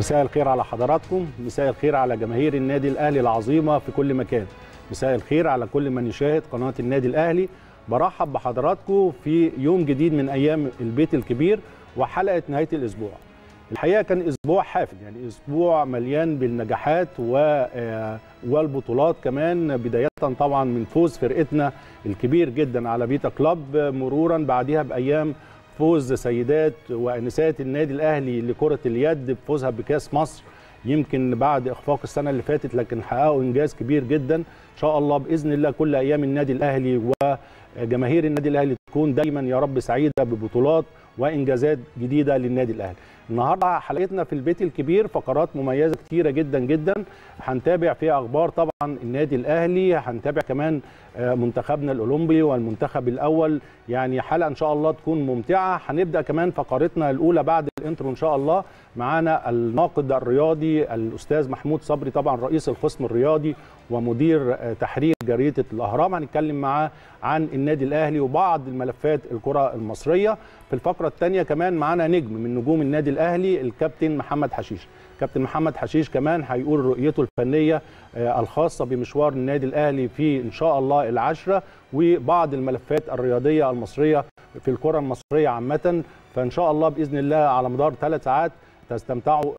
مساء الخير على حضراتكم مساء الخير على جماهير النادي الاهلي العظيمه في كل مكان مساء الخير على كل من يشاهد قناه النادي الاهلي برحب بحضراتكم في يوم جديد من ايام البيت الكبير وحلقه نهايه الاسبوع الحقيقه كان اسبوع حافل يعني اسبوع مليان بالنجاحات و والبطولات كمان بدايه طبعا من فوز فرقتنا الكبير جدا على بيتا كلاب مرورا بعدها بايام فوز سيدات وانسات النادي الاهلي لكره اليد بفوزها بكاس مصر يمكن بعد اخفاق السنه اللي فاتت لكن حققوا انجاز كبير جدا ان شاء الله باذن الله كل ايام النادي الاهلي وجماهير النادي الاهلي تكون دايما يا رب سعيده ببطولات وانجازات جديده للنادي الاهلي النهارده حلقتنا في البيت الكبير فقرات مميزه كتيره جدا جدا هنتابع فيها اخبار طبعا النادي الاهلي هنتابع كمان منتخبنا الاولمبي والمنتخب الاول يعني حلقه ان شاء الله تكون ممتعه هنبدا كمان فقرتنا الاولى بعد الانترو ان شاء الله معانا الناقد الرياضي الاستاذ محمود صبري طبعا رئيس القسم الرياضي ومدير تحرير جريده الاهرام هنتكلم معاه عن النادي الاهلي وبعض الملفات الكره المصريه في الفقره الثانيه كمان معانا نجم من نجوم النادي الاهلي الكابتن محمد حشيش كابتن محمد حشيش كمان هيقول رؤيته الفنيه الخاصه بمشوار النادي الاهلي في ان شاء الله العشره وبعض الملفات الرياضيه المصريه في الكره المصريه عامه فان شاء الله باذن الله على مدار ثلاث ساعات تستمتعوا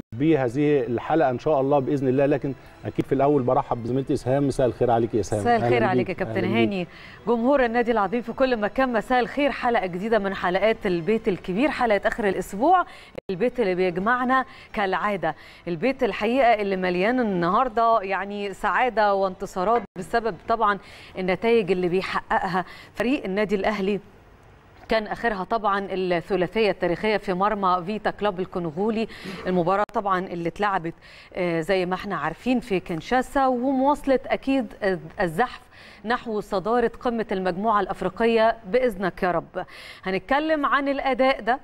بهذه الحلقه ان شاء الله باذن الله لكن اكيد في الاول برحب بزميلتي اسهام مساء الخير عليك يا اسهام مساء الخير عليك يا كابتن هاني جمهور النادي العظيم في كل مكان مساء الخير حلقه جديده من حلقات البيت الكبير حلقه اخر الاسبوع البيت اللي بيجمعنا كالعاده البيت الحقيقه اللي مليان النهارده يعني سعاده وانتصارات بسبب طبعا النتائج اللي بيحققها فريق النادي الاهلي كان اخرها طبعا الثلاثيه التاريخيه في مرمى فيتا كلوب الكونغولي المباراه طبعا اللي اتلعبت زي ما احنا عارفين في كنشاسا ومواصله اكيد الزحف نحو صداره قمه المجموعه الافريقيه باذنك يا رب هنتكلم عن الاداء ده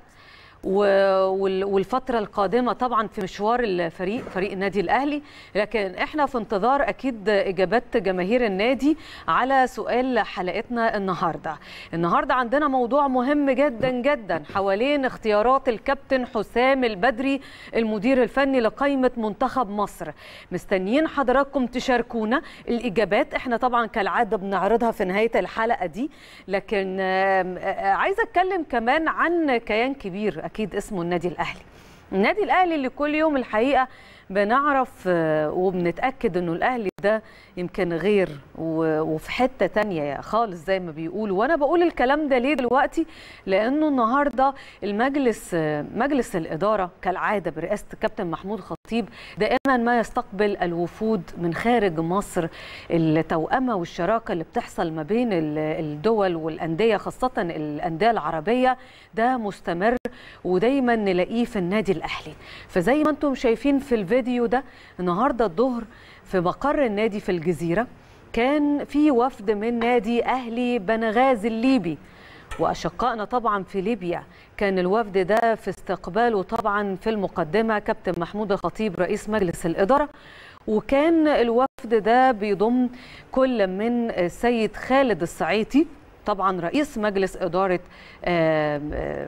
والفتره القادمه طبعا في مشوار الفريق فريق النادي الاهلي لكن احنا في انتظار اكيد اجابات جماهير النادي على سؤال حلقتنا النهارده النهارده عندنا موضوع مهم جدا جدا حوالين اختيارات الكابتن حسام البدري المدير الفني لقائمه منتخب مصر مستنيين حضراتكم تشاركونا الاجابات احنا طبعا كالعاده بنعرضها في نهايه الحلقه دي لكن عايزه اتكلم كمان عن كيان كبير اكيد اسمه النادي الاهلي النادي الاهلي اللي كل يوم الحقيقه بنعرف وبنتاكد انه الاهلي ده يمكن غير وفي حته تانية خالص زي ما بيقولوا وانا بقول الكلام ده ليه دلوقتي لانه النهارده المجلس مجلس الاداره كالعاده برئاسه الكابتن محمود خطيب دائما ما يستقبل الوفود من خارج مصر التوأمه والشراكه اللي بتحصل ما بين الدول والانديه خاصه الانديه العربيه ده مستمر ودايما نلاقيه في النادي الاهلي فزي ما انتم شايفين في الفيديو ده النهارده الظهر في مقر النادي في الجزيره كان في وفد من نادي اهلي بنغازي الليبي واشقائنا طبعا في ليبيا كان الوفد ده في استقباله طبعا في المقدمه كابتن محمود الخطيب رئيس مجلس الاداره وكان الوفد ده بيضم كل من السيد خالد السعيطي طبعا رئيس مجلس اداره آآ آآ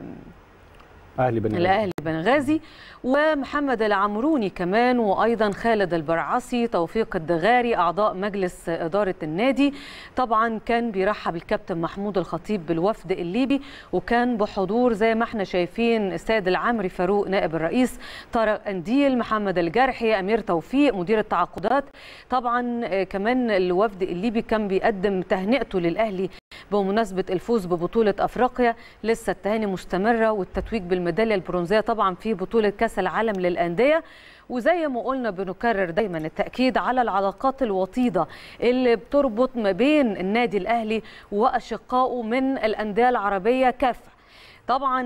اهلي بنغازي الاهلي بنغازي ومحمد العمروني كمان وايضا خالد البرعصي توفيق الدغاري اعضاء مجلس اداره النادي طبعا كان بيرحب الكابتن محمود الخطيب بالوفد الليبي وكان بحضور زي ما احنا شايفين السيد العمري فاروق نائب الرئيس طارق انديل محمد الجرحي امير توفيق مدير التعاقدات طبعا كمان الوفد الليبي كان بيقدم تهنئته للاهلي بمناسبه الفوز ببطوله افريقيا لسه التهاني مستمره والتتويج بالميداليه البرونزيه طبعا في بطوله كاس العالم للانديه وزي ما قلنا بنكرر دايما التاكيد على العلاقات الوطيده اللي بتربط ما بين النادي الاهلي واشقائه من الانديه العربيه كافه طبعا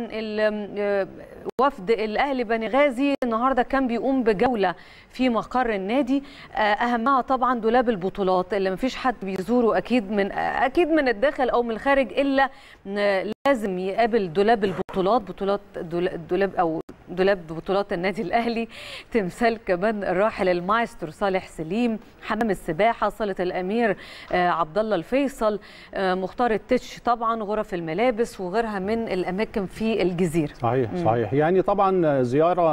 وفد الاهلي بنغازي النهارده كان بيقوم بجوله في مقر النادي اهمها طبعا دولاب البطولات اللي مفيش حد بيزوره اكيد من اكيد من الداخل او من الخارج الا لازم يقابل دولاب البطولات بطولات دولاب او دولاب بطولات النادي الاهلي تمثال كمان الراحل المايسترو صالح سليم حمام السباحه صاله الامير عبد الله الفيصل مختار التتش طبعا غرف الملابس وغيرها من الاماكن في الجزيره صحيح صحيح يعني طبعا زياره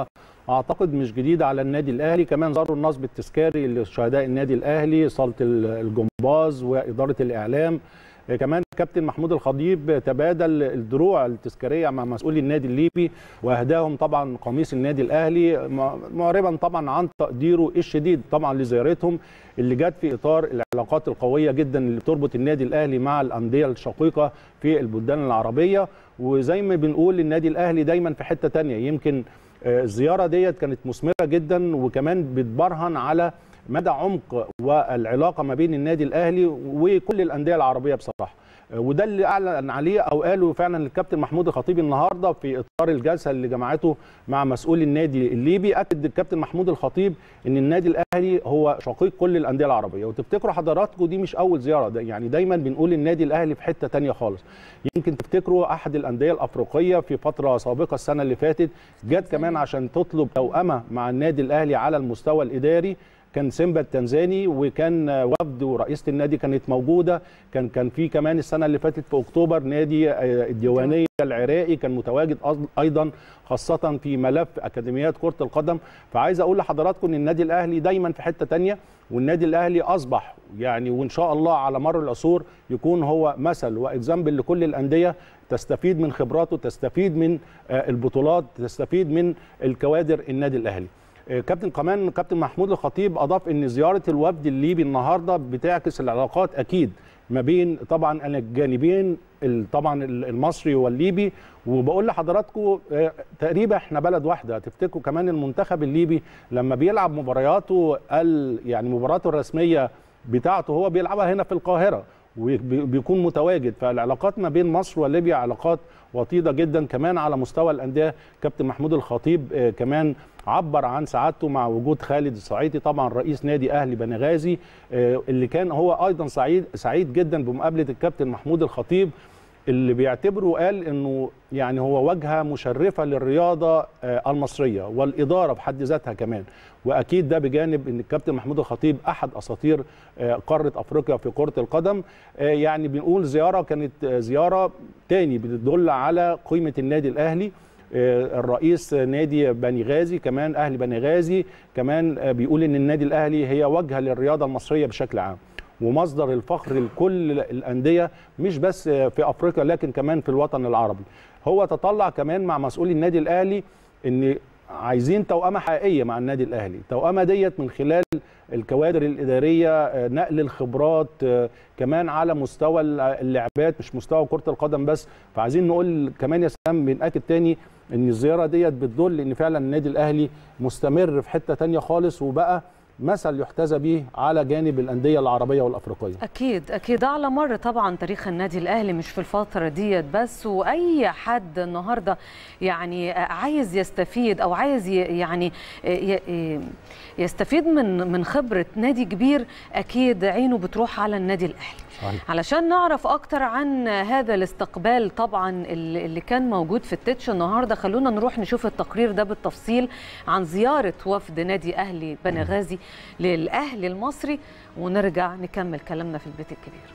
اعتقد مش جديده على النادي الاهلي كمان زاروا النصب التذكاري لشهداء النادي الاهلي صاله الجمباز واداره الاعلام كمان كابتن محمود الخطيب تبادل الدروع التذكاريه مع مسؤولي النادي الليبي واهداهم طبعا قميص النادي الاهلي معربا طبعا عن تقديره الشديد طبعا لزيارتهم اللي جت في اطار العلاقات القويه جدا اللي بتربط النادي الاهلي مع الانديه الشقيقه في البلدان العربيه وزي ما بنقول النادي الاهلي دايما في حته تانية يمكن الزياره ديت كانت مثمره جدا وكمان بتبرهن على مدى عمق والعلاقه ما بين النادي الاهلي وكل الانديه العربيه بصراحه وده اللي اعلن عليه او قاله فعلا الكابتن محمود الخطيب النهارده في اطار الجلسه اللي جمعته مع مسؤول النادي الليبي اكد الكابتن محمود الخطيب ان النادي الاهلي هو شقيق كل الانديه العربيه وتفتكروا حضراتكم دي مش اول زياره ده يعني دايما بنقول النادي الاهلي في حته تانية خالص يمكن تفتكروا احد الانديه الافريقيه في فتره سابقه السنه اللي فاتت جت كمان عشان تطلب توأمه مع النادي الاهلي على المستوى الاداري كان سيمبا التنزاني وكان وفد ورئيسه النادي كانت موجوده كان كان في كمان السنه اللي فاتت في اكتوبر نادي الديوانيه العراقي كان متواجد ايضا خاصه في ملف اكاديميات كره القدم فعايز اقول لحضراتكم ان النادي الاهلي دايما في حته تانية والنادي الاهلي اصبح يعني وان شاء الله على مر العصور يكون هو مثل واكزامبل لكل الانديه تستفيد من خبراته تستفيد من البطولات تستفيد من الكوادر النادي الاهلي كابتن كمان كابتن محمود الخطيب اضاف ان زياره الوفد الليبي النهارده بتعكس العلاقات اكيد ما بين طبعا الجانبين طبعا المصري والليبي وبقول لحضراتكم تقريبا احنا بلد واحده تفتكروا كمان المنتخب الليبي لما بيلعب مبارياته يعني مباراته الرسميه بتاعته هو بيلعبها هنا في القاهره وبيكون متواجد فالعلاقات ما بين مصر وليبيا علاقات وطيده جدا كمان على مستوى الانديه كابتن محمود الخطيب كمان عبر عن سعادته مع وجود خالد الصعيدي طبعا رئيس نادي اهلي بنغازي اللي كان هو ايضا سعيد سعيد جدا بمقابله الكابتن محمود الخطيب اللي بيعتبره قال انه يعني هو واجهه مشرفه للرياضه المصريه والاداره بحد ذاتها كمان واكيد ده بجانب ان الكابتن محمود الخطيب احد اساطير قاره افريقيا في كره القدم يعني بنقول زياره كانت زياره تاني بتدل على قيمه النادي الاهلي الرئيس نادي بني غازي كمان اهلي بني غازي كمان بيقول ان النادي الاهلي هي واجهه للرياضه المصريه بشكل عام ومصدر الفخر لكل الانديه مش بس في افريقيا لكن كمان في الوطن العربي هو تطلع كمان مع مسؤولي النادي الاهلي ان عايزين توأمة حقيقية مع النادي الأهلي توأمة ديت من خلال الكوادر الإدارية نقل الخبرات كمان على مستوى اللعبات مش مستوى كرة القدم بس فعايزين نقول كمان يا سلام بنأكد تاني ان الزيارة ديت بتدل ان فعلا النادي الأهلي مستمر في حتة تانية خالص وبقى مثل يحتذى به على جانب الانديه العربيه والافريقيه. اكيد اكيد على مر طبعا تاريخ النادي الاهلي مش في الفتره ديت بس واي حد النهارده يعني عايز يستفيد او عايز يعني يستفيد من من خبره نادي كبير اكيد عينه بتروح على النادي الاهلي. صحيح. علشان نعرف اكتر عن هذا الاستقبال طبعا اللي كان موجود في التتش النهارده خلونا نروح نشوف التقرير ده بالتفصيل عن زياره وفد نادي اهلي بنغازي للاهلي المصري ونرجع نكمل كلامنا في البيت الكبير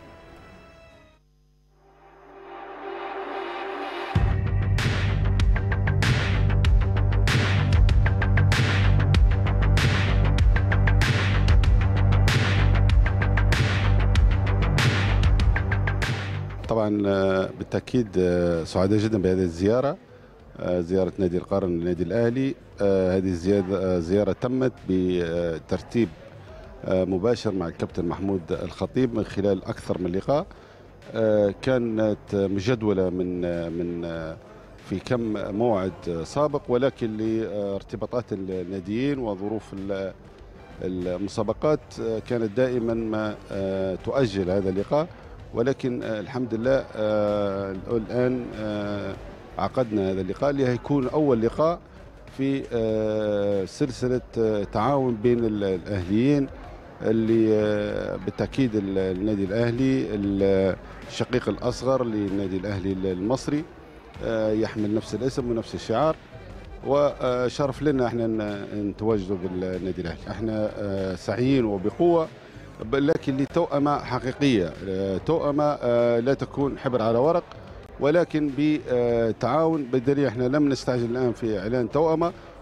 طبعا بالتاكيد سعداء جدا بهذه الزياره زياره نادي القرن النادي الاهلي هذه الزياره زياره تمت بترتيب مباشر مع الكابتن محمود الخطيب من خلال اكثر من لقاء كانت مجدوله من من في كم موعد سابق ولكن لارتباطات الناديين وظروف المسابقات كانت دائما ما تؤجل هذا اللقاء ولكن الحمد لله الان عقدنا هذا اللقاء اللي هيكون اول لقاء في سلسله تعاون بين الاهليين اللي بالتاكيد النادي الاهلي الشقيق الاصغر للنادي الاهلي المصري يحمل نفس الاسم ونفس الشعار وشرف لنا احنا نتواجدوا بالنادي الاهلي احنا سعيين وبقوه لكن لتوأمة حقيقية توأمة لا تكون حبر على ورق ولكن بتعاون بدليل احنا لم نستعجل الآن في إعلان توأمة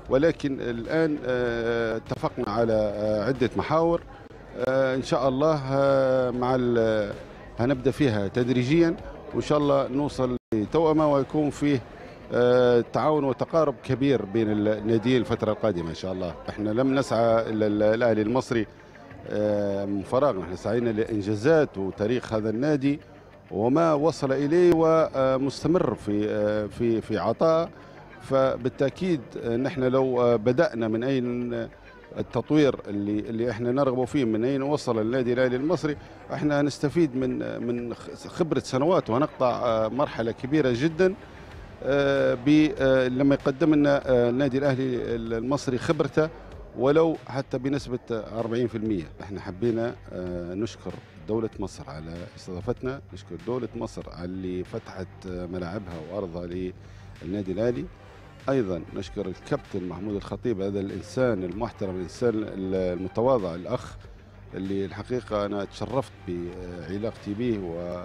ولكن الان آه، اتفقنا على آه، عده محاور آه، ان شاء الله آه، مع ال- هنبدا فيها تدريجيا وان شاء الله نوصل لتوأمه ويكون فيه آه، تعاون وتقارب كبير بين الناديين الفتره القادمه ان شاء الله احنا لم نسعى الى ال- الاهلي المصري آه، من فراغ نحن سعينا لانجازات وتاريخ هذا النادي وما وصل اليه ومستمر في آه، في في عطاء فبالتاكيد آه، نحن لو آه، بدانا من اين التطوير اللي اللي احنا نرغب فيه من اين وصل النادي الاهلي المصري احنا هنستفيد من من خبره سنوات وهنقطع آه، مرحله كبيره جدا آه، ب- آه، لما يقدم لنا آه، النادي الاهلي المصري خبرته ولو حتى بنسبه 40% احنا حبينا آه، نشكر دوله مصر على استضافتنا نشكر دوله مصر على اللي فتحت آه، ملاعبها وارضها للنادي الاهلي ايضا نشكر الكابتن محمود الخطيب هذا الانسان المحترم الانسان المتواضع الاخ اللي الحقيقه انا تشرفت بعلاقتي به و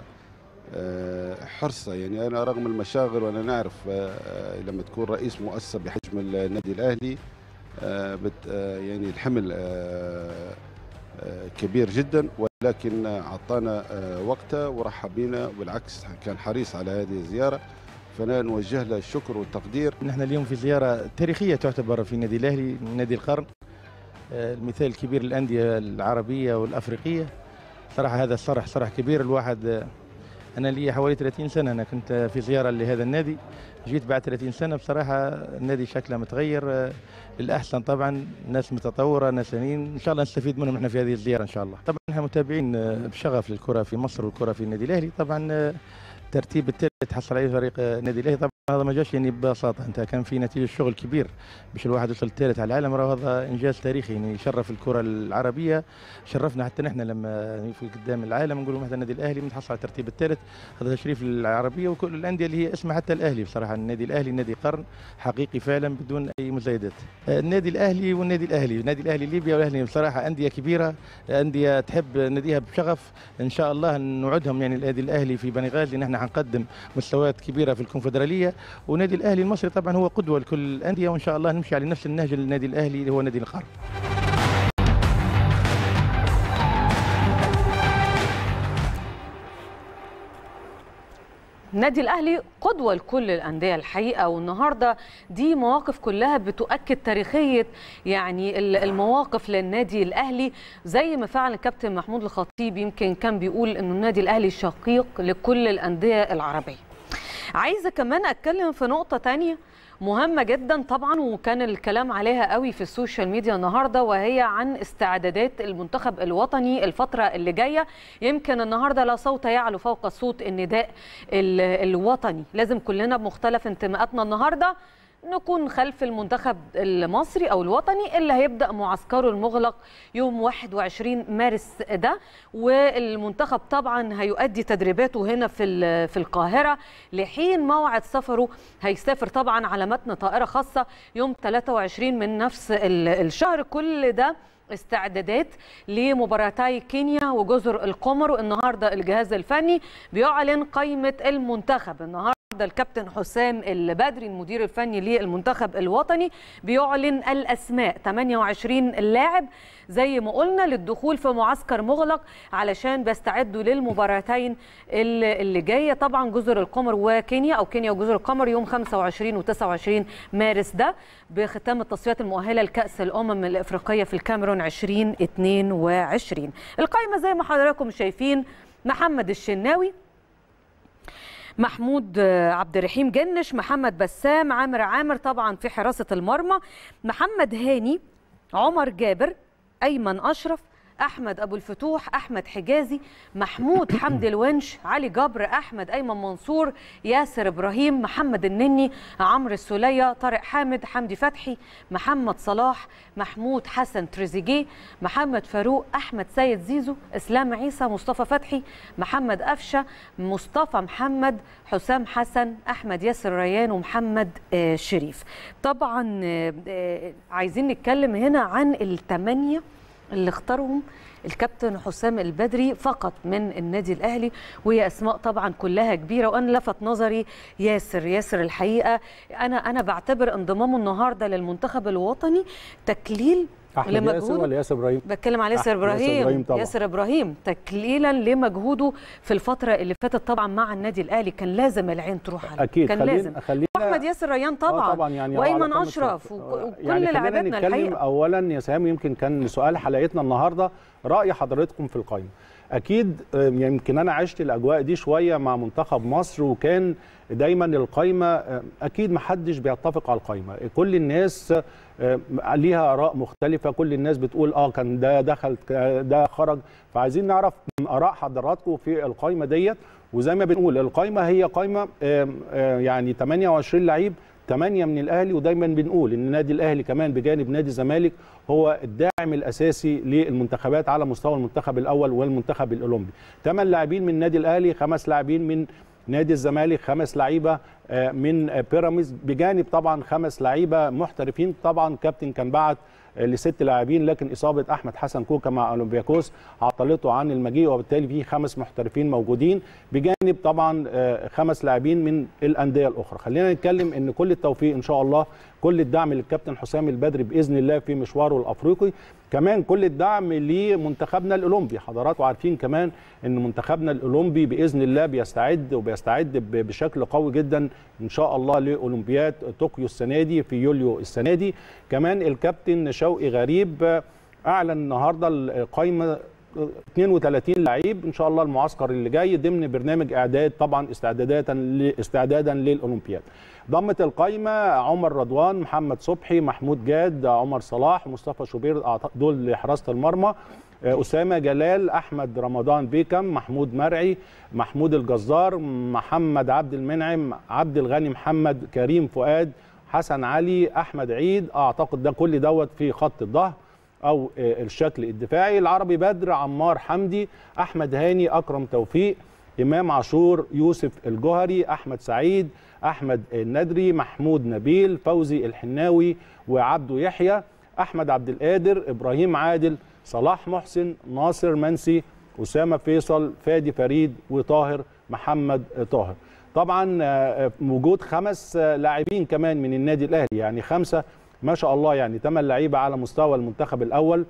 آه، حرصه يعني انا رغم المشاغل وانا نعرف آه، لما تكون رئيس مؤسسه بحجم النادي الاهلي آه، بت آه، يعني الحمل آه، آه، كبير جدا ولكن اعطانا آه، وقته ورحب بنا وبالعكس كان حريص على هذه الزياره فانا نوجه له الشكر والتقدير نحن اليوم في زيارة تاريخية تعتبر في النادي الأهلي نادي القرن آه، المثال الكبير للأندية العربية والأفريقية صراحة هذا الصرح صرح كبير الواحد آه، أنا لي حوالي 30 سنة أنا كنت في زيارة لهذا النادي جيت بعد 30 سنة بصراحة النادي شكله متغير آه، للأحسن طبعا ناس متطورة ناس ثانيين إن شاء الله نستفيد منهم احنا في هذه الزيارة إن شاء الله طبعا احنا متابعين آه، بشغف للكرة في مصر والكرة في النادي الأهلي طبعا آه، الترتيب الثالث حصل عليه فريق آه، النادي الأهلي طبعا هذا ما جاش يعني ببساطة أنت كان في نتيجة شغل كبير باش الواحد يوصل الثالث على العالم راه هذا إنجاز تاريخي يعني يشرف الكرة العربية شرفنا حتى نحن لما في قدام العالم نقولوا مثلا النادي الأهلي متحصل على الترتيب الثالث هذا تشريف للعربية وكل الأندية اللي هي اسمها حتى الأهلي بصراحة النادي الأهلي نادي قرن حقيقي فعلا بدون أي مزايدات آه، النادي الأهلي والنادي الأهلي النادي الأهلي ليبيا والأهلي بصراحة أندية كبيرة أندية تحب ناديها بشغف إن شاء الله نوعدهم يعني النادي الأهلي في بني غازي نحن حنقدم مستويات كبيرة في الكونفدرالية ونادي الأهلي المصري طبعا هو قدوة لكل الأندية وإن شاء الله نمشي على نفس النهج للنادي الأهلي اللي هو نادي القرن النادي الاهلي قدوه لكل الانديه الحقيقه والنهارده دي مواقف كلها بتؤكد تاريخيه يعني ال- المواقف للنادي الاهلي زي ما فعلا الكابتن محمود الخطيب يمكن كان بيقول انه النادي الاهلي شقيق لكل الانديه العربيه عايزه كمان اتكلم في نقطه تانية مهمه جدا طبعا وكان الكلام عليها قوي في السوشيال ميديا النهارده وهي عن استعدادات المنتخب الوطني الفتره اللي جايه يمكن النهارده لا صوت يعلو فوق صوت النداء ال- الوطني لازم كلنا بمختلف انتماءاتنا النهارده نكون خلف المنتخب المصري او الوطني اللي هيبدا معسكره المغلق يوم 21 مارس ده والمنتخب طبعا هيؤدي تدريباته هنا في ال- في القاهره لحين موعد سفره هيسافر طبعا على متن طائره خاصه يوم 23 من نفس ال- الشهر كل ده استعدادات لمباراتي كينيا وجزر القمر النهارده الجهاز الفني بيعلن قائمه المنتخب النهارده الكابتن حسام البدري المدير الفني للمنتخب الوطني بيعلن الاسماء 28 لاعب زي ما قلنا للدخول في معسكر مغلق علشان بيستعدوا للمباراتين اللي اللي جايه طبعا جزر القمر وكينيا او كينيا وجزر القمر يوم 25 و29 مارس ده بختام التصفيات المؤهله لكاس الامم الافريقيه في الكاميرون 2022 القائمه زي ما حضراتكم شايفين محمد الشناوي محمود آه، عبد الرحيم جنش محمد بسام عامر عامر طبعا في حراسة المرمى محمد هاني عمر جابر أيمن أشرف أحمد أبو الفتوح أحمد حجازي محمود حمدي الونش علي جبر أحمد أيمن منصور ياسر إبراهيم محمد النني عمرو السولية طارق حامد حمدي فتحي محمد صلاح محمود حسن تريزيجيه محمد فاروق أحمد سيد زيزو إسلام عيسى مصطفى فتحي محمد أفشة مصطفى محمد حسام حسن أحمد ياسر ريان ومحمد آه، شريف طبعا آه، آه، عايزين نتكلم هنا عن الثمانية اللي اختارهم الكابتن حسام البدري فقط من النادي الاهلي وهي اسماء طبعا كلها كبيره وانا لفت نظري ياسر ياسر الحقيقه انا انا بعتبر انضمامه النهارده للمنتخب الوطني تكليل احمد ياسر لمجهوده ولا ياسر ابراهيم بتكلم على ياسر أحمد ياسر ابراهيم إبراهيم طبعاً. ياسر ابراهيم تكليلا لمجهوده في الفتره اللي فاتت طبعا مع النادي الاهلي كان لازم العين تروح عليه اكيد كان خلينا لازم خلينا واحمد ياسر ريان طبعا, آه طبعا يعني هو على وايمن قمة اشرف الصف. وك- وكل يعني خلينا لاعبتنا نتكلم الحقيقه اولا يا سهام يمكن كان سؤال حلقتنا النهارده راي حضرتكم في القائمه اكيد آه، يمكن انا عشت الاجواء دي شويه مع منتخب مصر وكان دايما القائمه آه، اكيد ما حدش بيتفق على القائمه كل الناس آه، ليها اراء مختلفه كل الناس بتقول اه كان ده دخل ده خرج فعايزين نعرف من اراء حضراتكم في القائمه ديت وزي ما بنقول القائمه هي قائمه آه، آه، يعني 28 لعيب 8 من الاهلي ودايما بنقول ان النادي الاهلي كمان بجانب نادي الزمالك هو الداعم الاساسي للمنتخبات على مستوى المنتخب الاول والمنتخب الاولمبي 8 لاعبين من النادي الاهلي خمس لاعبين من نادي الزمالك خمس لعيبه آه، من آه، بيراميدز بجانب طبعا خمس لعيبه محترفين طبعا كابتن كان بعت آه، لست لاعبين لكن اصابه احمد حسن كوكا مع اولمبياكوس عطلته عن المجيء وبالتالي في خمس محترفين موجودين بجانب طبعا آه، خمس لاعبين من الانديه الاخرى خلينا نتكلم ان كل التوفيق ان شاء الله كل الدعم للكابتن حسام البدري باذن الله في مشواره الافريقي كمان كل الدعم لمنتخبنا الاولمبي حضراتكم عارفين كمان ان منتخبنا الاولمبي باذن الله بيستعد وبيستعد ب- بشكل قوي جدا ان شاء الله لاولمبياد طوكيو السنه دي في يوليو السنه دي كمان الكابتن شوقي غريب اعلن النهارده القائمه 32 لعيب ان شاء الله المعسكر اللي جاي ضمن برنامج اعداد طبعا استعدادات ل- استعدادا للاولمبياد ضمت القائمه عمر رضوان محمد صبحي محمود جاد عمر صلاح مصطفى شوبير أعت- دول لحراسه المرمى آه، اسامه جلال احمد رمضان بيكم محمود مرعي محمود الجزار محمد عبد المنعم عبد الغني محمد كريم فؤاد حسن علي احمد عيد اعتقد ده كل دوت في خط الظهر او آه، الشكل الدفاعي العربي بدر عمار حمدي احمد هاني اكرم توفيق امام عاشور يوسف الجوهري احمد سعيد احمد الندري محمود نبيل فوزي الحناوي وعبده يحيى احمد عبد القادر ابراهيم عادل صلاح محسن ناصر منسي اسامه فيصل فادي فريد وطاهر محمد طاهر طبعا آه، وجود خمس آه، لاعبين كمان من النادي الاهلي يعني خمسه ما شاء الله يعني ثمان لعيبه على مستوى المنتخب الاول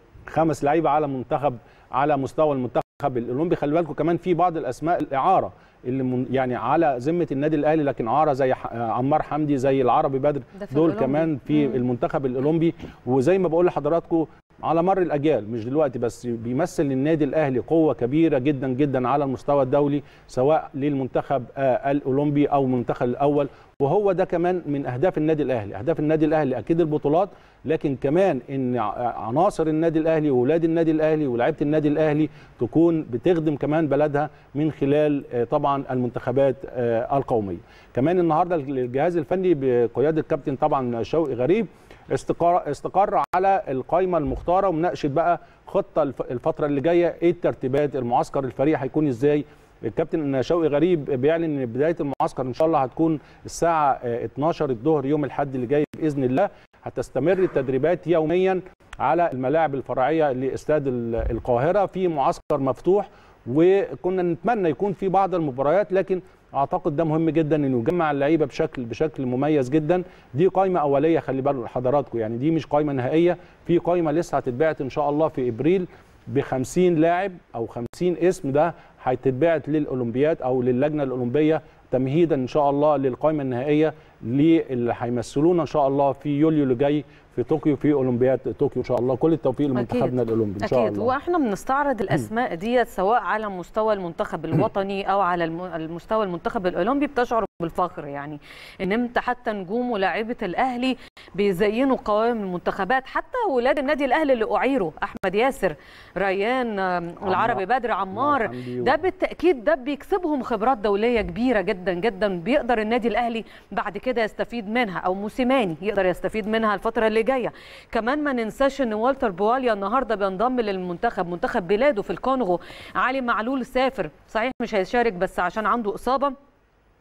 خمس لعيبه على منتخب على مستوى المنتخب الاولمبي خلي بالكم كمان في بعض الاسماء الاعاره اللي من يعني على ذمه النادي الاهلي لكن اعاره زي ح- عمار حمدي زي العربي بدر ده في دول الأولمبي. كمان في مم. المنتخب الاولمبي وزي ما بقول لحضراتكم على مر الاجيال مش دلوقتي بس بيمثل النادي الاهلي قوه كبيره جدا جدا على المستوى الدولي سواء للمنتخب آه، الاولمبي او المنتخب الاول وهو ده كمان من اهداف النادي الاهلي اهداف النادي الاهلي اكيد البطولات لكن كمان ان ع- عناصر النادي الاهلي واولاد النادي الاهلي ولاعيبه النادي الاهلي تكون بتخدم كمان بلدها من خلال آه، طبعا المنتخبات آه، القوميه كمان النهارده الجهاز الفني بقياده الكابتن طبعا شوقي غريب استقر استقر على القائمه المختاره ومناقشه بقى خطه الف- الفتره اللي جايه ايه الترتيبات المعسكر الفريق هيكون ازاي الكابتن شوقي غريب بيعلن ان بدايه المعسكر ان شاء الله هتكون الساعه آه، 12 الظهر يوم الاحد اللي جاي باذن الله هتستمر التدريبات يوميا على الملاعب الفرعيه لاستاد ال- القاهره في معسكر مفتوح وكنا نتمنى يكون في بعض المباريات لكن اعتقد ده مهم جدا انه يجمع اللعيبه بشكل بشكل مميز جدا دي قائمه اوليه خلي بالكم حضراتكم يعني دي مش قائمه نهائيه في قائمه لسه هتتبعت ان شاء الله في ابريل ب 50 لاعب او 50 اسم ده هيتبعت للاولمبياد او للجنه الاولمبيه تمهيدا ان شاء الله للقائمه النهائيه اللي هيمثلونا ان شاء الله في يوليو اللي جاي في طوكيو في اولمبياد طوكيو ان شاء الله كل التوفيق لمنتخبنا الاولمبي ان شاء اكيد الله واحنا بنستعرض الاسماء ديت سواء على مستوى المنتخب الوطني او على الم- المستوى المنتخب الاولمبي بتشعر بالفخر يعني ان انت حتى نجوم ولاعيبه الاهلي بيزينوا قوائم المنتخبات حتى ولاد النادي الاهلي اللي اعيروا احمد ياسر ريان آم، العربي بدر عمار حمدي و- ده بالتاكيد ده بيكسبهم خبرات دوليه كبيره جدا جدا بيقدر النادي الاهلي بعد كده يستفيد منها او موسيماني يقدر يستفيد منها الفتره اللي جايه كمان ما ننساش ان والتر بواليا النهارده بينضم للمنتخب منتخب بلاده في الكونغو علي معلول سافر صحيح مش هيشارك بس عشان عنده اصابه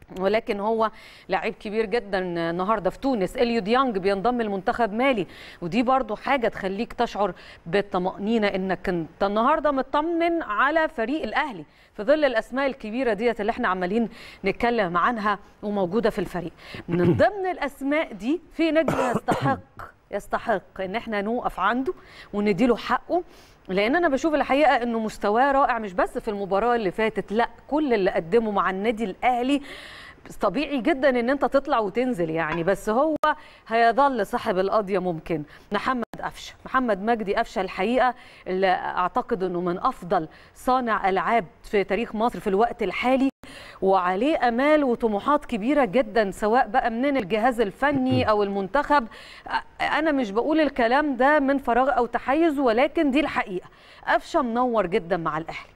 ولكن هو لاعب كبير جدا النهارده في تونس اليو ديانج بينضم لمنتخب مالي ودي برضو حاجه تخليك تشعر بالطمانينه انك انت النهارده مطمن على فريق الاهلي في ظل الاسماء الكبيره ديت اللي احنا عمالين نتكلم عنها وموجوده في الفريق من ضمن الاسماء دي في نجم يستحق يستحق ان احنا نوقف عنده ونديله حقه لان انا بشوف الحقيقه انه مستواه رائع مش بس في المباراه اللي فاتت لا كل اللي قدمه مع النادي الاهلي طبيعي جدا ان انت تطلع وتنزل يعني بس هو هيظل صاحب القضيه ممكن محمد قفشه محمد مجدي قفشه الحقيقه اللي اعتقد انه من افضل صانع العاب في تاريخ مصر في الوقت الحالي وعليه امال وطموحات كبيره جدا سواء بقى من الجهاز الفني او المنتخب انا مش بقول الكلام ده من فراغ او تحيز ولكن دي الحقيقه قفشه منور جدا مع الاهلي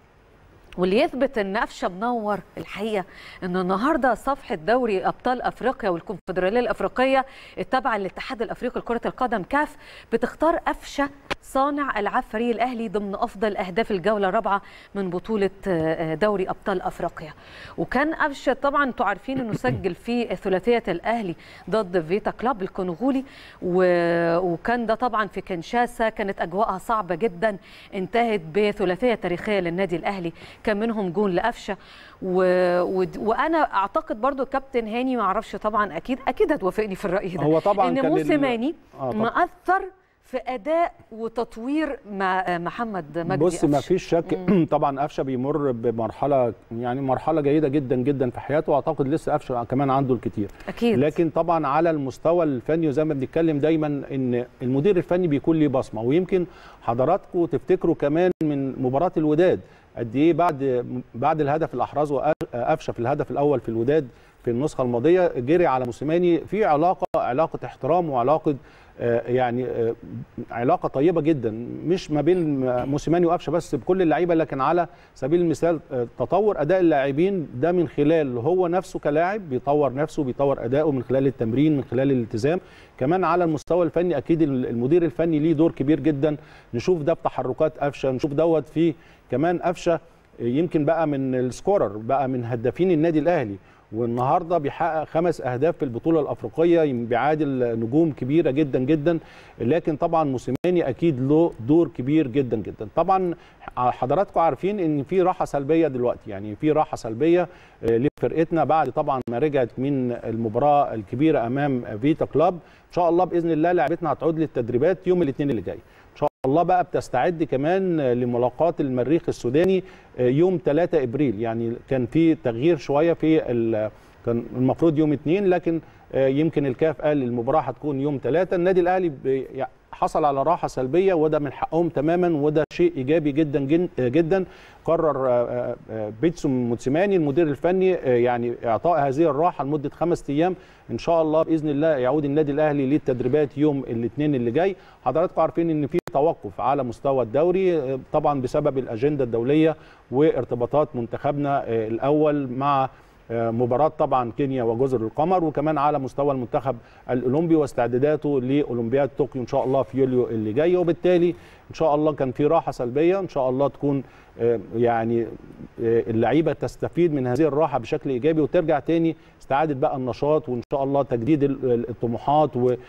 واللي يثبت ان قفشه منور الحقيقه ان النهارده صفحه دوري ابطال افريقيا والكونفدراليه الافريقيه التابعه للاتحاد الافريقي لكره القدم كاف بتختار قفشه صانع العاب فريق الاهلي ضمن افضل اهداف الجوله الرابعه من بطوله دوري ابطال افريقيا وكان قفشه طبعا انتوا عارفين انه سجل في ثلاثيه الاهلي ضد فيتا كلاب الكونغولي و... وكان ده طبعا في كنشاسا كانت اجواءها صعبه جدا انتهت بثلاثيه تاريخيه للنادي الاهلي كان منهم جون لقفشه و... و... وانا اعتقد برضو كابتن هاني ما اعرفش طبعا اكيد اكيد هتوافقني في الراي ده هو طبعا ان كان ال- موسيماني آه طبعاً. مأثر في اداء وتطوير مع محمد مجدي بص ما قفشة. فيش شك طبعا قفشه بيمر بمرحله يعني مرحله جيده جدا جدا في حياته واعتقد لسه قفشه كمان عنده الكتير اكيد لكن طبعا على المستوى الفني وزي ما بنتكلم دايما ان المدير الفني بيكون ليه بصمه ويمكن حضراتكم تفتكروا كمان من مباراه الوداد قد ايه بعد بعد الهدف اللي احرزه قفشه في الهدف الاول في الوداد في النسخه الماضيه جري على موسيماني في علاقه علاقه احترام وعلاقه آه، يعني آه، علاقه طيبه جدا مش ما بين موسيماني وقفشه بس بكل اللعيبه لكن على سبيل المثال آه، تطور اداء اللاعبين ده من خلال هو نفسه كلاعب بيطور نفسه بيطور اداؤه من خلال التمرين من خلال الالتزام كمان على المستوى الفني اكيد المدير الفني ليه دور كبير جدا نشوف ده بتحركات قفشه نشوف دوت في كمان قفشه يمكن بقى من السكورر بقى من هدافين النادي الاهلي والنهارده بيحقق خمس اهداف في البطوله الافريقيه بيعادل نجوم كبيره جدا جدا لكن طبعا موسيماني اكيد له دور كبير جدا جدا طبعا حضراتكم عارفين ان في راحه سلبيه دلوقتي يعني في راحه سلبيه لفرقتنا بعد طبعا ما رجعت من المباراه الكبيره امام فيتا كلاب ان شاء الله باذن الله لعبتنا هتعود للتدريبات يوم الاثنين اللي جاي ان شاء الله بقى بتستعد كمان لملاقاه المريخ السوداني يوم 3 ابريل يعني كان في تغيير شويه في ال- كان المفروض يوم اثنين لكن يمكن الكاف قال المباراه هتكون يوم ثلاثة النادي الاهلي بي- حصل على راحه سلبيه وده من حقهم تماما وده شيء ايجابي جدا جن- جدا قرر آه، آه، بيتسوم موتسيماني المدير الفني آه، يعني اعطاء هذه الراحه لمده خمس ايام ان شاء الله باذن الله يعود النادي الاهلي للتدريبات يوم الاثنين اللي جاي حضراتكم عارفين ان في توقف على مستوى الدوري آه، طبعا بسبب الاجنده الدوليه وارتباطات منتخبنا آه، الاول مع آه، مباراة طبعا كينيا وجزر القمر وكمان على مستوى المنتخب الأولمبي واستعداداته لأولمبياد طوكيو إن شاء الله في يوليو اللي جاي وبالتالي إن شاء الله كان في راحة سلبية إن شاء الله تكون آه، يعني آه، اللعيبة تستفيد من هذه الراحة بشكل إيجابي وترجع تاني استعادة بقى النشاط وإن شاء الله تجديد ال- الطموحات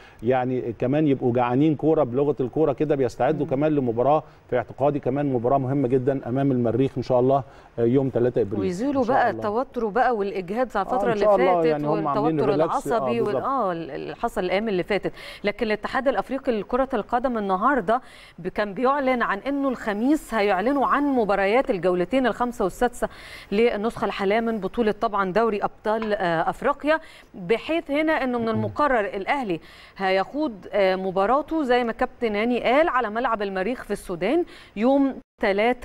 ويعني كمان يبقوا جعانين كورة بلغة الكورة كده بيستعدوا كمان لمباراة في اعتقادي كمان مباراة مهمة جدا أمام المريخ إن شاء الله آه، يوم 3 إبريل ويزيلوا إن شاء بقى الله. التوتر بقى والاجهاد بتاع آه، الفتره إن اللي شاء الله فاتت يعني هم عاملين والتوتر ريلاكس. آه، العصبي وال- بالظبط. اه اللي حصل الايام اللي فاتت لكن الاتحاد الافريقي لكره القدم النهارده ب- كان بيعلن عن انه الخميس هيعلنوا عن مباريات الجولتين الخامسه والسادسه للنسخه الحاليه من بطوله طبعا دوري ابطال آه، افريقيا بحيث هنا انه من المقرر الاهلي هيخوض آه، مباراته زي ما كابتن هاني قال على ملعب المريخ في السودان يوم 3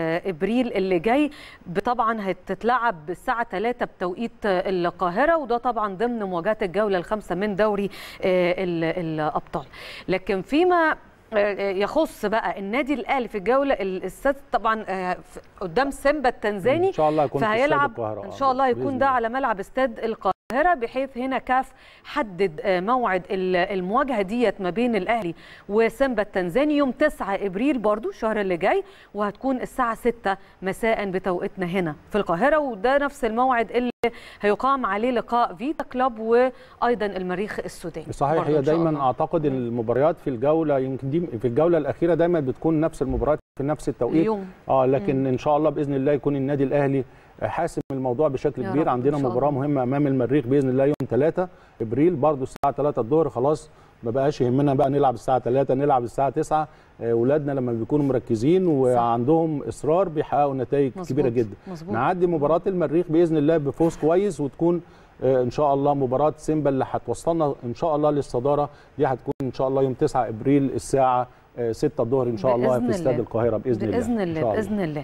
ابريل اللي جاي طبعا هتتلعب الساعه 3 بتوقيت آه، القاهره وده طبعا ضمن مواجهات الجوله الخامسه من دوري آه، ال- الابطال لكن فيما آه، يخص بقى النادي الاهلي في الجوله السادسه طبعا آه، في- قدام سيمبا التنزاني إن شاء الله يكون في استاد فهيلعب القاهرة. ان آه، شاء الله بإذن يكون الله. ده على ملعب استاد القاهره القاهره بحيث هنا كاف حدد آه، موعد ال- المواجهه ديت ما بين الاهلي وسيمبا التنزاني يوم 9 ابريل برضو الشهر اللي جاي وهتكون الساعه 6 مساء بتوقيتنا هنا في القاهره وده نفس الموعد اللي هيقام عليه لقاء فيتا كلوب وايضا المريخ السوداني صحيح برضو هي إن شاء دايما الله. اعتقد المباريات في الجوله يمكن دي في الجوله الاخيره دايما بتكون نفس المباريات في نفس التوقيت اليوم اه لكن ان شاء الله باذن الله يكون النادي الاهلي حاسم الموضوع بشكل يا كبير رب عندنا إن شاء مباراه الله. مهمه امام المريخ باذن الله يوم 3 ابريل برضو الساعه 3 الظهر خلاص ما بقاش يهمنا بقى نلعب الساعه 3 نلعب الساعه 9 آه، ولادنا لما بيكونوا مركزين وعندهم اصرار بيحققوا نتائج مظبوط، كبيره جدا مظبوط. نعدي مباراه المريخ باذن الله بفوز كويس وتكون آه، ان شاء الله مباراه سيمبا اللي هتوصلنا ان شاء الله للصداره دي هتكون ان شاء الله يوم 9 ابريل الساعه آه، 6 الظهر ان شاء الله بإذن في استاد الله. القاهره باذن, باذن الله الله إن شاء باذن الله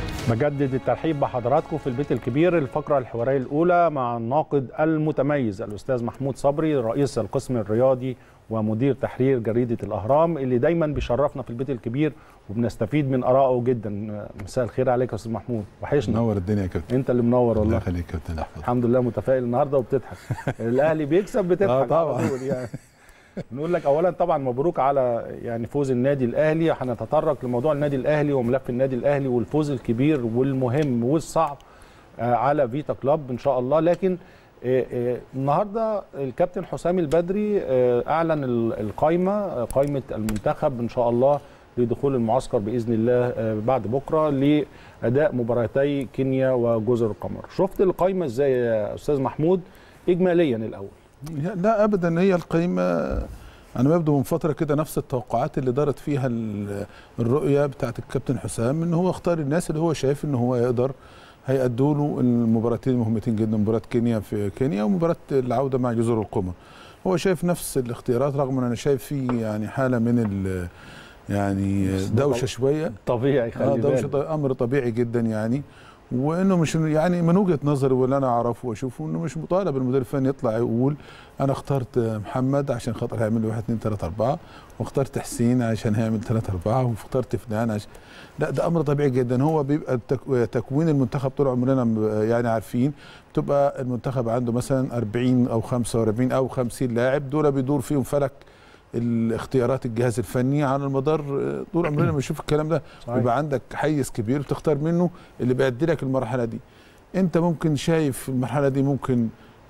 بجدد الترحيب بحضراتكم في البيت الكبير الفقرة الحوارية الأولى مع الناقد المتميز الأستاذ محمود صبري رئيس القسم الرياضي ومدير تحرير جريدة الأهرام اللي دايما بيشرفنا في البيت الكبير وبنستفيد من آرائه جدا مساء الخير عليك يا أستاذ محمود وحشنا منور الدنيا يا كابتن أنت اللي منور الله والله يخليك يا كابتن احمد الحمد لله متفائل النهارده وبتضحك الأهلي بيكسب بتضحك آه طبعاً. على طول يعني نقول لك اولا طبعا مبروك على يعني فوز النادي الاهلي هنتطرق لموضوع النادي الاهلي وملف النادي الاهلي والفوز الكبير والمهم والصعب آه، على فيتا كلوب ان شاء الله لكن آه، آه، النهارده الكابتن حسام البدري آه، اعلن ال- القائمه آه، قائمه المنتخب ان شاء الله لدخول المعسكر باذن الله آه، بعد بكره لاداء مباراتي كينيا وجزر القمر شفت القائمه ازاي يا استاذ محمود اجماليا الاول لا ابدا هي القيمه انا ما يبدو من فتره كده نفس التوقعات اللي دارت فيها ال- الرؤيه بتاعت الكابتن حسام ان هو اختار الناس اللي هو شايف ان هو يقدر هيأدوا له المباراتين المهمتين جدا مباراه كينيا في كينيا ومباراه العوده مع جزر القمر هو شايف نفس الاختيارات رغم ان انا شايف فيه يعني حاله من ال يعني بس ده دوشه شويه طبيعي خلي اه دوشه بالك ط- امر طبيعي جدا يعني وانه مش يعني من وجهه نظري واللي انا اعرفه واشوفه انه مش مطالب المدير الفني يطلع يقول انا اخترت محمد عشان خاطر هيعمل لي 1 2 3 4 واخترت حسين عشان هيعمل 3 4 واخترت فلان عشان لا ده امر طبيعي جدا هو بيبقى التك- تكوين المنتخب طول عمرنا م- يعني عارفين بتبقى المنتخب عنده مثلا 40 او 45 او 50 لاعب دول بيدور فيهم فلك الاختيارات الجهاز الفني على المدار آه، طول عمرنا بنشوف الكلام ده صحيح. يبقى عندك حيز كبير بتختار منه اللي بيأدي لك المرحله دي انت ممكن شايف المرحله دي ممكن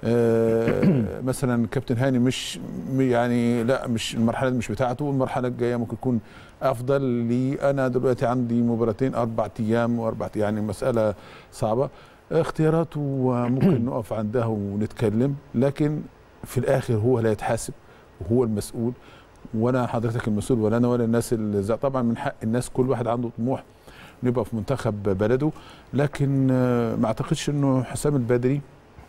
آه مثلا كابتن هاني مش م- يعني لا مش المرحله دي مش بتاعته المرحله الجايه ممكن يكون افضل لي انا دلوقتي عندي مباراتين اربع ايام واربع يعني مساله صعبه اختياراته ممكن نقف عندها ونتكلم لكن في الاخر هو لا يتحاسب وهو المسؤول وانا حضرتك المسؤول ولا انا ولا الناس اللي زي- طبعا من حق الناس كل واحد عنده طموح انه يبقى في منتخب بلده لكن آه، ما اعتقدش انه حسام البدري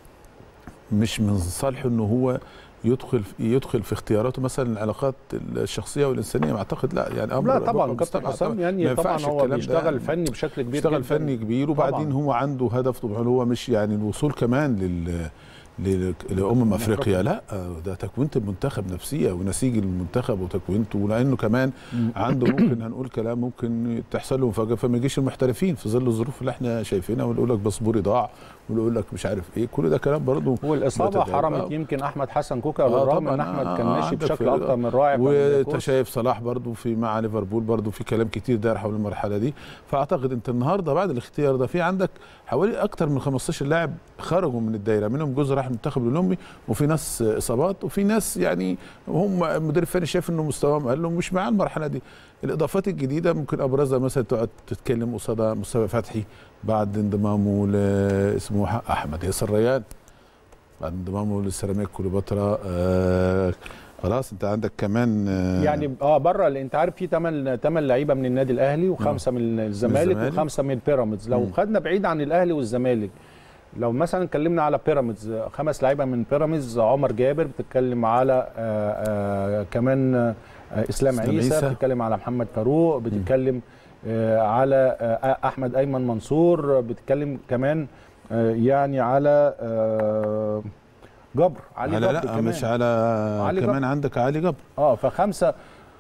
مش من صالحه انه هو يدخل يدخل في اختياراته مثلا العلاقات الشخصيه والانسانيه ما اعتقد لا يعني امر لا طبعا بقى كابتن مستبعد حسام ما يعني طبعا ينفعش هو الكلام ده بيشتغل يعني. فني بشكل كبير بيشتغل جداً. فني كبير وبعدين طبعاً. هو عنده هدف طبعا هو مش يعني الوصول كمان لل لل- لامم افريقيا لا ده تكوينه المنتخب نفسيه ونسيج المنتخب وتكوينته لانه كمان عنده ممكن هنقول كلام ممكن تحصل له مفاجاه فما يجيش المحترفين في ظل الظروف اللي احنا شايفينها ويقول لك باسبوري ضاع ويقول لك مش عارف ايه كل ده كلام برضه والاصابه بتتعب. حرمت يمكن احمد حسن كوكا آه بالرغم ان طبعاً، احمد كان آه، ماشي عندك بشكل فرقة. اكتر من رائع في وانت الكورس. شايف صلاح برضو في مع ليفربول برضو في كلام كتير داير حول المرحله دي فاعتقد انت النهارده بعد الاختيار ده في عندك حوالي اكتر من 15 لاعب خرجوا من الدايره منهم جزء راح المنتخب الاولمبي وفي ناس اصابات وفي ناس يعني هم المدير الفني شايف انه مستواهم قال له مش مع المرحله دي الاضافات الجديده ممكن ابرزها مثلا تقعد تتكلم قصادها مصطفى فتحي بعد انضمامه ل اسمه احمد ياسر ريان بعد انضمامه للسيراميك كليوباترا آه خلاص انت عندك كمان آه يعني اه بره اللي انت عارف في 8 8 لعيبه من النادي الاهلي وخمسه من الزمالك الزمالك. وخمسه من بيراميدز لو مم. خدنا بعيد عن الاهلي والزمالك لو مثلا اتكلمنا على بيراميدز خمس لعيبه من بيراميدز عمر جابر بتتكلم على آه آه كمان آه اسلام إسلام عيسى عيسى. بتتكلم على محمد فاروق بتتكلم آه على آه احمد ايمن منصور بتتكلم كمان آه يعني على آه جبر علي على جبر لا كمان. مش على علي كمان عندك علي جبر اه فخمسه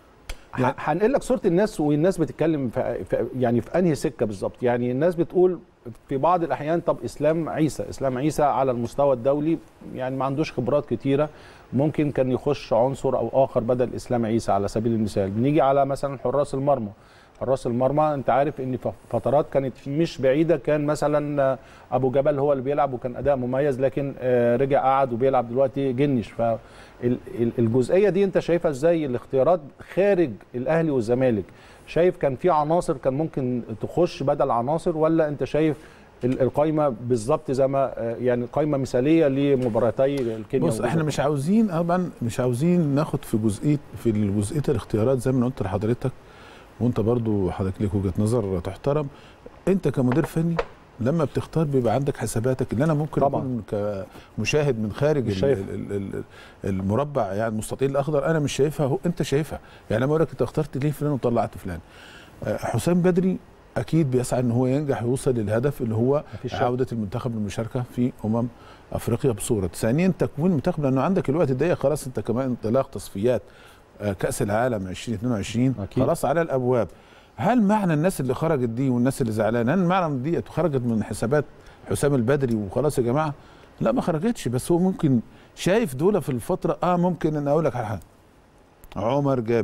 يعني- ه- هنقل لك صوره الناس والناس بتتكلم في في- يعني في انهي سكه بالظبط يعني الناس بتقول في بعض الاحيان طب اسلام عيسى اسلام عيسى على المستوى الدولي يعني ما عندوش خبرات كتيره ممكن كان يخش عنصر او اخر بدل اسلام عيسى على سبيل المثال بنيجي على مثلا حراس المرمى حراس المرمى انت عارف ان ف- فترات كانت مش بعيده كان مثلا آه، ابو جبل هو اللي بيلعب وكان اداء مميز لكن آه، رجع قعد وبيلعب دلوقتي جنش فالجزئيه دي انت شايفها ازاي الاختيارات خارج الاهلي والزمالك شايف كان في عناصر كان ممكن تخش بدل عناصر ولا انت شايف ال- القايمه بالظبط زي ما آه، يعني قايمه مثاليه لمباراتي الكينيا بص احنا مش عاوزين طبعا مش عاوزين ناخد في جزئيه في جزئيه الاختيارات زي ما أنا قلت لحضرتك وانت برضو حضرتك ليك وجهه نظر تحترم انت كمدير فني لما بتختار بيبقى عندك حساباتك اللي انا ممكن طبعاً. اكون كمشاهد من خارج مش ال- شايف. ال- ال- المربع يعني المستطيل الاخضر انا مش شايفها هو انت شايفها يعني لما اقول لك انت اخترت ليه فلان وطلعت فلان آه، حسام بدري اكيد بيسعى ان هو ينجح ويوصل للهدف اللي هو مفيش شك. عوده المنتخب للمشاركه في امم افريقيا بصوره ثانيا تكوين المنتخب لانه عندك الوقت الضيق خلاص انت كمان انطلاق تصفيات آه، كاس العالم 2022 أكيد. خلاص على الابواب هل معنى الناس اللي خرجت دي والناس اللي زعلانه هل معنى ان دي خرجت من حسابات حسام البدري وخلاص يا جماعه لا ما خرجتش بس هو ممكن شايف دول في الفتره اه ممكن ان اقول لك على حاجه عمر جابر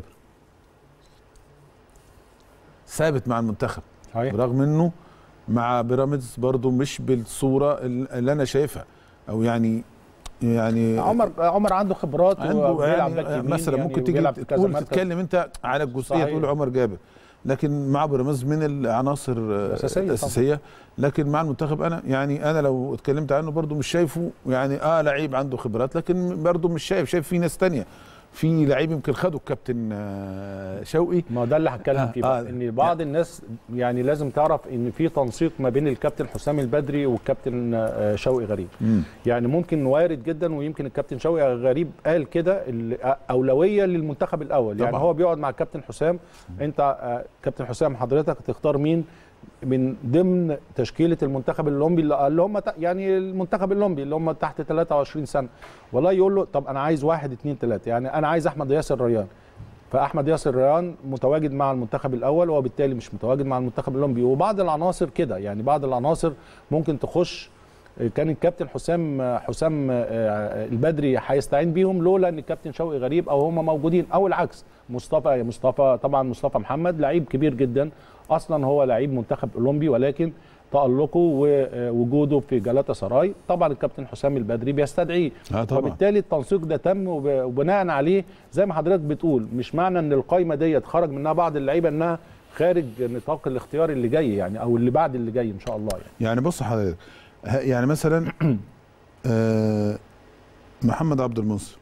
ثابت مع المنتخب صحيح برغم انه مع بيراميدز برضو مش بالصوره اللي انا شايفها او يعني يعني عمر عمر عنده خبرات عنده وبيلعب باك يعني يمين مثلا يعني ممكن تيجي وبيلعب في كذا تقول مركز. تتكلم انت على الجزئيه صحيح. تقول عمر جابر لكن مع بيراميدز من العناصر آه، الأساسية طبعاً. الاساسيه لكن مع المنتخب انا يعني انا لو اتكلمت عنه برضو مش شايفه يعني اه لعيب عنده خبرات لكن برضو مش شايف شايف في ناس تانية في لعيب يمكن خده الكابتن آه، شوقي ما ده اللي هتكلم آه، فيه بقى آه. ان بعض الناس يعني لازم تعرف ان في تنسيق ما بين الكابتن حسام البدري والكابتن آه، شوقي غريب مم. يعني ممكن وارد جدا ويمكن الكابتن شوقي غريب قال كده ال- اولويه للمنتخب الاول يعني طبعاً. هو بيقعد مع الكابتن حسام انت آه، كابتن حسام حضرتك تختار مين من ضمن تشكيله المنتخب الاولمبي اللي اللي هم ت- يعني المنتخب الاولمبي اللي هم تحت 23 سنه والله يقول له طب انا عايز واحد اتنين تلاته يعني انا عايز احمد ياسر ريان فاحمد ياسر ريان متواجد مع المنتخب الاول وبالتالي مش متواجد مع المنتخب الاولمبي وبعض العناصر كده يعني بعض العناصر ممكن تخش كان الكابتن حسام حسام آه، البدري هيستعين بيهم لولا ان الكابتن شوقي غريب او هم موجودين او العكس مصطفى مصطفى طبعا مصطفى محمد لعيب كبير جدا اصلا هو لعيب منتخب اولمبي ولكن تألقه ووجوده في جلاتا سراي طبعا الكابتن حسام البدري بيستدعيه اه طبعا وبالتالي التنسيق ده تم وب- وبناء عليه زي ما حضرتك بتقول مش معنى ان القايمه ديت خرج منها بعض اللعيبه انها خارج نطاق الاختيار اللي جاي يعني او اللي بعد اللي جاي ان شاء الله يعني يعني بص حضرتك ه- يعني مثلا آه، محمد عبد المنصف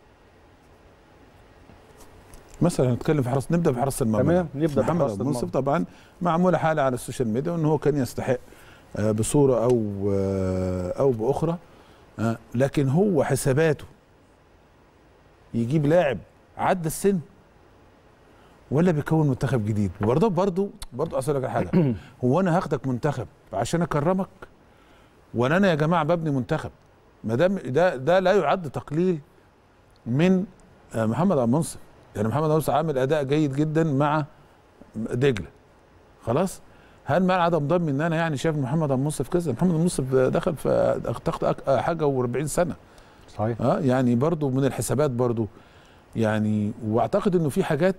مثلا نتكلم في حرس نبدا بحرس المرمى تمام نبدا محمد بحراسة عبد المنصف المرمى. طبعا معموله حاله على السوشيال ميديا ان هو كان يستحق آه، بصوره او آه، او باخرى آه، لكن هو حساباته يجيب لاعب عدى السن ولا بيكون منتخب جديد وبرضه برضه برضه اصل لك على حاجه هو انا هاخدك منتخب عشان اكرمك ولا انا يا جماعه ببني منتخب ما دام ده ده لا يعد تقليل من آه، محمد عبد المنصف يعني محمد عبد المنصف عامل اداء جيد جدا مع دجله خلاص هل معنى عدم ضمن ان انا يعني شايف محمد عبد المنصف كذا محمد عبد المنصف دخل في تاخد أك- حاجه و40 سنه صحيح اه يعني برضو من الحسابات برضو يعني واعتقد انه في حاجات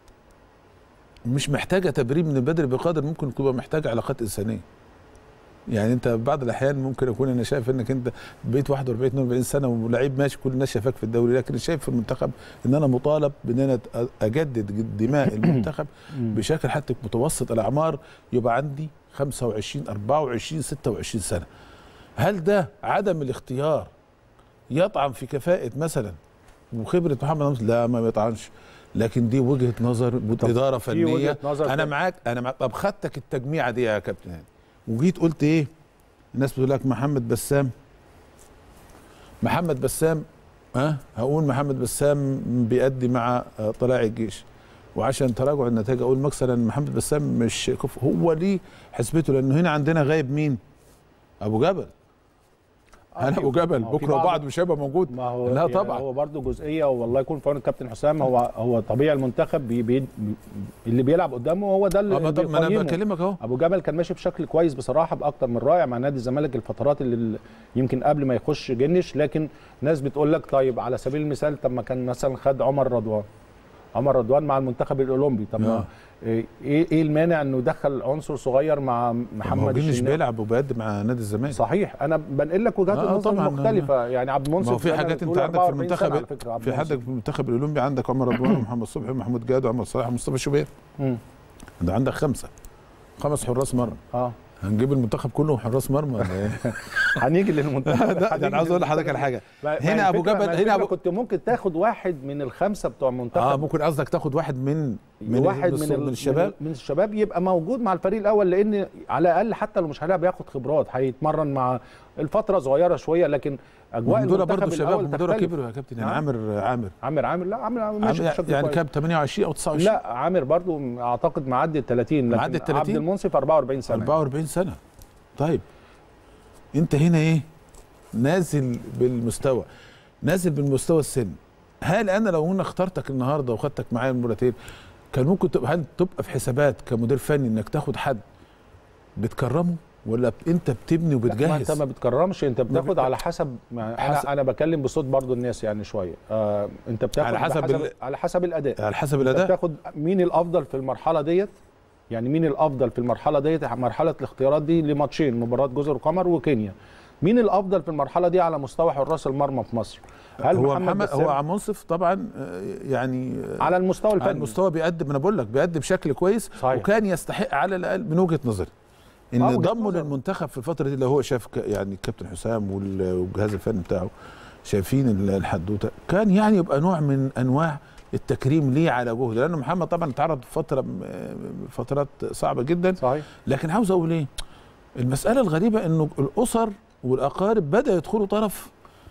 مش محتاجه تبرير من البدري بقدر ممكن تبقى محتاجه علاقات انسانيه يعني انت بعض الاحيان ممكن اكون انا شايف انك انت بقيت 41 42 سنه ولعيب ماشي كل الناس شايفاك في الدوري لكن شايف في المنتخب ان انا مطالب بان انا أ- اجدد دماء المنتخب بشكل حتى متوسط الاعمار يبقى عندي 25 24 26 سنه هل ده عدم الاختيار يطعن في كفاءه مثلا وخبره محمد عمرو لا ما بيطعنش لكن دي وجهه نظر اداره في فنيه وجهة نظر انا ف- معاك انا معاك طب خدتك التجميعه دي يا كابتن هاني وجيت قلت ايه الناس بتقول لك محمد بسام محمد بسام ها أه؟ هقول محمد بسام بيأدي مع آه، طلائع الجيش وعشان تراجع النتائج اقول مثلا محمد بسام مش كف هو ليه حسبته لانه هنا عندنا غايب مين ابو جبل هل ابو جبل ما هو في بكره بعض- وبعد مش هيبقى موجود ما هو لا يعني طبعا هو برضه جزئيه والله يكون في عون الكابتن حسام هو هو طبيعي المنتخب بي بي اللي بيلعب قدامه هو ده اللي آه، ما طب- ما انا بيقيمه. بكلمك اهو ابو جبل كان ماشي بشكل كويس بصراحه باكتر من رائع مع نادي الزمالك الفترات اللي اللي يمكن قبل ما يخش جنش لكن ناس بتقول لك طيب على سبيل المثال طب ما كان مثلا خد عمر رضوان عمر رضوان مع المنتخب الاولمبي طب آه. ما ايه ايه المانع انه يدخل عنصر صغير مع ما هو محمد جنش الشناوي بيلعب وبيقدم مع نادي الزمالك صحيح انا بنقل لك وجهات آه، النظر طبعاً. المختلفه يعني عبد المنصف ما هو في زي ما حاجات انت بتقول عندك في 44 سنة المنتخب على فكرة عبد في المنصف. حدك في المنتخب الاولمبي عندك عمر رضوان ومحمد صبحي ومحمود جاد وعمر صلاح ومصطفى شوبير مم. ده عندك خمسه خمس حراس مرمى اه هنجيب المنتخب كله حراس مرمى ولا ايه؟ هنيجي للمنتخب لا ده انا عاوز اقول لحضرتك على حاجه ما- ما هنا ابو الفكرة- جبل ما هنا الفكرة ابو كنت ممكن تاخد واحد من الخمسه بتوع المنتخب اه ممكن قصدك تاخد واحد من من واحد من, من, ال- من الشباب من الشباب يبقى موجود مع الفريق الاول لان على الاقل حتى لو مش هيلعب ياخد خبرات هيتمرن مع الفتره صغيره شويه لكن اجواء هم دول المنتخب برضه شباب الاول هم دول تختلف. كبروا يا كابتن يعني نعم. عامر عامر عامر عامر لا عامر عامر ماشي عامر بشكل يعني كويس. كام 28 او 29 لا عامر برضو اعتقد معدي ال 30 لكن معدي ال 30 عبد المنصف 44 سنه 44 سنه طيب انت هنا ايه نازل بالمستوى نازل بالمستوى السن هل انا لو انا اخترتك النهارده وخدتك معايا المرتين كان ممكن تبقى هل تبقى في حسابات كمدير فني انك تاخد حد بتكرمه ولا انت بتبني لا، ما انت وبتجهز ما بتكرمش انت بتاخد بت- على حسب ما حسب- انا انا بكلم بصوت برضو الناس يعني شويه آه انت بتاخد على حسب بحسب ال- على حسب الاداء على حسب انت الاداء بتاخد مين الافضل في المرحله ديت يعني مين الافضل في المرحله ديت مرحله الاختيارات دي لماتشين مباراه جزر القمر وكينيا مين الافضل في المرحله دي على مستوى حراس المرمى في مصر هل هو محمد, محمد بسام هو عم منصف طبعا آه، يعني آه، على المستوى على الفني المستوى بيقدم انا بقول لك بيقدم بشكل كويس صحيح. وكان يستحق على الاقل من وجهه نظري آه، ان وجهة ضمه نظر. للمنتخب في الفتره دي اللي هو شاف ك- يعني الكابتن حسام وال- والجهاز الفني بتاعه شايفين ال- الحدوته كان يعني يبقى نوع من انواع التكريم ليه على جهد لان محمد طبعا اتعرض فتره م- فترات صعبه جدا صحيح لكن عاوز اقول ايه المساله الغريبه انه الاسر والاقارب بدا يدخلوا طرف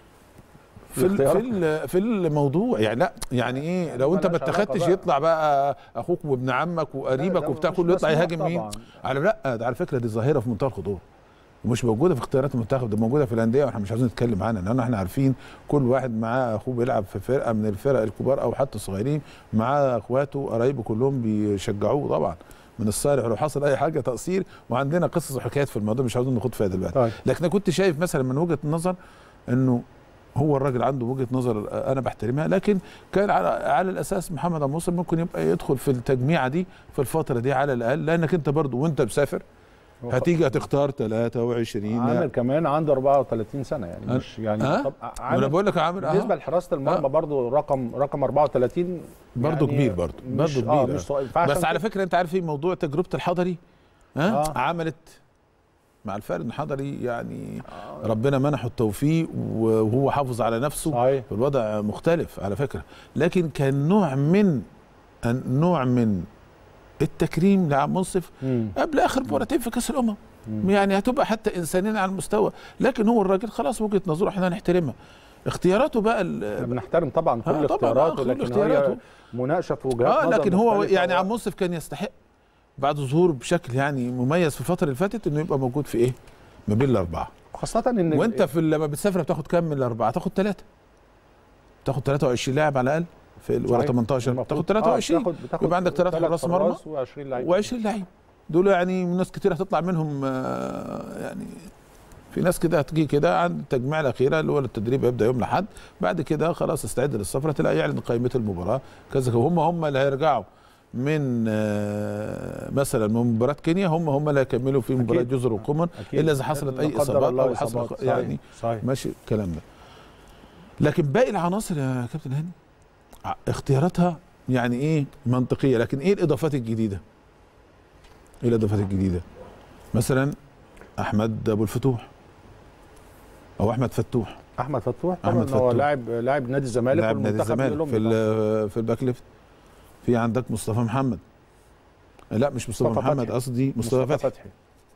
في ال- في الاختيارات. ال- في الموضوع يعني لا يعني ايه لو انت ما ملهاش علاقة اتخذتش بقى. يطلع بقى اخوك وابن عمك لا، وقريبك ده وبتاع مش كله يطلع مسموح يهاجم مين طبعاً. على لا ده على فكره دي ظاهره في منتهى الخطوره ومش موجوده في اختيارات المنتخب ده موجوده في الانديه واحنا مش عايزين نتكلم عنها لان احنا عارفين كل واحد معاه اخوه بيلعب في فرقه من الفرق الكبار او حتى الصغيرين معاه اخواته قرايبه كلهم بيشجعوه طبعا من الصالح لو حصل اي حاجه تقصير وعندنا قصص وحكايات في الموضوع مش عاوزين نخوض فيها دلوقتي طيب لكن انا كنت شايف مثلا من وجهه النظر انه هو الراجل عنده وجهه نظر انا بحترمها لكن كان على على الاساس محمد ابو مصر ممكن يبقى يدخل في التجميعه دي في الفتره دي على الاقل لانك انت برضو وانت مسافر هتيجي هتختار 23 عامر كمان عنده 34 سنه يعني أه؟ مش يعني أه؟ طب انا عامر بقول لك يا عامر بالنسبه أه. لحراسه المرمى آه. برضو رقم رقم 34 برضو يعني كبير برضو مش- برضو اه كبير مش صغير. فعشان بس على كده- فكره انت عارف ايه موضوع تجربه الحضري ها آه. عملت مع الفرق ان حضري يعني ربنا منحه التوفيق وهو حافظ على نفسه صحيح الوضع مختلف على فكره لكن كان نوع من نوع من التكريم لعم منصف مم. قبل اخر مباراتين في كاس الامم مم. يعني هتبقى حتى انسانيا على المستوى لكن هو الراجل خلاص وجهه نظره احنا نحترمها اختياراته بقى ال- احنا بنحترم طبعا كل آه، طبعاً، اختياراته آه، كل لكن اختياراته. هي مناقشه في وجهات اه نظر لكن هو مختلفة. يعني عم منصف كان يستحق بعد ظهور بشكل يعني مميز في الفتره اللي فاتت انه يبقى موجود في ايه؟ ما بين الاربعه خاصه ان وانت في لما بتسافر بتاخد كام من الاربعه؟ تاخد ثلاثه تاخد 23 لاعب على الاقل في ال- ولا صحيح. 18 المفروض- بتاخد 23 بتاخد بتاخد يبقى عندك ثلاثة ثلاث حراس مرمى و20 لعيب و20 لعيب دول يعني ناس كتير هتطلع منهم آه، يعني في ناس كده هتجي كده عند التجميع الاخيره اللي هو التدريب هيبدا يوم الاحد بعد كده خلاص استعد للسفره تلاقي يعلن قائمه المباراه كذا وهم هم اللي هيرجعوا من آه، مثلا من مباراه كينيا هم هم اللي هيكملوا في مباراه أكيد. جزر القمر أكيد. الا اذا حصلت لا اي قدر اصابات الله او حصل إصابات. يعني صحيح. صحيح ماشي الكلام ده لكن باقي العناصر يا كابتن هاني ع- اختياراتها يعني ايه منطقيه لكن ايه الاضافات الجديده ايه الاضافات الجديده مثلا احمد ابو الفتوح او احمد فتوح احمد فتوح طبعا أحمد هو فتوح. لاعب لاعب نادي الزمالك لاعب نادي والمنتخب الزمالك الأولمبي في طبعاً. ال- في الباك ليفت في عندك مصطفى محمد لا مش مصطفى, مصطفى محمد فتحي. قصدي مصطفى فتحي فتحي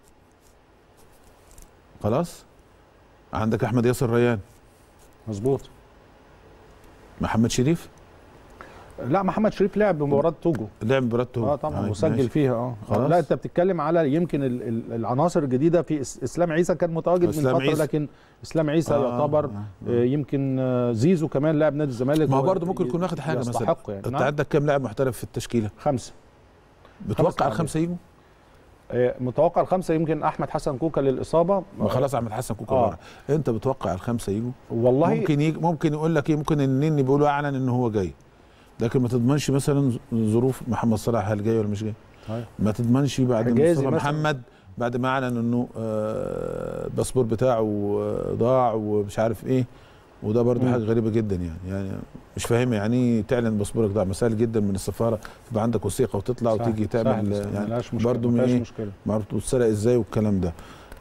خلاص عندك احمد ياسر ريان مظبوط محمد شريف لا محمد شريف لعب مباراه توجو لعب مباراه توجو. اه طبعا طيب، وسجل ماشي. فيها اه خلاص. لا انت بتتكلم على يمكن ال- ال- العناصر الجديده في إس- اسلام عيسى كان متواجد من إسلام فتره عيسى. لكن اسلام عيسى آه، يعتبر آه، آه، آه. يمكن آه، زيزو كمان لاعب نادي الزمالك ما هو هو برضه ممكن يكون واخد حاجه مثلا يستحق يعني انت نعم. عندك كام لاعب محترف في التشكيله؟ خمسه بتوقع لاعبين. الخمسه يجوا؟ آه، متوقع الخمسه يمكن احمد حسن كوكا للاصابه ما خلاص احمد حسن كوكا آه. بره انت بتوقع الخمسه يجوا؟ والله ممكن يجي ممكن يقول لك ايه ممكن النني بيقولوا اعلن ان هو جاي لكن ما تضمنش مثلا ظروف محمد صلاح هل جاي ولا مش جاي طيب. ما تضمنش بعد حجازي مصطفى مثلاً. محمد بعد ما اعلن انه آه، الباسبور بتاعه آه، ضاع ومش عارف ايه وده برضه مم. حاجه غريبه جدا يعني يعني مش فاهم يعني ايه تعلن باسبورك ضاع مسهل جدا من السفاره تبقى عندك وثيقه وتطلع سهل- وتيجي تعمل سهل، يعني ملهاش مشكله برضه من مفيهاش ايه مشكله معرفش اتسرق ازاي والكلام ده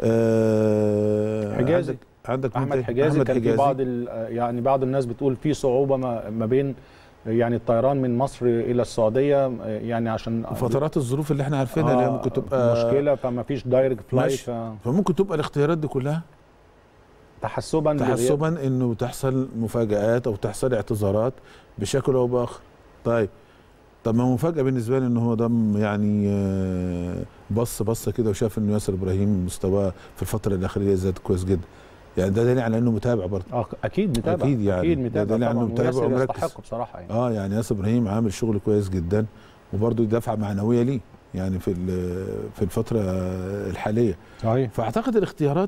آه حجازي. عندك عندك مين احمد تاني؟ حجازي أحمد كان في بعض ال- يعني بعض الناس بتقول في صعوبه ما, ما بين يعني الطيران من مصر الى السعوديه آه، يعني عشان فترات الظروف اللي احنا عارفينها اللي هي آه، ممكن تبقى مشكله فما فيش دايركت فلايت ماشي. فممكن تبقى الاختيارات دي كلها تحسبا لغياب- تحسبا انه تحصل مفاجآت او تحصل اعتذارات بشكل او باخر طيب طب ما مفاجأة بالنسبة لي ان هو ضم يعني آه، بص بصة كده وشاف انه ياسر ابراهيم مستواه في الفترة الأخيرة زاد كويس جدا يعني ده دليل على انه متابع برضه آه، اكيد متابع أكيد يعني. اكيد ده متابع دليل على طبعا إنه متابع وياسر ومركز. يستحق بصراحه يعني اه يعني ياسر ابراهيم عامل شغل كويس جدا وبرضه دفعة معنوية ليه يعني في ال- في الفترة الحالية صحيح فاعتقد الاختيارات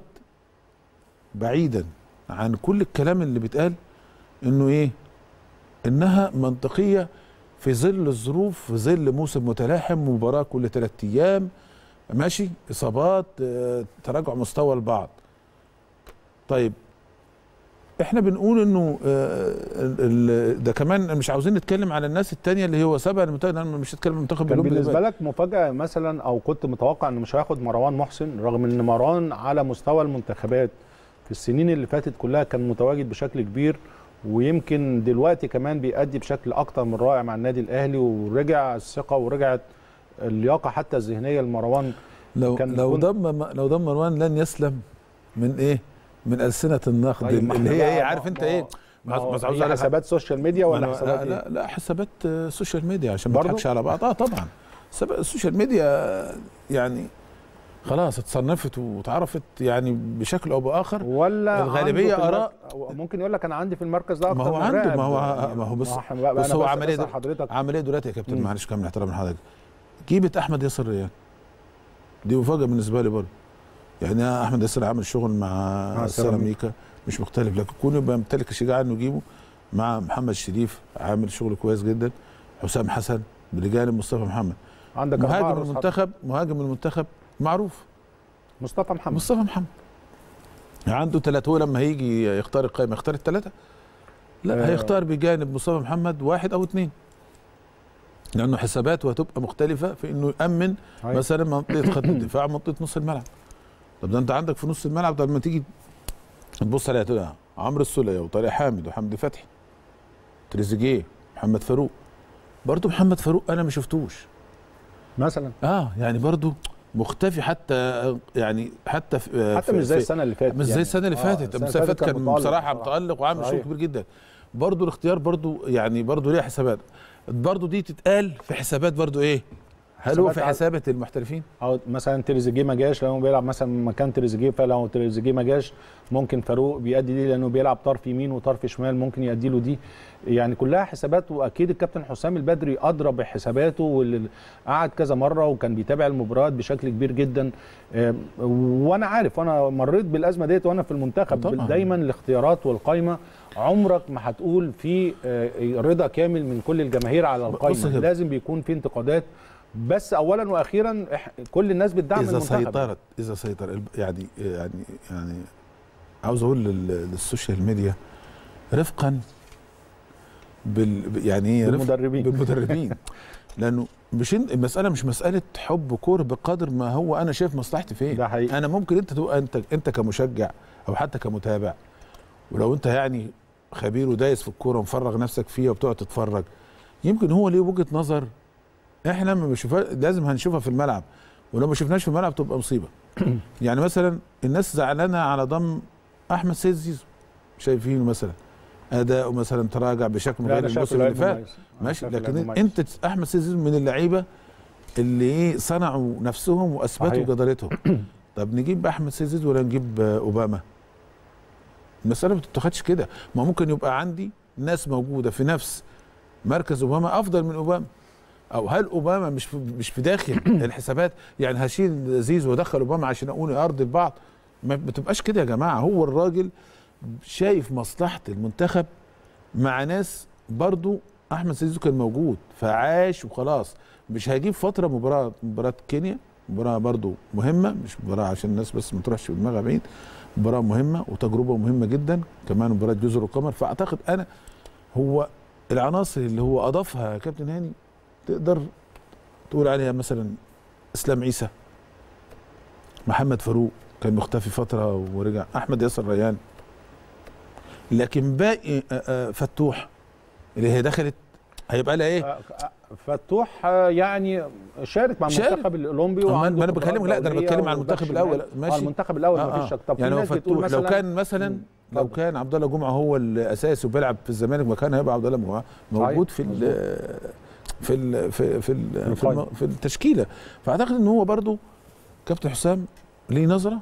بعيدا عن كل الكلام اللي بيتقال انه ايه انها منطقيه في ظل الظروف في ظل موسم متلاحم مباراه كل ثلاث ايام ماشي اصابات آه، تراجع مستوى البعض طيب احنا بنقول انه آه، ال- ال- ده كمان مش عاوزين نتكلم على الناس التانية اللي هو سبق المنتخب انا مش هتكلم المنتخب كان بالأولمبي بالنسبه دلوقتي. لك مفاجاه مثلا او كنت متوقع انه مش هياخد مروان محسن رغم ان مروان على مستوى المنتخبات في السنين اللي فاتت كلها كان متواجد بشكل كبير ويمكن دلوقتي كمان بيأدي بشكل اكتر من رائع مع النادي الاهلي ورجع الثقه ورجعت اللياقه حتى الذهنيه لمروان لو كان لو كنت- ضم لو ضم مروان لن يسلم من ايه؟ من ألسنة النقد طيب، ما اللي احنا هي بقى- ايه عارف ما- انت ما- ايه؟ ما هو عاوز هي أقول لك حسابات سوشيال ميديا ولا ولا حسابات لا, إيه؟ لا لا حسابات آه، سوشيال ميديا عشان ما برضو؟ نضحكش على بعض اه طبعا حسابات السوشيال ميديا آه، يعني خلاص اتصنفت واتعرفت يعني بشكل او باخر ولا الغالبية عنده في آراء. المرك- ممكن يقول لك انا عندي في المركز ده ما اكتر هو من عنده لاعب. ما هو يعني ما هو بص إحنا بقى- بص أنا هو بس عمل ايه بسأل ده- حضرتك عمل ايه دلوقتي يا كابتن مم. معلش كامل احترام من حضرتك جيبت احمد ياسر ريان دي مفاجاه بالنسبه لي برضه يعني أنا احمد ياسر عامل شغل مع مع السيراميكا مش مختلف لكن كونه يبقى يمتلك الشجاعه انه يجيبه مع محمد شريف عامل شغل كويس جدا حسام حسن بجانب مصطفى محمد عندك أربعة مهاجم رؤوس حرب. المنتخب مهاجم المنتخب معروف مصطفى محمد مصطفى محمد عنده ثلاثة هو لما هيجي يختار القائمة يختار الثلاثة لا آه. هيختار بجانب مصطفى محمد واحد أو اثنين لأنه حساباته هتبقى مختلفة في إنه يأمن أيوة. مثلا منطقة خط الدفاع منطقة نص الملعب طب ده أنت عندك في نص الملعب ده لما تيجي تبص عليها تقول آه، عمرو السولية وطارق حامد وحمدي فتحي تريزيجيه محمد فاروق برضه محمد فاروق أنا ما شفتوش مثلا اه يعني برضه مختفي حتى يعني حتى في حتى في- مش زي في- السنه اللي فاتت مش زي يعني. السنه اللي آه، فاتت السنة السنه اللي فاتت كان متألق بصراحه متالق وعامل شغل صحيح. كبير جدا برضه الاختيار برضه يعني برضه ليه حسابات برضه دي تتقال في حسابات برضه ايه هل هو حسابات في على- حسابه المحترفين او مثلا تريزيجيه ما جاش لانه بيلعب مثلا مكان تريزيجيه فلو تريزيجيه ما جاش ممكن فاروق بيأدي دي لانه بيلعب طرف يمين وطرف شمال ممكن يأدي له دي يعني كلها حسابات واكيد الكابتن حسام البدري ادرى بحساباته واللي قعد كذا مره وكان بيتابع المباريات بشكل كبير جدا آم، وانا عارف وانا مريت بالازمه ديت وانا في المنتخب طبعاً. دايما الاختيارات والقائمه عمرك ما هتقول في آه، رضا كامل من كل الجماهير على بص القائمه كده. لازم بيكون في انتقادات بس اولا واخيرا إح- كل الناس بتدعم اذا المنتخب سيطرت اذا سيطر الب- يعني يعني يعني عاوز اقول لل- للسوشيال ميديا رفقا بال يعني ايه رفق- بالمدربين. بالمدربين لانه مش إن- المساله مش مساله حب كوره بقدر ما هو انا شايف مصلحتي فين ده حقيقي. انا ممكن انت تبقى انت انت كمشجع او حتى كمتابع ولو انت يعني خبير ودايس في الكوره ومفرغ نفسك فيها وبتقعد تتفرج يمكن هو ليه وجهه نظر احنا لما بنشوفها لازم هنشوفها في الملعب ولو ما شفناش في الملعب تبقى مصيبه يعني مثلا الناس زعلانه على ضم احمد سيد زيزو شايفينه مثلا اداؤه مثلا تراجع بشكل لا، غير أنا شايف الموسم اللي لعيب فات مميز. أنا ماشي شايف لعيب لكن مميز. انت احمد سيد زيزو من اللعيبه اللي ايه صنعوا نفسهم واثبتوا صحيح. جدارتهم طب نجيب بقى احمد سيد زيزو ولا نجيب آه، اوباما المساله ما بتتاخدش كده ما ممكن يبقى عندي ناس موجوده في نفس مركز اوباما افضل من اوباما او هل اوباما مش في مش في داخل الحسابات يعني هشيل زيزو وادخل اوباما عشان اقول ارضي البعض ما بتبقاش كده يا جماعه هو الراجل شايف مصلحه المنتخب مع ناس برضو احمد زيزو كان موجود فعاش وخلاص مش هجيب فتره مباراه مباراه كينيا مباراه برضو مهمه مش مباراه عشان الناس بس ما تروحش بدماغها بعيد مباراه مهمه وتجربه مهمه جدا كمان مباراه جزر القمر فاعتقد انا هو العناصر اللي هو اضافها يا كابتن هاني تقدر تقول عليها مثلا اسلام عيسى محمد فاروق كان مختفي فتره ورجع احمد ياسر ريان لكن باقي آه، آه، فتوح اللي هي دخلت هيبقى لها ايه آه، آه، فتوح آه، يعني شارك مع شارك. المنتخب الاولمبي أما وعنده ما أنا خبرات بكلمك- لا، ده أنا دولية بتكلم عن وباك المنتخب الأول، شمال. ماشي. آه، المنتخب الاول آه، ما آه. فيش شك طب في يعني هو ناس بتقول فتوح لو مثلا كان مثلا مم. لو اتفضل. كان عبد الله جمعه هو الاساسي وبيلعب في الزمالك مكان هيبقى عبد الله جمعه موجود في صحيح. ال في ال في في ال في, القائمة. الم- في التشكيله فاعتقد ان هو برضو كابتن حسام ليه نظره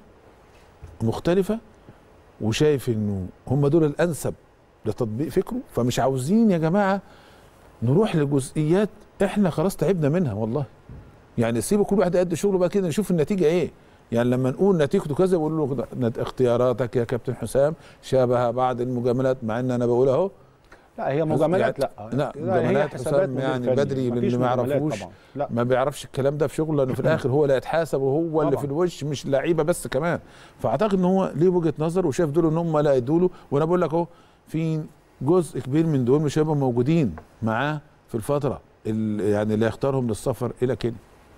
مختلفه وشايف انه هم دول الانسب لتطبيق فكره فمش عاوزين يا جماعه نروح لجزئيات احنا خلاص تعبنا منها والله يعني سيبوا كل واحد قد شغله بقى كده نشوف النتيجه ايه يعني لما نقول نتيجته كذا يقول له كده، نت- اختياراتك يا كابتن حسام شابه بعض المجاملات مع ان انا بقول اهو لا هي مجاملات لا لا، هي مجاملات حسابات حسام مدير يعني فني. بدري مفيش للي ما مجاملات يعرفوش. طبعا لا ما بيعرفش الكلام ده في شغله لانه في الاخر هو اللي هيتحاسب وهو اللي طبعا. في الوش مش لعيبه بس كمان فاعتقد ان هو ليه وجهه نظر وشاف دول ان هم لا يدوا له وانا بقول لك اهو في جزء كبير من دول مش هيبقوا موجودين معاه في الفتره ال- يعني اللي هيختارهم للسفر الى كينيا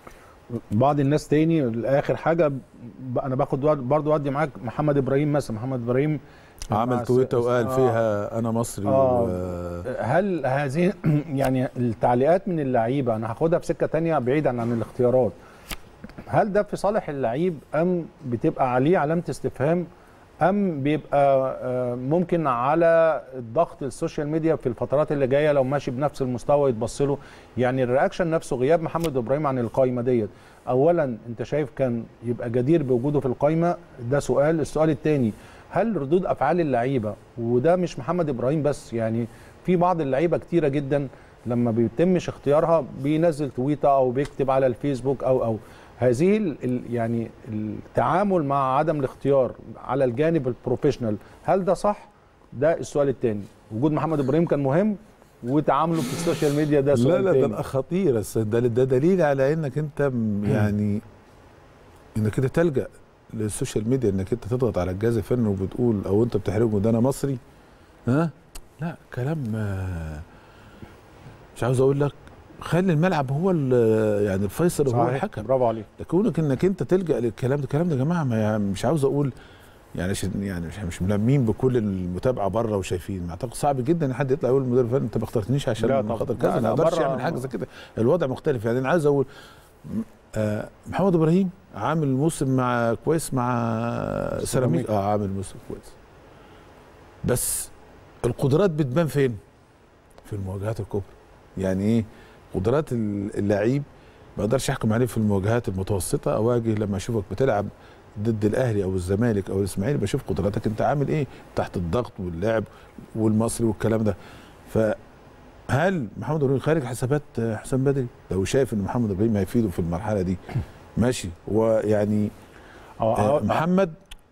بعض الناس تاني اخر حاجه ب- انا باخد وقت- برضو ودي معاك محمد ابراهيم مثلا محمد ابراهيم مع عمل س- تويته وقال آه. فيها انا مصري آه. و... هل هذه يعني التعليقات من اللعيبه انا هاخدها في سكه تانية بعيدا عن الاختيارات هل ده في صالح اللعيب ام بتبقى عليه علامه استفهام ام بيبقى آه، ممكن على الضغط السوشيال ميديا في الفترات اللي جايه لو ماشي بنفس المستوى يتبص له يعني الرياكشن نفسه غياب محمد ابراهيم عن القايمه ديت اولا انت شايف كان يبقى جدير بوجوده في القايمه ده سؤال السؤال الثاني هل ردود افعال اللعيبه وده مش محمد ابراهيم بس يعني في بعض اللعيبه كتيره جدا لما بيتمش اختيارها بينزل تويته او بيكتب على الفيسبوك او او هذه ال ال يعني التعامل مع عدم الاختيار على الجانب البروفيشنال هل ده صح؟ ده السؤال الثاني وجود محمد ابراهيم كان مهم وتعامله في السوشيال ميديا ده لا سؤال لا ده تاني. بقى خطير بس ده, ده دليل على انك انت م- يعني انك انت تلجا للسوشيال ميديا انك انت تضغط على الجهاز الفني وبتقول او انت بتحرجه ده انا مصري ها لا كلام آه، مش عاوز اقول لك خلي الملعب هو ال- يعني الفيصل وهو صحيح الحكم برافو عليك لكونك انك انت تلجا للكلام ده الكلام ده يا جماعه ما مش عاوز اقول يعني عشان يعني مش مش ملمين بكل المتابعه بره وشايفين اعتقد صعب جدا ان حد يطلع يقول للمدير الفني انت ما اخترتنيش عشان لا من طبعا. خاطر لا، كذا لا، ما اقدرش بره- اعمل حاجه زي كده الوضع مختلف يعني انا عايز اقول آه محمد ابراهيم عامل موسم مع كويس مع سيراميك سيراميك. اه عامل موسم كويس بس القدرات بتبان فين؟ في المواجهات الكبرى يعني ايه قدرات اللعيب ما اقدرش احكم عليه في المواجهات المتوسطه اواجه لما اشوفك بتلعب ضد الاهلي او الزمالك او الاسماعيلي بشوف قدراتك انت عامل ايه تحت الضغط واللعب والمصري والكلام ده فهل محمد ابراهيم خارج حسابات حسام بدري لو شايف ان محمد ابراهيم هيفيده في المرحله دي ماشي ويعني أو- آه، أو- محمد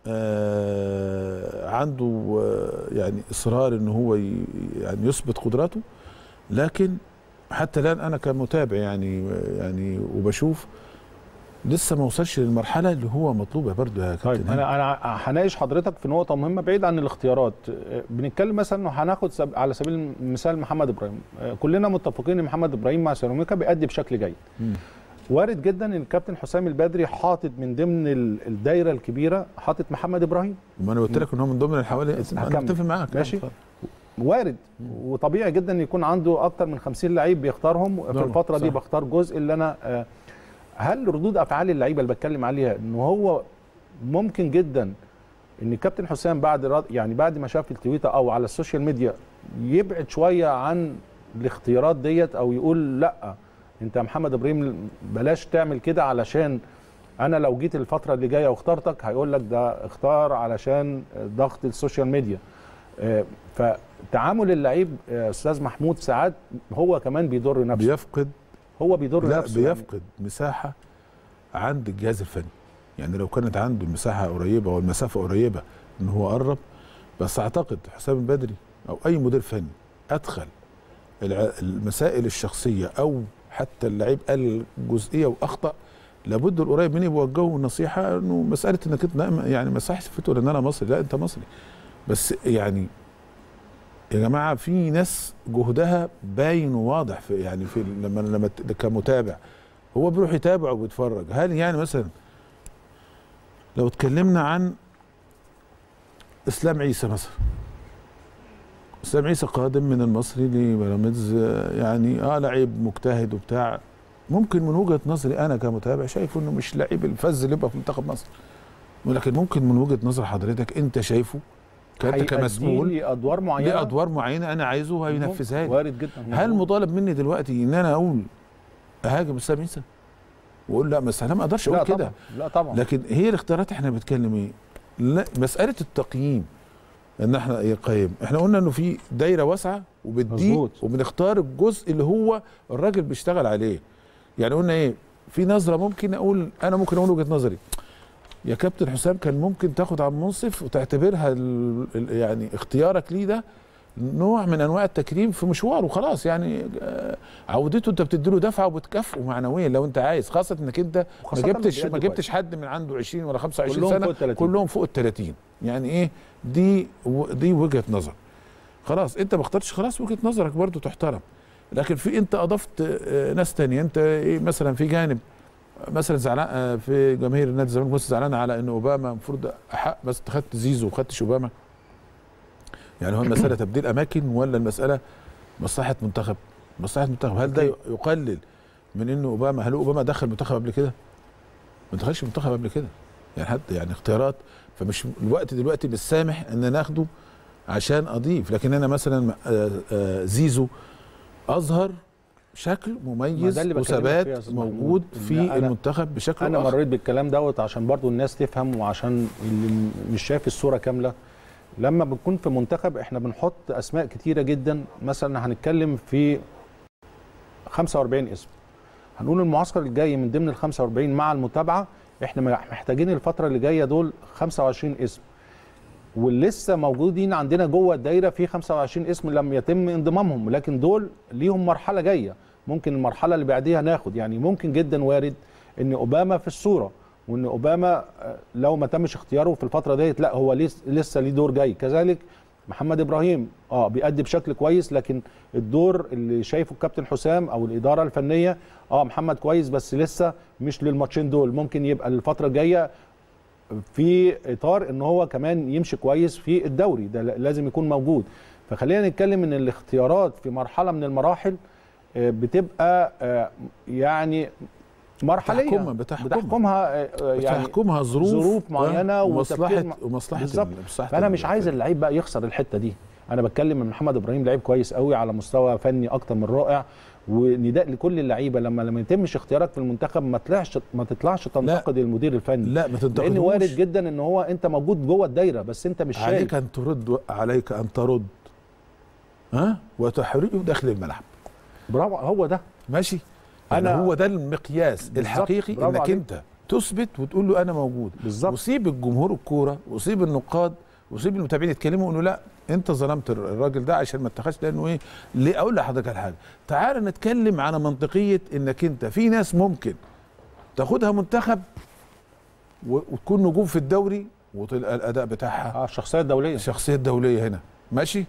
آه عنده آه يعني اصرار ان هو ي- يعني يثبت قدراته لكن حتى الان انا كمتابع يعني يعني وبشوف لسه ما وصلش للمرحله اللي هو مطلوبه برضه يا طيب كابتن انا انا هناقش حضرتك في نقطه مهمه بعيد عن الاختيارات آه، بنتكلم مثلا انه هناخد سب... على سبيل المثال محمد ابراهيم آه، كلنا متفقين ان محمد ابراهيم مع سيراميكا بيأدي بشكل جيد مم. وارد جدا ان الكابتن حسام البدري حاطط من ضمن ال- الدايره الكبيره حاطط محمد ابراهيم وما انا قلت لك ان هو من ضمن الحوالي انا هكمل. اتفق معاك ماشي. اتفضل. وارد وطبيعي جدا ان يكون عنده اكتر من 50 لعيب بيختارهم في طبعا، الفتره دي صح. بختار جزء اللي انا آه، هل ردود افعال اللعيبه اللي بتكلم عليها ان هو ممكن جدا ان الكابتن حسام بعد رد يعني بعد ما شاف التويته او على السوشيال ميديا يبعد شويه عن الاختيارات ديت او يقول لا انت يا محمد ابراهيم بلاش تعمل كده علشان انا لو جيت الفتره اللي جايه واخترتك هيقول لك ده اختار علشان ضغط السوشيال ميديا آه، فتعامل اللعيب آه، استاذ محمود ساعات هو كمان بيضر نفسه بيفقد هو بيضر لا نفسه يعني. بيفقد مساحه عند الجهاز الفني يعني لو كانت عنده المساحه قريبه والمسافه قريبه ان هو قرب بس اعتقد حسام البدري او اي مدير فني ادخل الع- المسائل الشخصيه او حتى اللعيب قال جزئيه واخطا لابد القريب مني بوجهه نصيحه انه مساله انك انت لا، يعني ما يصحش تقول ان انا مصري لا انت مصري بس يعني يا جماعه في ناس جهدها باين وواضح في يعني في لما لما ت- كمتابع هو بيروح يتابع وبيتفرج هل يعني مثلا لو اتكلمنا عن اسلام عيسى مثلا اسلام عيسى قادم من المصري لبيراميدز آه، يعني اه لعيب مجتهد وبتاع ممكن من وجهه نظري انا كمتابع شايفه انه مش لعيب الفذ اللي يبقى في منتخب مصر ولكن ممكن من وجهه نظر حضرتك انت شايفه كانت هيأدي كمسؤول لي ادوار معينه ليه ادوار معينه انا عايزه وهينفذها لي وارد جدا هل مظبوط. مطالب مني دلوقتي ان انا اقول اهاجم اسلام عيسى واقول لا بس انا ما اقدرش لا اقول كده طبعا لا طبعا لكن هي الاختيارات احنا بنتكلم ايه لا مساله التقييم ان احنا يقيم احنا قلنا انه في دايره واسعه وبتضيق مظبوط. وبنختار الجزء اللي هو الراجل بيشتغل عليه يعني قلنا ايه في نظره ممكن اقول انا ممكن اقول وجهه نظري يا كابتن حسام كان ممكن تاخد عن منصف وتعتبرها ال ال يعني اختيارك ليه ده نوع من انواع التكريم في مشواره خلاص يعني آه، عودته انت بتديله دفعه وبتكافئه معنويا لو انت عايز خاصه انك انت ما وخاصة جبتش لما ما بيأدي جبتش حد من عنده 20 ولا 25 كلهم سنه فوق ال 30. كلهم فوق ال 30 يعني ايه دي و- دي وجهه نظر خلاص انت ما اخترتش خلاص وجهه نظرك برضو تحترم لكن في انت اضفت آه، ناس تانية انت ايه مثلا في جانب مثلا زعلان آه، في جماهير النادي الزمالك بس زعلان على ان اوباما المفروض احق بس أنت خدت زيزو وما خدتش اوباما يعني هو المساله تبديل اماكن ولا المساله مصلحه منتخب مصلحه منتخب هل ده يقلل من انه اوباما هل اوباما دخل منتخب قبل كده ما دخلش منتخب قبل كده يعني حتى يعني اختيارات فمش الوقت دلوقتي مش سامح ان ناخده عشان اضيف لكن انا مثلا آه، آه، زيزو اظهر شكل ما مميز ده اللي بكلمك فيه وثبات يا أستاذ محمود. موجود إن في أنا- المنتخب بشكل انا آخر. مريت بالكلام دوت عشان برضو الناس تفهم وعشان اللي مش شايف الصوره كامله لما بنكون في منتخب احنا بنحط اسماء كتيره جدا مثلا هنتكلم في 45 اسم هنقول المعسكر الجاي من ضمن ال 45 مع المتابعه احنا محتاجين الفتره اللي جايه دول 25 اسم ولسه موجودين عندنا جوه الدايره في 25 اسم لم يتم انضمامهم لكن دول ليهم مرحله جايه ممكن المرحله اللي بعديها ناخد يعني ممكن جدا وارد ان اوباما في الصوره وان اوباما آه، لو ما تمش اختياره في الفتره ديت لا هو لس- لسه ليه دور جاي كذلك محمد ابراهيم اه بيأدي بشكل كويس لكن الدور اللي شايفه الكابتن حسام او الاداره الفنيه اه محمد كويس بس لسه مش للماتشين دول ممكن يبقى الفتره الجايه في اطار ان هو كمان يمشي كويس في الدوري ده لازم يكون موجود فخلينا نتكلم ان الاختيارات في مرحله من المراحل آه، بتبقى آه، يعني مرحليه بتحكمها- بتحكمها. بتحكمها آه، يعني بتحكمها ظروف ظروف معينة ومصلحه وتفكير م- ومصلحه بالظبط. ال- مصلحة فانا مش ال- عايز اللعيب بقى يخسر الحته دي انا بتكلم ان محمد ابراهيم لعيب كويس قوي على مستوى فني اكتر من رائع ونداء لكل اللعيبه لما لما يتمش اختيارك في المنتخب ما طلعش ما تطلعش تنتقد المدير الفني لا ما لان تنتقدوش وارد جدا ان هو انت موجود جوه الدايره بس انت مش عليك شايف ان ترد عليك ان ترد ها وتحرجه داخل الملعب برافو هو ده ماشي يعني أنا- هو ده المقياس بالظبط، الحقيقي برافو انك عليك. انت تثبت وتقول له انا موجود بالظبط وسيب الجمهور الكوره وسيب النقاد وسيب المتابعين يتكلموا يقولوا لا انت ظلمت الر- الراجل ده عشان ما اتخذش لانه ايه ليه اقول لحضرتك على حاجه تعال نتكلم على منطقيه انك انت في ناس ممكن تاخدها منتخب و- وتكون نجوم في الدوري وتلقى الاداء بتاعها اه الشخصيه الدوليه الشخصيه الدوليه هنا ماشي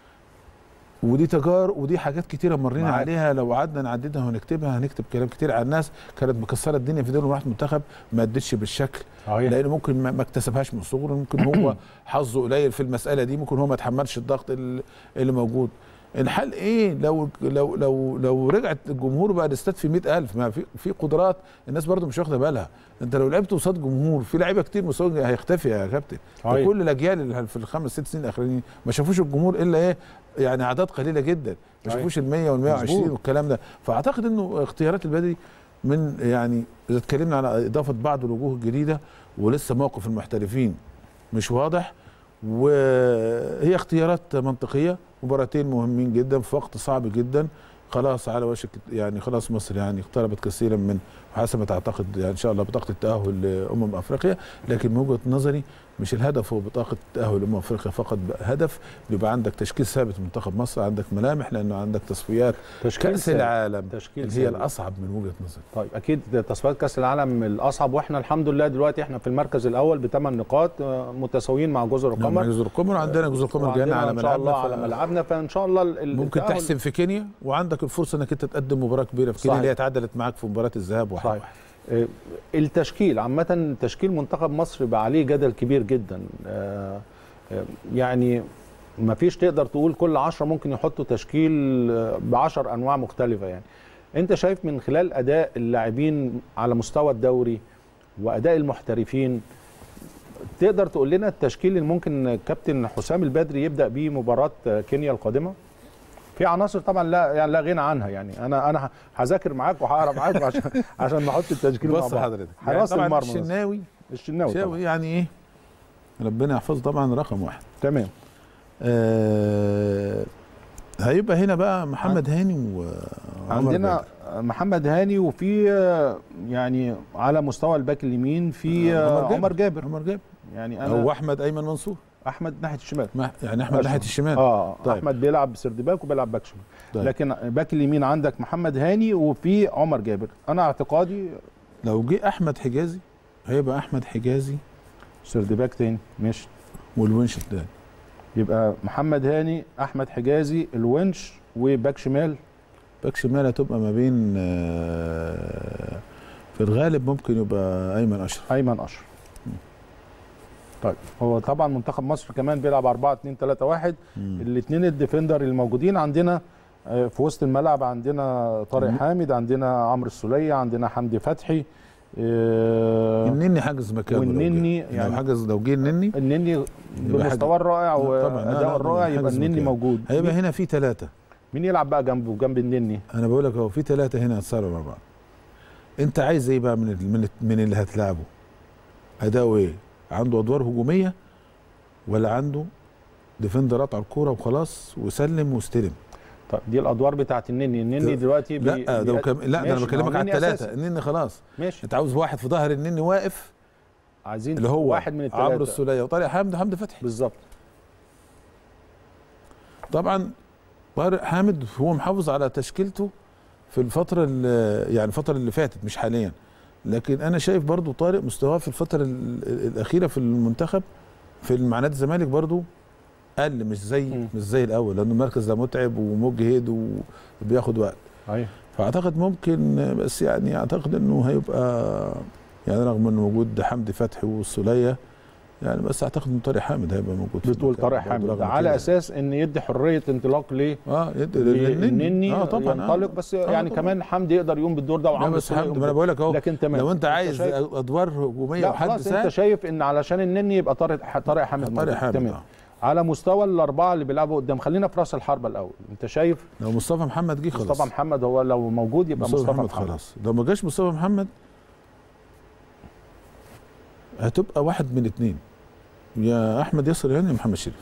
ودي تجارب ودي حاجات كتيره مرينا معاك. عليها لو قعدنا نعددها ونكتبها هنكتب كلام كتير عن ناس كانت مكسره الدنيا في دول وراحت منتخب ما ادتش بالشكل صحيح لان ممكن ما ما اكتسبهاش من صغره ممكن هو حظه قليل في المساله دي ممكن هو ما يتحملش الضغط ال- اللي موجود الحل ايه لو لو لو لو رجعت الجمهور بقى الاستاد في 100000 ما في في قدرات الناس برضو مش واخده بالها انت لو لعبت قصاد جمهور في لعيبه كتير مستوى هيختفي يا كابتن ده صحيح. كل الاجيال اللي في الخمس ست سنين الاخرانيين ما شافوش الجمهور الا ايه يعني اعداد قليله جدا ما صحيح. شافوش ال 100 وال 120 مظبوط. والكلام ده فاعتقد انه اختيارات البدري من يعني اذا اتكلمنا على اضافه بعض الوجوه الجديده ولسه موقف المحترفين مش واضح وهي اختيارات منطقيه مباراتين مهمين جدا في وقت صعب جدا خلاص على وشك يعني خلاص مصر يعني اقتربت كثيرا من وحسمت اعتقد يعني ان شاء الله بطاقه التاهل لامم افريقيا لكن من وجهه نظري مش الهدف هو بطاقه التاهل لامم افريقيا فقط بقى هدف بيبقى عندك تشكيل ثابت في منتخب مصر عندك ملامح لانه عندك تصفيات تشكيل كاس ثابت. العالم تشكيل اللي هي ثابت. الاصعب من وجهه نظري طيب اكيد تصفيات كاس العالم الاصعب واحنا الحمد لله دلوقتي احنا في المركز الاول بثمان نقاط آه، متساويين مع جزر نعم القمر جزر القمر عندنا جزر القمر جايين وعندنا على ان شاء الله ملعبنا على ف- ملعبنا فان شاء الله ال- ال- ممكن التأهل- تحسم في كينيا وعندك الفرصه انك انت تقدم مباراه كبيره في كينيا صحيح. اللي هي اتعادلت معاك في مباراه الذهاب واحد صحيح. آه، التشكيل عامة تشكيل منتخب مصر بقى عليه جدل كبير جدا آه، آه، يعني ما فيش تقدر تقول كل عشرة ممكن يحطوا تشكيل آه، بعشر أنواع مختلفة يعني أنت شايف من خلال أداء اللاعبين على مستوى الدوري وأداء المحترفين تقدر تقول لنا التشكيل اللي ممكن كابتن حسام البدري يبدأ بيه مباراة آه، كينيا القادمة في عناصر طبعا لا يعني لا غنى عنها يعني انا انا هذاكر معاك وهقرا معاك عشان عشان نحط التشكيل مع بص بعض حضرتك حراس طبعاً المرمى مثلاً. الشناوي الشناوي طبعا شاوي يعني ايه ربنا يحفظه طبعا رقم واحد تمام آه هيبقى هنا بقى محمد هاني وعمر عندنا جابر. محمد هاني وفي آه، يعني على مستوى الباك اليمين في آه، آه، عمر جابر عمر جابر يعني او انا احمد ايمن منصور احمد ناحيه الشمال ما- يعني احمد أشرف. ناحيه الشمال اه طيب. طيب. احمد بيلعب سرد باك وبيلعب باك شمال طيب. لكن باك اليمين عندك محمد هاني وفي عمر جابر انا اعتقادي لو جه احمد حجازي هيبقى احمد حجازي سرد باك تاني ماشي والونش الثاني يبقى محمد هاني احمد حجازي الونش وباك شمال باك شمال هتبقى ما بين آه، في الغالب ممكن يبقى ايمن اشرف ايمن اشرف طيب هو طبعا منتخب مصر كمان بيلعب 4 2 3 1 مم. الاثنين الديفندر الموجودين عندنا آه، في وسط الملعب عندنا طارق مم. حامد عندنا عمرو السوليه عندنا حمدي فتحي آه، النني حجز مكانه لو جه. والنني يعني يعني- لو حجز لو جه النني النني يبقى بمستواه الرائع لا طبعاً، لا، لا، واداء الرائع حجز يبقى النني مكانه. موجود هيبقى مين- هنا في ثلاثه مين يلعب بقى جنبه جنب النني انا بقول لك اهو في ثلاثه هنا هتصارعوا مع بعض انت عايز ايه بقى من ال- من ال- من اللي هتلعبه اداؤه ايه عنده ادوار هجوميه ولا عنده ديفندر قطع الكوره وخلاص وسلم واستلم طيب دي الادوار بتاعت النني النني لا، دلوقتي بي- لا ده بي- كم... لا ده انا ماشي، ما هو بكلمك على النني الثلاثه أساسي. النني خلاص ماشي انت عاوز واحد في ظهر النني واقف عايزين اللي هو واحد من عمرو الثلاثه السوليه وطارق حامد وحمدي فتحي بالظبط طبعا طارق حامد هو محافظ على تشكيلته في الفترة ال- يعني الفترة اللي فاتت مش حاليا لكن أنا شايف برضو طارق مستواه في الفترة ال- ال- الأخيرة في المنتخب في مع نادي الزمالك برضو قل مش زي مم. مش زي الأول لأنه المركز ده متعب ومجهد وبياخد وقت ايوه فأعتقد ممكن بس يعني أعتقد إنه هيبقى يعني رغم إنه وجود حمدي فتحي والسولية يعني بس أعتقد إن طارق حامد هيبقى موجود في بتقول المكان طارق برضو حامد رغم ده على كده. اساس ان يدي حريه انطلاق ليه اه يد- للنني اه طبعا ينطلق بس يعني طبعاً. كمان حمدي يقدر يقوم بالدور ده لا وعمرو بس السولية حمد يقوم ما انا بالدور. بقول لك اهو لكن تمام لو انت عايز شايف- ادوار هجوميه لا وحد خلاص انت ساعد شايف ان علشان النني يبقى طارق طارق حامد طارق موجود. حامد تمام آه. على مستوى الاربعه اللي بيلعبوا قدام خلينا في راس الحربه الاول انت شايف لو مصطفى محمد جه خلاص مصطفى محمد هو لو موجود يبقى مصطفى, مصطفى محمد, محمد خلاص لو ما جاش مصطفى محمد هتبقى واحد من اتنين يا احمد ياسر يعني يا محمد شريف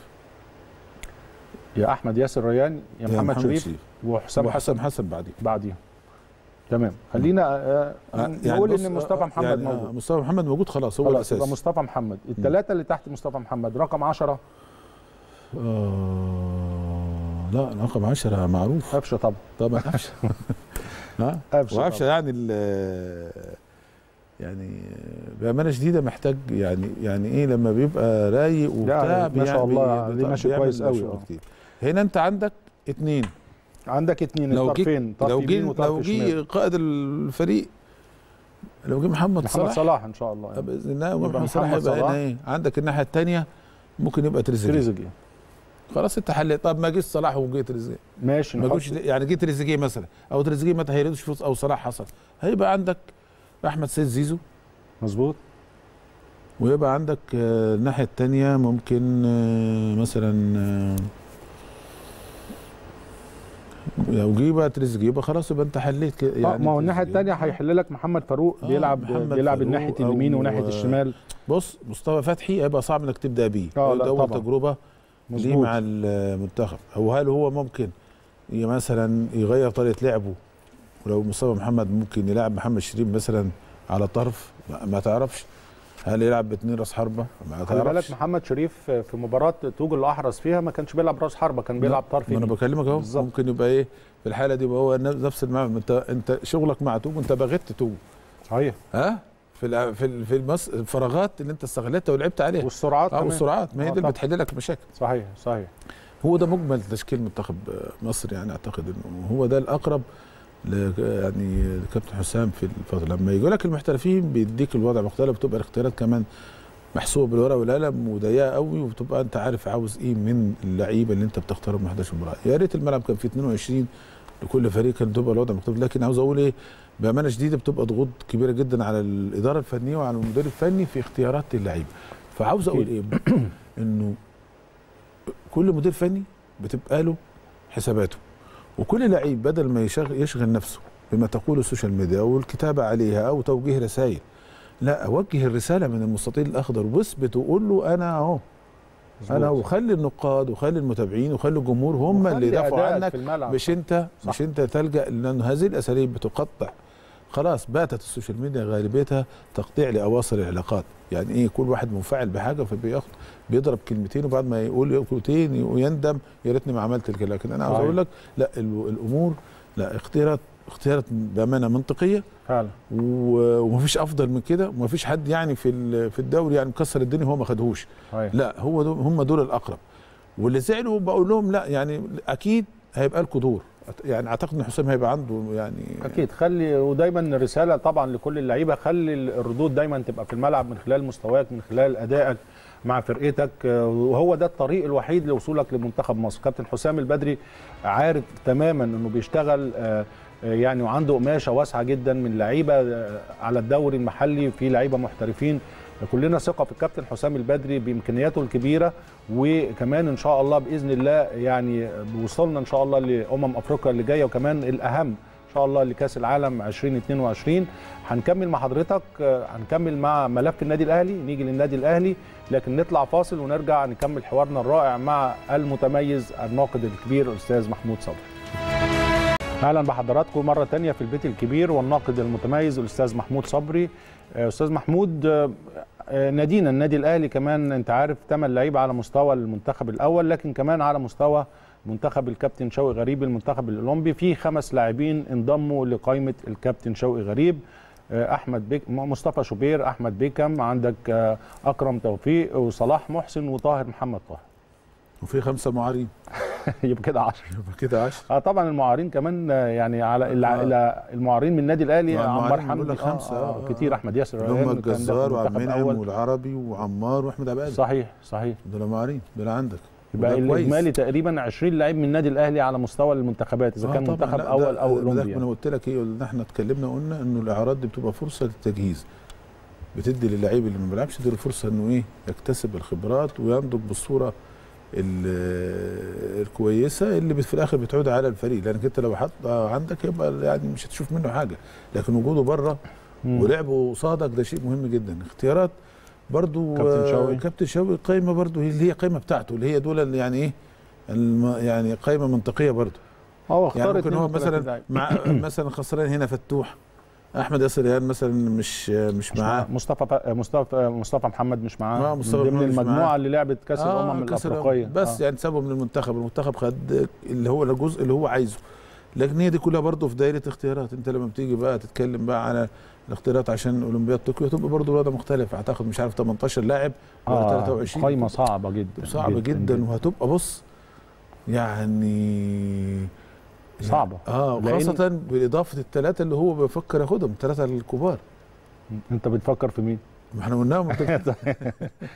يا احمد ياسر ريان يا محمد شريف وحسام حسن وحسام حسن بعدين بعديهم تمام خلينا آه، نقول بص، ان مصطفى آه، محمد يعني آه، موجود مصطفى محمد موجود خلاص هو خلاص الاساس يبقى مصطفى محمد الثلاثه اللي تحت مصطفى محمد رقم 10 آه لا رقم 10 معروف قفشه طبعا طبعا قفشه ها قفشه وقفشه طبعاً. يعني ال- يعني بامانه شديده محتاج يعني يعني ايه لما بيبقى رايق وبتاع ما شاء بيعمل- الله، بي- دي ماشي بيعمل كويس قوي، شغل آه. كتير. هنا انت عندك اتنين عندك اتنين لو جه الطرفين طرف لو يمين جه وطرف لو شمال جه قائد الفريق لو جه محمد, محمد صلاح, صلاح ان شاء الله آه، يعني. باذن الله يبقى محمد صلاح محمد يبقى صلاح. هنا ايه عندك الناحيه الثانيه ممكن يبقى تريزيجيه تريزيجيه خلاص انت حليت طب ما جيش صلاح وجيت تريزيجيه ماشي ما نحط- جوش يعني جيت تريزيجيه مثلا او تريزيجيه ما تهيلوش فلوس او صلاح حصل هيبقى عندك احمد سيد زيزو مظبوط ويبقى عندك آه، الناحيه الثانيه ممكن آه، مثلا آه، لو جه بقى تريزيجيه يبقى خلاص يبقى انت حليت كده يعني يعني ما هو الناحيه تريزيجيه. الثانيه هيحل لك محمد فاروق آه، بيلعب محمد بيلعب فاروق الناحيه أو- اليمين وناحيه الشمال بص مصطفى فتحي هيبقى صعب انك تبدا بيه آه، ده لا اول طبعاً. تجربه ليه مظبوط مع المنتخب او هل هو ممكن ي- مثلا يغير طريقه لعبه ولو مصطفى محمد ممكن يلعب محمد شريف مثلا على طرف ما, ما تعرفش هل يلعب باثنين راس حربه ما خلي بالك تعرفش محمد شريف في مباراه توج الاحرز فيها ما كانش بيلعب راس حربه كان بيلعب طرف ما انا يمين. بكلمك اهو بالظبط. ممكن يبقى ايه في الحاله دي يبقى هو نفس المعنى انت انت شغلك مع توج انت بغيت توج صحيح ها في الع- في ال- في المس... الفراغات اللي انت استغلتها ولعبت عليها والسرعات اه كمان. والسرعات ما هي آه، دي اللي طبعاً. بتحل لك مشاكل صحيح صحيح هو ده مجمل تشكيل منتخب مصر يعني اعتقد انه هو ده الاقرب ل- يعني كابتن حسام في الفتره لما يجوا لك المحترفين بيديك الوضع مختلف بتبقى الاختيارات كمان محسوبه بالورقه والقلم وضيقه قوي وبتبقى انت عارف عاوز ايه من اللعيبه اللي انت بتختارهم من 11 مباراه يا ريت الملعب كان فيه 22 لكل فريق كان تبقى الوضع مختلف لكن عاوز اقول ايه بامانه شديده بتبقى ضغوط كبيره جدا على الاداره الفنيه وعلى المدير الفني في اختيارات اللعيبه فعاوز اقول ايه انه كل مدير فني بتبقى له حساباته وكل لعيب بدل ما يشغل, يشغل نفسه بما تقول السوشيال ميديا او الكتابه عليها او توجيه رسائل لا اوجه الرساله من المستطيل الاخضر واثبت وقول له انا اهو انا مظبوط. وخلي النقاد وخلي المتابعين وخلي الجمهور هم اللي وخلي يدافعوا أدائك عنك في الملعب. مش انت صح. مش انت تلجا لان هذه الاساليب بتقطع خلاص باتت السوشيال ميديا غالبيتها تقطيع لاواصر العلاقات يعني ايه كل واحد منفعل بحاجه فبياخد بيضرب كلمتين وبعد ما يقول كلمتين ويندم يا ريتني ما عملت الكلام لكن انا عاوز صحيح. اقول لك لا ال- الامور لا اختيارات اختيارات بامانه منطقيه فعلا و- ومفيش افضل من كده ومفيش حد يعني في ال- في الدوري يعني مكسر الدنيا هو ما خدهوش صحيح لا هو دول هم دول الاقرب واللي زعلوا بقول لهم لا يعني اكيد هيبقى لكم دور يعني اعتقد ان حسام هيبقى عنده يعني اكيد خلي ودايما رساله طبعا لكل اللعيبه خلي الردود دايما تبقى في الملعب من خلال مستواك من خلال ادائك مع فرقتك آه، وهو ده الطريق الوحيد لوصولك لمنتخب مصر كابتن حسام البدري عارف تماما انه بيشتغل آه، آه، يعني وعنده قماشه واسعه جدا من لعيبه آه، على الدوري المحلي في لعيبه محترفين كلنا ثقه في الكابتن حسام البدري بامكانياته الكبيره وكمان ان شاء الله باذن الله يعني وصلنا ان شاء الله لامم افريقيا اللي جايه وكمان الاهم ان شاء الله لكاس العالم 2022 هنكمل مع حضرتك آه، هنكمل مع ملف النادي الاهلي نيجي للنادي الاهلي لكن نطلع فاصل ونرجع نكمل حوارنا الرائع مع المتميز الناقد الكبير الاستاذ محمود صبري اهلا بحضراتكم مره تانية في البيت الكبير والناقد المتميز الاستاذ محمود صبري آه، استاذ محمود آه، آه، نادينا النادي الاهلي كمان انت عارف ثمان لعيبه على مستوى المنتخب الاول لكن كمان على مستوى منتخب الكابتن شوقي غريب المنتخب الاولمبي في خمس لاعبين انضموا لقائمه الكابتن شوقي غريب آه، احمد بيك مصطفى شوبير احمد بيكم عندك آه، اكرم توفيق وصلاح محسن وطاهر محمد طاهر وفي خمسه معارين يبقى كده 10 يبقى كده 10 اه طبعا المعارين كمان آه، يعني على الع- آه. الع- المعارين من النادي الاهلي آه، عمار المعارين حمدي بقول لك آه، خمسة، آه آه، كتير آه. احمد ياسر اللي هم ريان كان ده في الجزار المنتخب وعبد المنعم الأول. والعربي وعمار واحمد عبد القادر صحيح صحيح دول معارين دول عندك يبقى وده كويس. الاجمالي تقريبا 20 لعيب من النادي الاهلي على مستوى المنتخبات اذا آه كان طبعاً، منتخب لا، اول ده- او ده اولمبي انا يعني. قلت لك ايه اللي احنا اتكلمنا قلنا انه الاعراض دي بتبقى فرصه للتجهيز بتدي للعيب اللي ما بيلعبش دي فرصه انه ايه يكتسب الخبرات وينضج بالصوره ال- الكويسه اللي بت- في الاخر بتعود على الفريق لانك انت لو حط عندك يبقى يعني مش هتشوف منه حاجه لكن وجوده بره مم. ولعبه قصادك ده شيء مهم جدا اختيارات برضو كابتن آه، شوقي. كابتن شوقي قايمه برضو هي اللي هي قايمه بتاعته اللي هي دول اللي يعني ايه الم- يعني قايمه منطقيه برضو هو يعني اختار ممكن هو 32 مثلا لاعب. مع مثلا خسران هنا فتوح احمد ياسر ريان مثلا مش مش مش معاه مصطفى مصطفى مصطفى محمد مش معاه آه، مصطفى من ضمن محمد مش المجموعه معاه. اللي لعبت كاس الامم كأس الافريقيه بس آه. يعني سابه من المنتخب المنتخب خد اللي هو الجزء اللي هو عايزه لكن هي دي كلها برضه في دايره اختيارات انت لما بتيجي بقى تتكلم بقى على الاختيارات عشان اولمبياد طوكيو تبقى برضه الوضع مختلف اعتقد مش عارف 18 لاعب ولا آه 23 قايمه صعبه جدا صعبه جدا, جداً وهتبقى بص يعني صعبة. اه لأن- وخاصة بإضافة الثلاثة اللي هو بيفكر ياخدهم الثلاثة الكبار انت بتفكر في مين؟ ما احنا قلناهم قلت لك.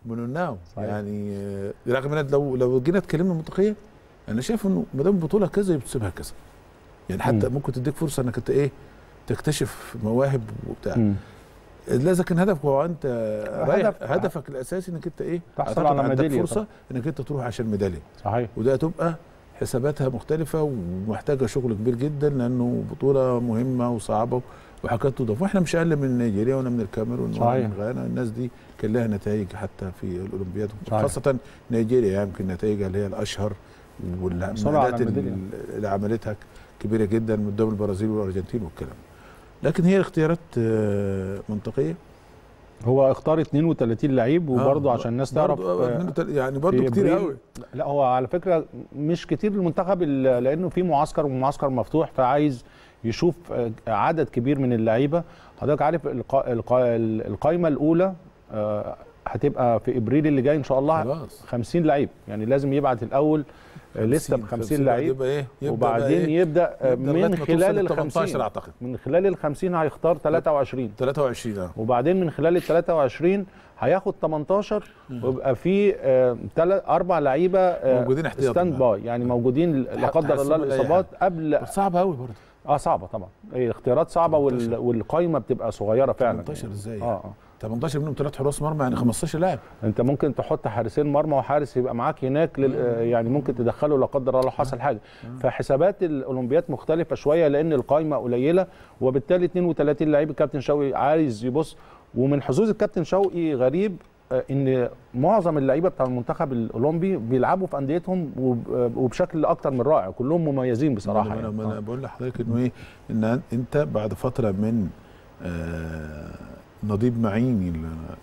من الناو صحيح. يعني آه، رغم ان لو لو جينا اتكلمنا منطقيا انا شايف انه ما دام بطوله كذا يبقى تسيبها كذا يعني حتى مم. ممكن تديك فرصه انك انت ايه تكتشف مواهب وبتاع مم. لا اذا كان هدفك هو انت رايح هدف- هدفك الاساسي انك انت ايه تحصل أعتقد على عندك ميدالية فرصه انك انت تروح عشان ميداليه صحيح وده تبقى حساباتها مختلفه ومحتاجه شغل كبير جدا لانه بطوله مهمه وصعبه وحاجات تضاف واحنا مش اقل من نيجيريا ولا من الكاميرون ولا صحيح. من غانا الناس دي كان لها نتائج حتى في الاولمبياد صحيح. خاصه نيجيريا يمكن نتائجها اللي هي الاشهر حصلوا على والمعدات ميدالية. اللي عملتها كبيره جدا قدام البرازيل والارجنتين والكلام لكن هي اختيارات آه، منطقيه هو اختار 32 لعيب وبرضه آه، عشان الناس تعرف برضو- آه، اتنين وتل- يعني برضه في كتير إبريل. قوي لا هو على فكره مش كتير المنتخب ال- لانه في معسكر ومعسكر مفتوح فعايز يشوف آه، عدد كبير من اللعيبه حضرتك عارف القا- القا- القايمه الاولى آه، هتبقى في ابريل اللي جاي ان شاء الله خلاص 50 لعيب يعني لازم يبعت الاول آه، لسه ب 50 لعيب يبقى ايه يبدأ وبعدين بقى إيه؟ يبدا آه، يبدأ لغاية من ما خلال توصل ال لل 18 50 اعتقد من خلال ال 50 هيختار 23 23 اه وبعدين من خلال ال 23 هياخد 18 ويبقى في آه، تلات اربع لعيبه آه، موجودين احتياطي ستاند بقى. باي يعني موجودين لا قدر الله تحسبوا لأي الاصابات قبل بس صعب قوي برضه اه صعبه طبعا هي اختيارات صعبه وال... 18. والقايمه بتبقى صغيره فعلا 18 ازاي اه اه 18 منهم ثلاث حراس مرمى يعني 15 لاعب انت ممكن تحط حارسين مرمى وحارس يبقى معاك هناك لل... آه، يعني ممكن تدخله لا قدر الله لو حصل حاجه فحسابات الاولمبيات مختلفه شويه لان القايمه قليله وبالتالي 32 لعيب الكابتن شوقي عايز يبص ومن حظوظ الكابتن شوقي غريب آه، ان معظم اللعيبه بتاع المنتخب الاولمبي بيلعبوا في انديتهم وب- آه، وبشكل اكتر من رائع كلهم مميزين بصراحه ما انا, يعني. ما أنا آه. بقول لحضرتك انه ايه ان انت بعد فتره من آه نضيب معين ال-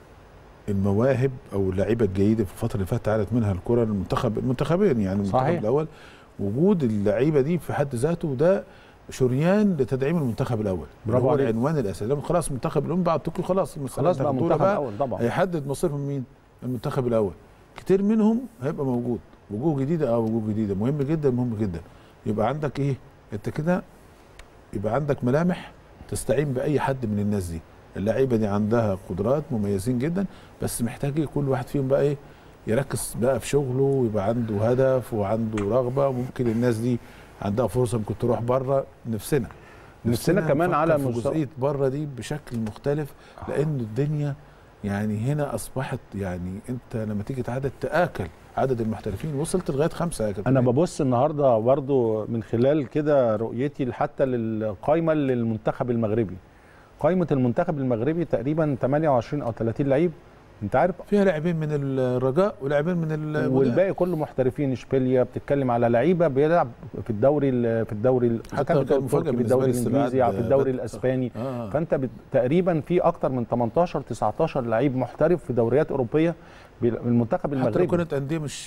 المواهب او اللعيبه الجيده في الفتره اللي فاتت تعالت منها الكره المنتخب المنتخبين يعني المنتخب صحيح. الاول وجود اللعيبه دي في حد ذاته ده شريان لتدعيم المنتخب الاول برافو هو عليك. العنوان الاساسي لما خلاص المنتخب الاول بعد طوكيو خلاص المسألة خلاص بقى انتهت. منتخب بقى الاول طبعا هيحدد مصيرهم مين المنتخب الاول كتير منهم هيبقى موجود وجوه جديده اه وجوه جديده مهم جدا مهم جدا يبقى عندك ايه انت كده يبقى عندك ملامح تستعين باي حد من الناس دي اللعيبه دي عندها قدرات مميزين جدا بس محتاج إيه كل واحد فيهم بقى ايه يركز بقى في شغله ويبقى عنده هدف وعنده رغبه ممكن الناس دي عندها فرصه ممكن تروح بره نفسنا نفسنا كمان نفكر على في مستوى- جزئيه بره دي بشكل مختلف لان الدنيا يعني هنا اصبحت يعني انت لما تيجي تعدد تاكل عدد المحترفين وصلت لغايه خمسه يا كابتن انا ببص النهارده برضو من خلال كده رؤيتي حتى للقائمه للمنتخب المغربي قائمه المنتخب المغربي تقريبا 28 او 30 لعيب انت عارف فيها لاعبين من الرجاء ولاعبين من ال والباقي كله محترفين اشبيليا بتتكلم على لعيبه بيلعب في الدوري ال- في الدوري ال- إذا حتى كان في الدوري المفاجأة التركي في بالنسبة الدوري لي الانجليزي استبعاد او في الدوري بدر. الاسباني آه. فانت بت- تقريبا في اكتر من 18 19 لعيب محترف في دوريات اوروبيه بال- المنتخب حتى لو المغربي كانت انديه مش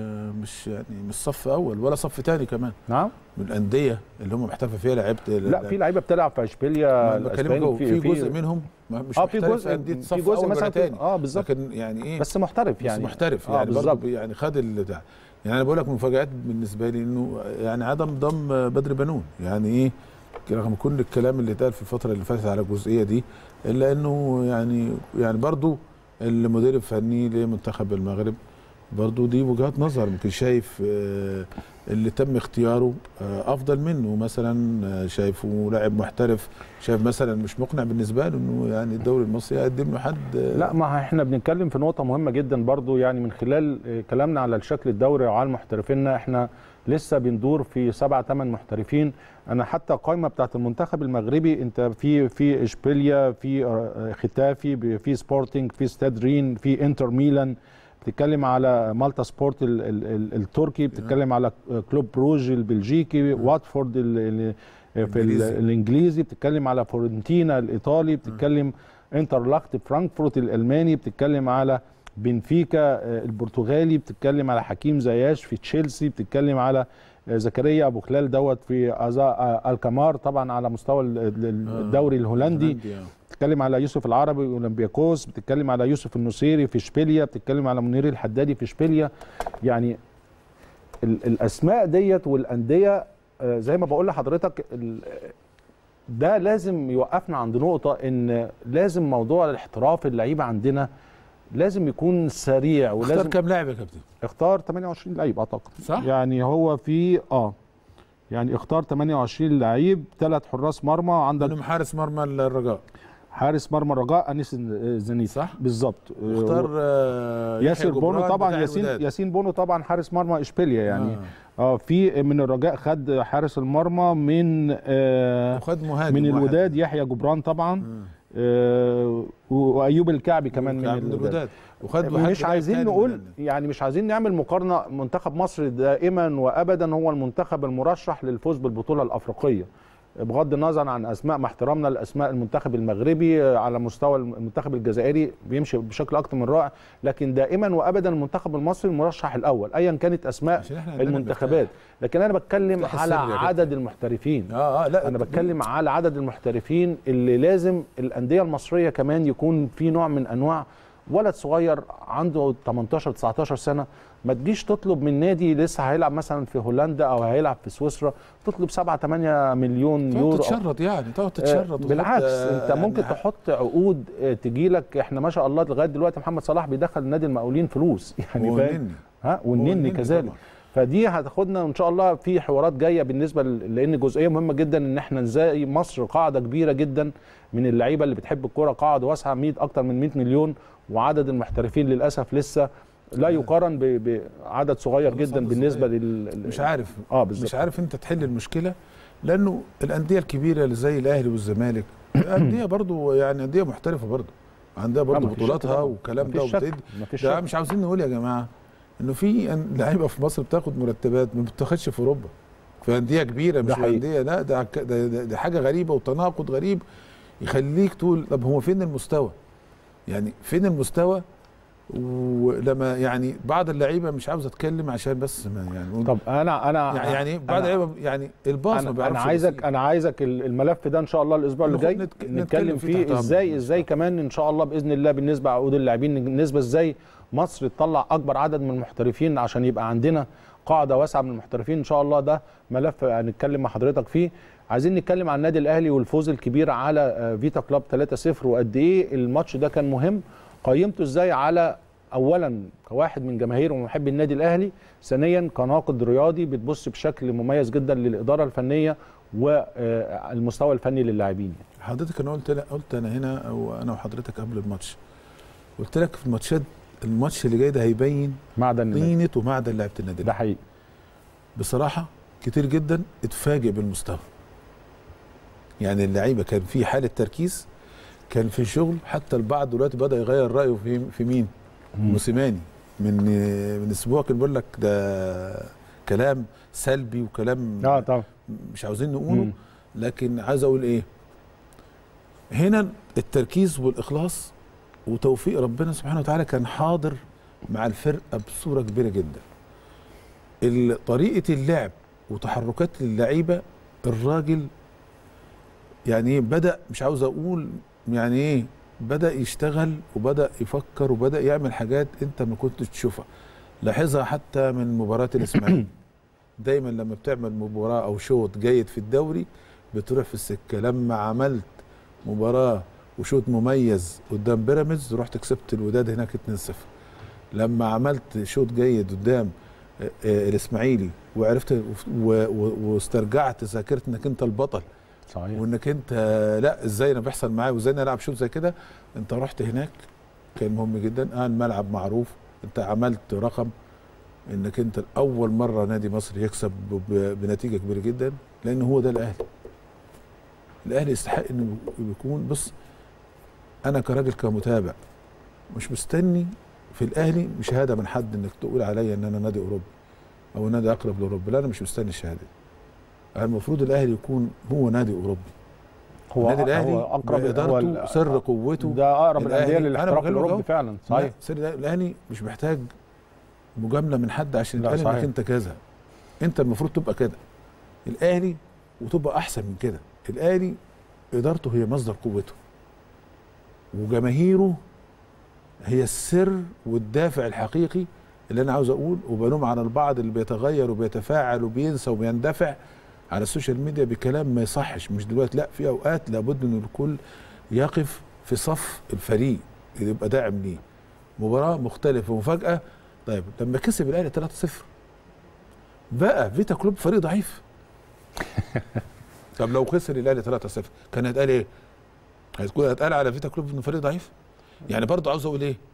مش يعني مش صف اول ولا صف ثاني كمان نعم من الانديه اللي هم محترفه فيها لعيبه لا في لعيبه بتلعب في اشبيليا بكلمك في, في جزء منهم مش اه في محترف جزء أندية في صف جزء أول مثلا ولا في- تاني اه بالظبط لكن يعني ايه بس محترف يعني يعني محترف آه يعني بالظبط برضه يعني خد ال- بتاع يعني انا بقول لك مفاجات بالنسبه لي انه يعني عدم ضم بدر بنون يعني ايه رغم كل الكلام اللي اتقال في الفتره اللي فاتت على الجزئيه دي الا انه يعني يعني برضه المدير الفني لمنتخب المغرب برضه دي وجهات نظر ممكن شايف آه، اللي تم اختياره آه، افضل منه مثلا آه، شايفه لاعب محترف شايف مثلا مش مقنع بالنسبه له انه يعني الدوري المصري يقدم له حد آه، لا ما احنا بنتكلم في نقطة مهمة جدا برضو يعني من خلال آه، كلامنا على الشكل الدوري وعلى محترفينا احنا لسه بندور في سبعة ثمان محترفين انا حتى القائمة بتاعت المنتخب المغربي انت في في اشبيليا في آه، ختافي ب- في سبورتنج في ستاد رين في انتر ميلان بتتكلم على مالتا سبورت ال ال ال التركي بتتكلم على كلوب بروج البلجيكي واتفورد ال ال في ال- الإنجليزي. الانجليزي بتتكلم على فورنتينا الايطالي بتتكلم انترلاخت فرانكفورت الالماني بتتكلم على بنفيكا آه، البرتغالي بتتكلم على حكيم زياش في تشيلسي بتتكلم على آه، زكريا ابو خلال دوت في أزا آه، الكمار طبعا على مستوى ال- ال- آه، الدوري الهولندي آه. بتتكلم على يوسف العربي اولمبياكوس بتتكلم على يوسف النصيري في اشبيليا بتتكلم على منير الحدادي في اشبيليا يعني ال- الاسماء ديت والانديه آه، زي ما بقول لحضرتك ال- ده لازم يوقفنا عند نقطه ان لازم موضوع الاحتراف اللعيبه عندنا لازم يكون سريع اختار ولازم كام لاعب يا كابتن اختار 28 لعيب اعتقد صح؟ يعني هو في اه يعني اختار 28 لعيب ثلاث حراس مرمى عندك منهم حارس مرمى الرجاء حارس مرمى الرجاء انيس زنيت صح؟ بالظبط اختار آه، ياسر يحيى بونو جبران طبعا بتاع ياسين الوداد. ياسين بونو طبعا حارس مرمى اشبيليا يعني آه. اه في من الرجاء خد حارس المرمى من آه وخد مهاجم من واحد. الوداد يحيى جبران طبعا مم. آه وايوب الكعبي كمان من كان الوداد الوداد وخد واحد مش لاعب عايزين تاني نقول من ال- يعني مش عايزين نعمل مقارنه منتخب مصر دائما وابدا هو المنتخب المرشح للفوز بالبطوله الافريقيه بغض النظر عن اسماء مع احترامنا لاسماء المنتخب المغربي على مستوى المنتخب الجزائري بيمشي بشكل اكتر من رائع لكن دائما وابدا المنتخب المصري المرشح الاول ايا كانت اسماء عشان إحنا عندنا المنتخبات لكن انا بتكلم مفتاح على السر يا كابتن. عدد المحترفين اه اه لا انا بتكلم على عدد المحترفين اللي لازم الانديه المصريه كمان يكون في نوع من انواع ولد صغير عنده 18 19 سنه ما تجيش تطلب من نادي لسه هيلعب مثلا في هولندا او هيلعب في سويسرا تطلب 7 8 مليون تقعد يورو تتشرط يعني تقعد آه، تتشرط وتحط، بالعكس آه، انت ممكن يعني تحط عقود تجي لك احنا ما شاء الله لغايه دلوقتي محمد صلاح بيدخل نادي المقاولين فلوس يعني هو فاهم النني. ها هو والنني النني كذلك طبعاً. فدي هتاخدنا ان شاء الله في حوارات جايه بالنسبه ل- لان جزئيه مهمه جدا ان احنا ازاي مصر قاعده كبيره جدا من اللعيبه اللي بتحب الكوره قاعده واسعه 100 اكتر من 100 مليون وعدد المحترفين للاسف لسه لا يقارن ب- بعدد صغير خلاص جدا خلاص بالنسبه صغير. لل مش عارف اه بالظبط مش عارف انت تحل المشكله لانه الانديه الكبيره اللي زي الاهلي والزمالك انديه برضو يعني انديه محترفه برضو عندها برضو ما فيش شك بطولاتها طبعاً. والكلام ده مفيش شك وبتدي مفيش ده شك مش عاوزين نقول يا جماعه انه في أن- لعيبه في مصر بتاخد مرتبات ما بتاخدش في اوروبا في انديه كبيره مش ده في حقيقي. انديه لا ده, ك- ده, ده, ده حاجه غريبه وتناقض غريب يخليك تقول طب هو فين المستوى؟ يعني فين المستوى؟ ولما يعني بعض اللعيبه مش عاوز اتكلم عشان بس ما يعني طب انا انا يعني يعني بعض أنا- اللعيبه يعني الباص ما انا, بيعرفش أنا عايزك يبص. انا عايزك ال- الملف ده ان شاء الله الاسبوع اللي ناخد- جاي نتك- نتكلم نتكلم فيه تحت فيه أمر. ازاي ازاي كمان ان شاء الله باذن الله بالنسبه عقود اللاعبين بالنسبه ازاي مصر تطلع اكبر عدد من المحترفين عشان يبقى عندنا قاعده واسعه من المحترفين ان شاء الله ده ملف هنتكلم مع حضرتك فيه عايزين نتكلم عن النادي الاهلي والفوز الكبير على آه، فيتا كلوب 3-0 وقد ايه الماتش ده كان مهم قيمته ازاي على اولا كواحد من جماهير ومحبي النادي الاهلي ثانيا كناقد رياضي بتبص بشكل مميز جدا للاداره الفنيه والمستوى الفني للاعبين حضرتك انا قلت قلت انا هنا او انا وحضرتك قبل الماتش قلت لك في الماتشات الماتش اللي جاي ده هيبين معدن النادي. طينه ومعدن لعيبه النادي ده الأهلي. حقيقي بصراحه كتير جدا اتفاجئ بالمستوى يعني اللعيبه كان في حاله تركيز كان في شغل حتى البعض دلوقتي بدا يغير رايه في في مين موسيماني من من اسبوع كان بيقول لك ده كلام سلبي وكلام اه طبعا مش عاوزين نقوله مم. لكن عايز اقول ايه هنا التركيز والاخلاص وتوفيق ربنا سبحانه وتعالى كان حاضر مع الفرقه بصوره كبيره جدا ال- طريقه اللعب وتحركات اللعيبه الراجل يعني ايه بدا مش عاوز اقول يعني ايه بدا يشتغل وبدا يفكر وبدا يعمل حاجات انت ما كنتش تشوفها لاحظها حتى من مباراه الاسماعيلي دايما لما بتعمل مباراه او شوط جيد في الدوري بتروح في السكه لما عملت مباراه وشوط مميز قدام بيراميدز رحت كسبت الوداد هناك 2-0 لما عملت شوط جيد قدام آه، آه، الاسماعيلي وعرفت و- و- واسترجعت ذاكره انك انت البطل صحيح وانك انت لا ازاي انا بيحصل معايا وازاي انا العب شوط زي كده انت رحت هناك كان مهم جدا اه الملعب معروف انت عملت رقم انك انت اول مره نادي مصر يكسب ب- بنتيجه كبيره جدا لان هو ده الاهلي الاهلي يستحق انه يكون بص انا كراجل كمتابع مش مستني في الاهلي شهاده من حد انك تقول عليا ان انا نادي اوروبي او نادي اقرب لاوروبا لا انا مش مستني الشهاده دي المفروض الاهلي يكون هو نادي اوروبي هو النادي الاهلي هو اقرب هو بادارته ال- سر قوته ده اقرب الأهلي. الانديه أنا للاحتراف بكلمك الاوروبي أهو. فعلا صحيح لا، سر الأهلي- الاهلي مش محتاج مجامله من حد عشان لا، يتقال انك صحيح. انت كذا انت المفروض تبقى كده الاهلي وتبقى احسن من كده الاهلي ادارته هي مصدر قوته وجماهيره هي السر والدافع الحقيقي اللي انا عاوز اقول وبلوم على البعض اللي بيتغير وبيتفاعل وبينسى وبيندفع على السوشيال ميديا بكلام ما يصحش مش دلوقتي لا في اوقات لابد ان الكل يقف في صف الفريق يبقى داعم ليه مباراه مختلفه ومفاجاه طيب لما كسب الاهلي 3-0 بقى فيتا كلوب فريق ضعيف طب لو خسر الاهلي 3-0 كان هيتقال ايه؟ هتكون هيتقال على فيتا كلوب انه فريق ضعيف يعني برضه عاوز اقول ايه؟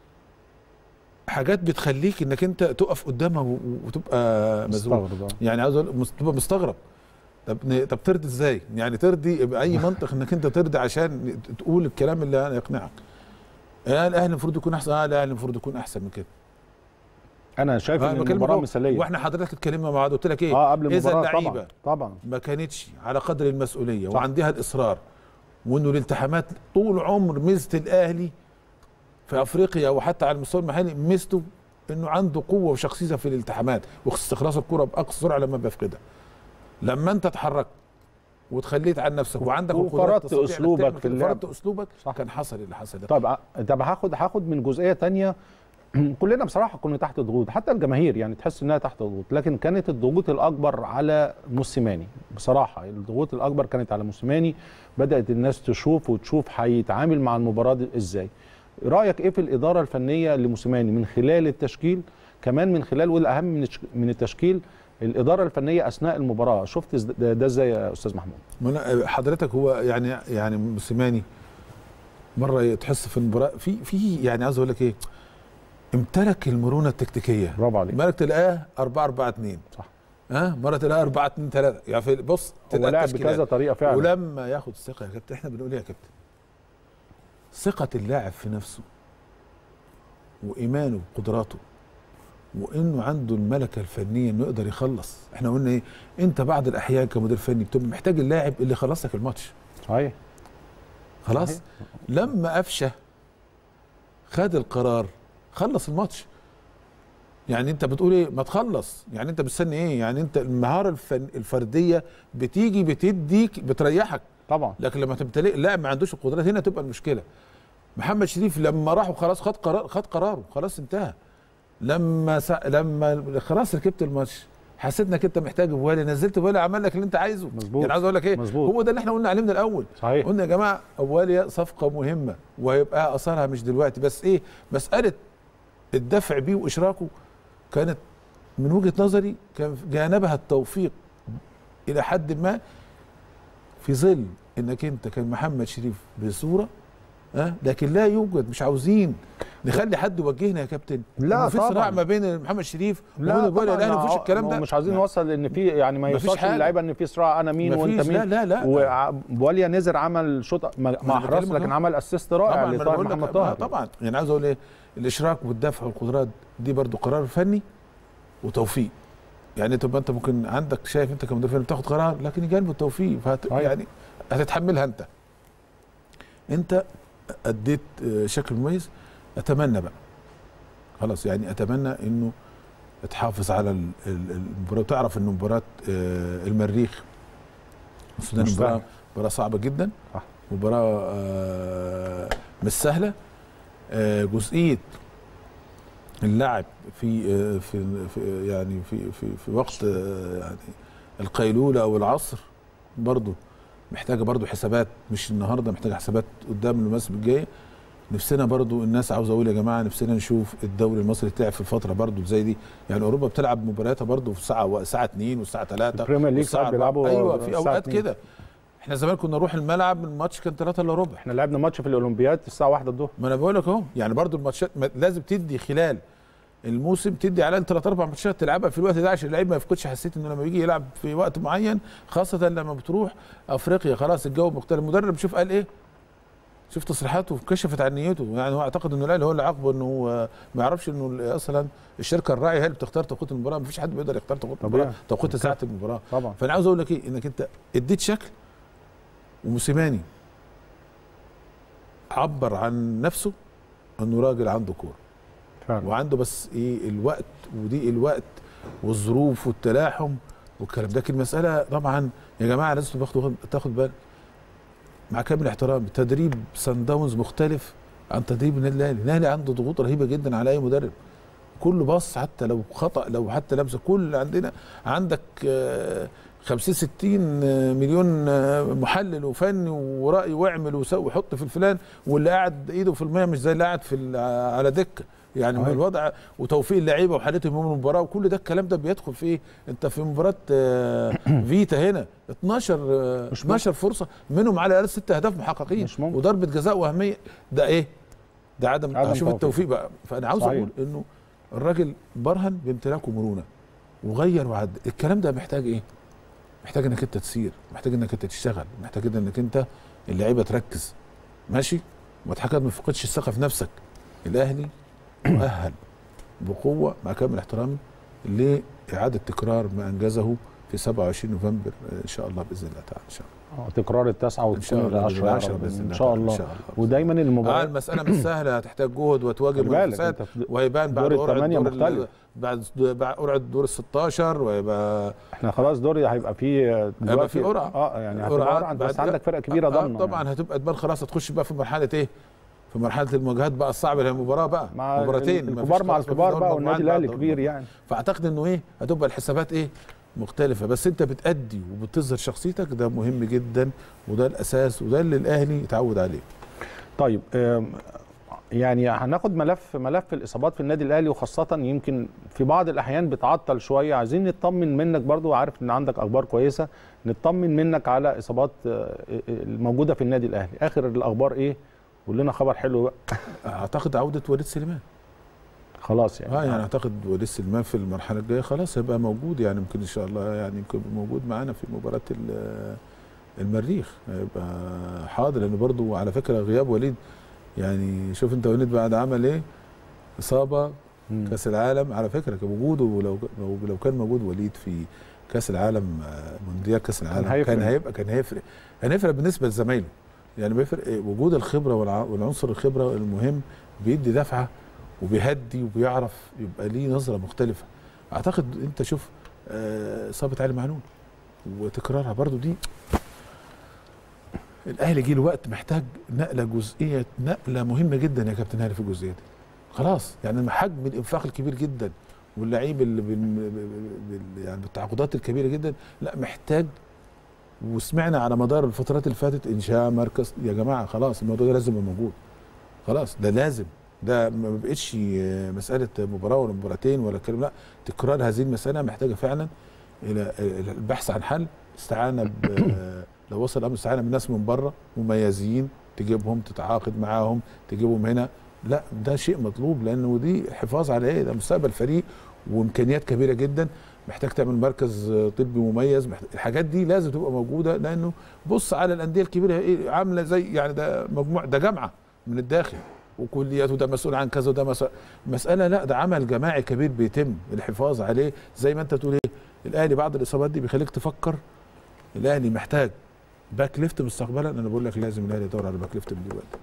حاجات بتخليك انك انت تقف قدامها و- وتبقى مذهول مستغرب آه. يعني عاوز اقول مست- تبقى مستغرب طب ن- طب ترضي ازاي؟ يعني ترضي باي منطق انك انت ترضي عشان تقول الكلام اللي يقنعك. آه الاهلي المفروض يكون احسن اه الاهلي المفروض يكون احسن من كده. انا شايف آه ان بكلمك المباراه أهو. مثاليه واحنا حضرتك اتكلمنا مع بعض قلت لك ايه؟ اه قبل اذا المباراه اللعيبه طبعا طبعا ما كانتش على قدر المسؤوليه صح. وعندها الاصرار وانه الالتحامات طول عمر ميزه الاهلي في افريقيا وحتى على المستوى المحلي ميزته انه عنده قوه وشخصيه في الالتحامات واستخلاص الكره باقصى سرعه لما بيفقدها لما انت اتحركت وتخليت عن نفسك وعندك القدرات وفرضت تستطيع إنك أسلوبك تعمل في كده، اللعب. فرضت اسلوبك صح. كان حصل اللي حصل ده طب ع- طب هاخد هاخد من جزئيه تانية كلنا بصراحه كنا تحت ضغوط حتى الجماهير يعني تحس انها تحت ضغوط لكن كانت الضغوط الاكبر على موسيماني بصراحه الضغوط الاكبر كانت على موسيماني بدات الناس تشوف وتشوف هيتعامل مع المباراه دي ازاي رايك ايه في الاداره الفنيه لموسيماني من خلال التشكيل كمان من خلال والاهم من الش- من التشكيل الاداره الفنيه اثناء المباراه شفت إز- ده ده ازاي يا استاذ محمود ما أنا- حضرتك هو يعني يعني موسيماني مره تحس في المباراه في في يعني عايز اقول لك ايه امتلك المرونه التكتيكيه برافو عليك مرة تلاقاه 4 4 2 صح. ها مرة تلاقاه 4 2 3 يعني في بص هو تلاقي لعب التشكيلات. بكذا طريقه فعلا ولما ياخد ثقه يا كابتن احنا بنقول ايه يا كابتن ثقه اللاعب في نفسه وايمانه بقدراته وانه عنده الملكه الفنيه انه يقدر يخلص احنا قلنا ايه انت بعض الاحيان كمدير فني بتبقى محتاج اللاعب اللي يخلص لك الماتش صحيح خلاص صحيح. لما قفشه خد القرار خلص الماتش يعني انت بتقول ايه ما تخلص يعني انت مستني ايه يعني انت المهاره الفن الفرديه بتيجي بتديك بتريحك طبعا لكن لما تمتلئ لاعب ما عندوش القدرات هنا تبقى المشكله محمد شريف لما راح وخلاص خد قرار خد قراره خلاص انتهى لما سا... لما خلاص ركبت الماتش حسيت انك انت محتاج فوالي نزلت فوالي عمل لك اللي انت عايزه مظبوط. يعني عايز اقول لك ايه مظبوط. هو ده اللي احنا قلنا عليه من الاول صحيح قلنا يا جماعه فوالي صفقه مهمه وهيبقى اثرها مش دلوقتي بس ايه مساله الدفع بيه واشراكه كانت من وجهه نظري كان جانبها التوفيق الى حد ما في ظل انك انت كان محمد شريف بصوره ها لكن لا يوجد مش عاوزين نخلي حد يوجهنا يا كابتن لا إنه في طبعاً. صراع ما بين محمد شريف لا وبين الفوالي طبعا الاهلي مفيش ما- الكلام ما ده هو مش عايزين لا. نوصل ان في يعني ما مفيش يوصلش حاجة. للعيبه ان في صراع انا مين وانت مفيش، مين لا لا لا وبوليا نزر عمل شوط ما ما احرز بكلمك لكن أهو. عمل اسيست رائع طبعا ما أنا لطاهر بقول لك محمد ما طاهر طبعا يعني عاوز اقول ايه الاشراك والدفع والقدرات دي برضو قرار فني وتوفيق يعني تبقى انت ممكن عندك شايف انت كمدير فني بتاخد قرار لكن يجانب التوفيق فهت أيوة. يعني هتتحملها انت انت اديت آه، شكل مميز اتمنى بقى خلاص يعني اتمنى انه تحافظ على ال- ال- المباراه وتعرف انه مباراه آه، المريخ السودان مش مباراه سهل. مباراه صعبه جدا صح. مباراه آه، مش سهله آه، جزئيه اللاعب في آه، في في- يعني في في في وقت آه، يعني القيلوله او العصر برضه محتاجه برضه حسابات مش النهارده محتاجه حسابات قدام المواسم الجايه نفسنا برضو الناس عاوز اقول يا جماعه نفسنا نشوف الدوري المصري تلعب في الفتره برضو زي دي يعني اوروبا بتلعب مبارياتها برضو في ساعه الساعه 2 والساعه 3 البريمير ليج ساعات بيلعبوا ايوه في الساعة اوقات 2. كده احنا زمان كنا نروح الملعب الماتش كان 3 الا ربع احنا لعبنا ماتش في الاولمبياد الساعه 1 الظهر ما انا بقول لك اهو يعني برضو الماتشات ما- لازم تدي خلال الموسم تدي على ثلاث اربع ماتشات تلعبها في الوقت ده عشان اللعيب ما يفقدش حسيت انه لما يجي يلعب في وقت معين خاصه لما بتروح افريقيا خلاص الجو مختلف المدرب شوف قال ايه شوف تصريحاته كشفت عن نيته يعني هو اعتقد انه الاهلي هو اللي عاقبه انه هو ما يعرفش انه ال- اصلا الشركه الراعيه هي اللي بتختار توقيت المباراه ما فيش حد بيقدر يختار توقيت طبيعي. المباراه توقيت ساعه المباراه طبعا فانا عاوز اقول لك ايه انك انت اديت شكل وموسيماني عبر عن نفسه انه راجل عنده كوره فعلا وعنده بس ايه الوقت وضيق الوقت والظروف والتلاحم والكلام ده لكن المساله طبعا يا جماعه لازم تاخدوا تاخد بالك مع كامل احترامي تدريب سان داونز مختلف عن تدريب النادي الاهلي النادي عنده ضغوط رهيبه جدا على اي مدرب كل باص حتى لو خطا لو حتى لمسه كل عندنا عندك آه، 50 60 مليون محلل وفني ورأي واعمل وسوي وحط في الفلان واللي قاعد ايده في الميه مش زي اللي قاعد في ال- على دكه يعني صحيح. الوضع وتوفيق اللعيبه وحالتهم يوم المباراه وكل ده الكلام ده بيدخل في ايه؟ انت في مباراه آه، فيتا هنا 12 آه، مش 12 فرصه منهم على الاقل ست اهداف محققين مش ممكن. وضربه جزاء وهميه ده ايه؟ ده عدم, عدم عدم شوف توفيق. التوفيق بقى فانا عاوز صحيح. اقول انه الراجل برهن بامتلاكه مرونه وغير وعد الكلام ده محتاج ايه؟ محتاج انك انت تسير محتاج انك انت تشتغل محتاج انك انت اللعيبه تركز ماشي وتحكم ما تفقدش الثقه في نفسك الاهلي مؤهل بقوه مع كامل احترامي لاعاده تكرار ما انجزه في 27 نوفمبر ان شاء الله باذن الله تعالى ان شاء الله آه، تكرار التاسعه ان شاء وتكون الله العشره يا العشرة رب. باذن الله ان شاء تعالى. الله ان شاء الله ودايما اه المباراه المساله مش سهله هتحتاج جهد وتواجه خلي بالك منافسات انت في- وهيبان بعد دور قرعه الثمانية دور ال- مختلف. بعد بعد قرعه دور ال 16 ويبقى احنا خلاص دوري هيبقى فيه هيبقى في قرعه اه يعني هتبقى قرعات قرعه انت بعد بس كده. عندك فرقه كبيره آه ضامنه طبعا يعني. هتبقى تبان خلاص هتخش بقى في مرحله ايه؟ في مرحله المواجهات بقى الصعبه اللي هي المباراه بقى مع مباراتين مفيش الكبار مع خلاص، مفيش الكبار دوري بقى مجموعات والنادي الاهلي دوري كبير مجموعات. يعني فاعتقد انه ايه هتبقى الحسابات ايه مختلفه بس انت بتأدي وبتظهر شخصيتك ده مهم جدا وده الاساس وده اللي الاهلي يتعود عليه طيب آم، يعني هناخد ملف ملف الاصابات في النادي الاهلي وخاصه يمكن في بعض الاحيان بتعطل شويه عايزين نطمن منك برضو عارف ان عندك اخبار كويسه نطمن منك على اصابات آه، الموجوده في النادي الاهلي اخر الاخبار ايه قول لنا خبر حلو بقى اعتقد عوده وليد سليمان خلاص يعني اه يعني اعتقد وليد سليمان في المرحله الجايه خلاص هيبقى موجود يعني ممكن ان شاء الله يعني يمكن يبقى موجود معانا في مباراه ال- المريخ هيبقى حاضر لان برضو على فكره غياب وليد يعني شوف انت وليد بعد عمل ايه اصابه مم. كاس العالم على فكره كان وجوده لو لو لو كان موجود وليد في كاس العالم آه، مونديال كاس العالم هيفرق. كان هيبقى كان هيفرق كان هيفرق بالنسبه لزمايله يعني بيفرق إيه؟ وجود الخبره والع- والعنصر الخبره المهم بيدي دفعه وبيهدي وبيعرف يبقى ليه نظره مختلفه اعتقد انت شوف آه، اصابه علي معلول وتكرارها برضو دي الاهلي جه الوقت محتاج نقله جزئيه نقله مهمه جدا يا كابتن هاني في الجزئيه دي خلاص يعني حجم الانفاق الكبير جدا واللعيب اللي بال... بال... يعني بالتعاقدات الكبيره جدا لا محتاج وسمعنا على مدار الفترات اللي فاتت انشاء مركز يا جماعه خلاص الموضوع ده لازم يبقى موجود خلاص ده لازم ده ما بقتش مساله مباراه ولا مباراتين ولا كلام لا تكرار هذه المساله محتاجه فعلا الى البحث عن حل استعانه ب لو وصل الامر استعانه بناس من بره مميزين تجيبهم تتعاقد معاهم تجيبهم هنا لا ده شيء مطلوب لانه دي حفاظ على ايه ده مستقبل فريق وامكانيات كبيره جدا محتاج تعمل مركز طبي مميز محتاج الحاجات دي لازم تبقى موجوده لانه بص على الانديه الكبيره ايه عامله زي يعني ده مجموع ده جامعه من الداخل وكليات وده مسؤول عن كذا وده مسؤول مساله لا ده عمل جماعي كبير بيتم الحفاظ عليه زي ما انت تقول ايه الاهلي بعض الاصابات دي بيخليك تفكر الاهلي محتاج باك ليفت مستقبلا انا بقول لك لازم الاهلي يدور على باك ليفت من دلوقتي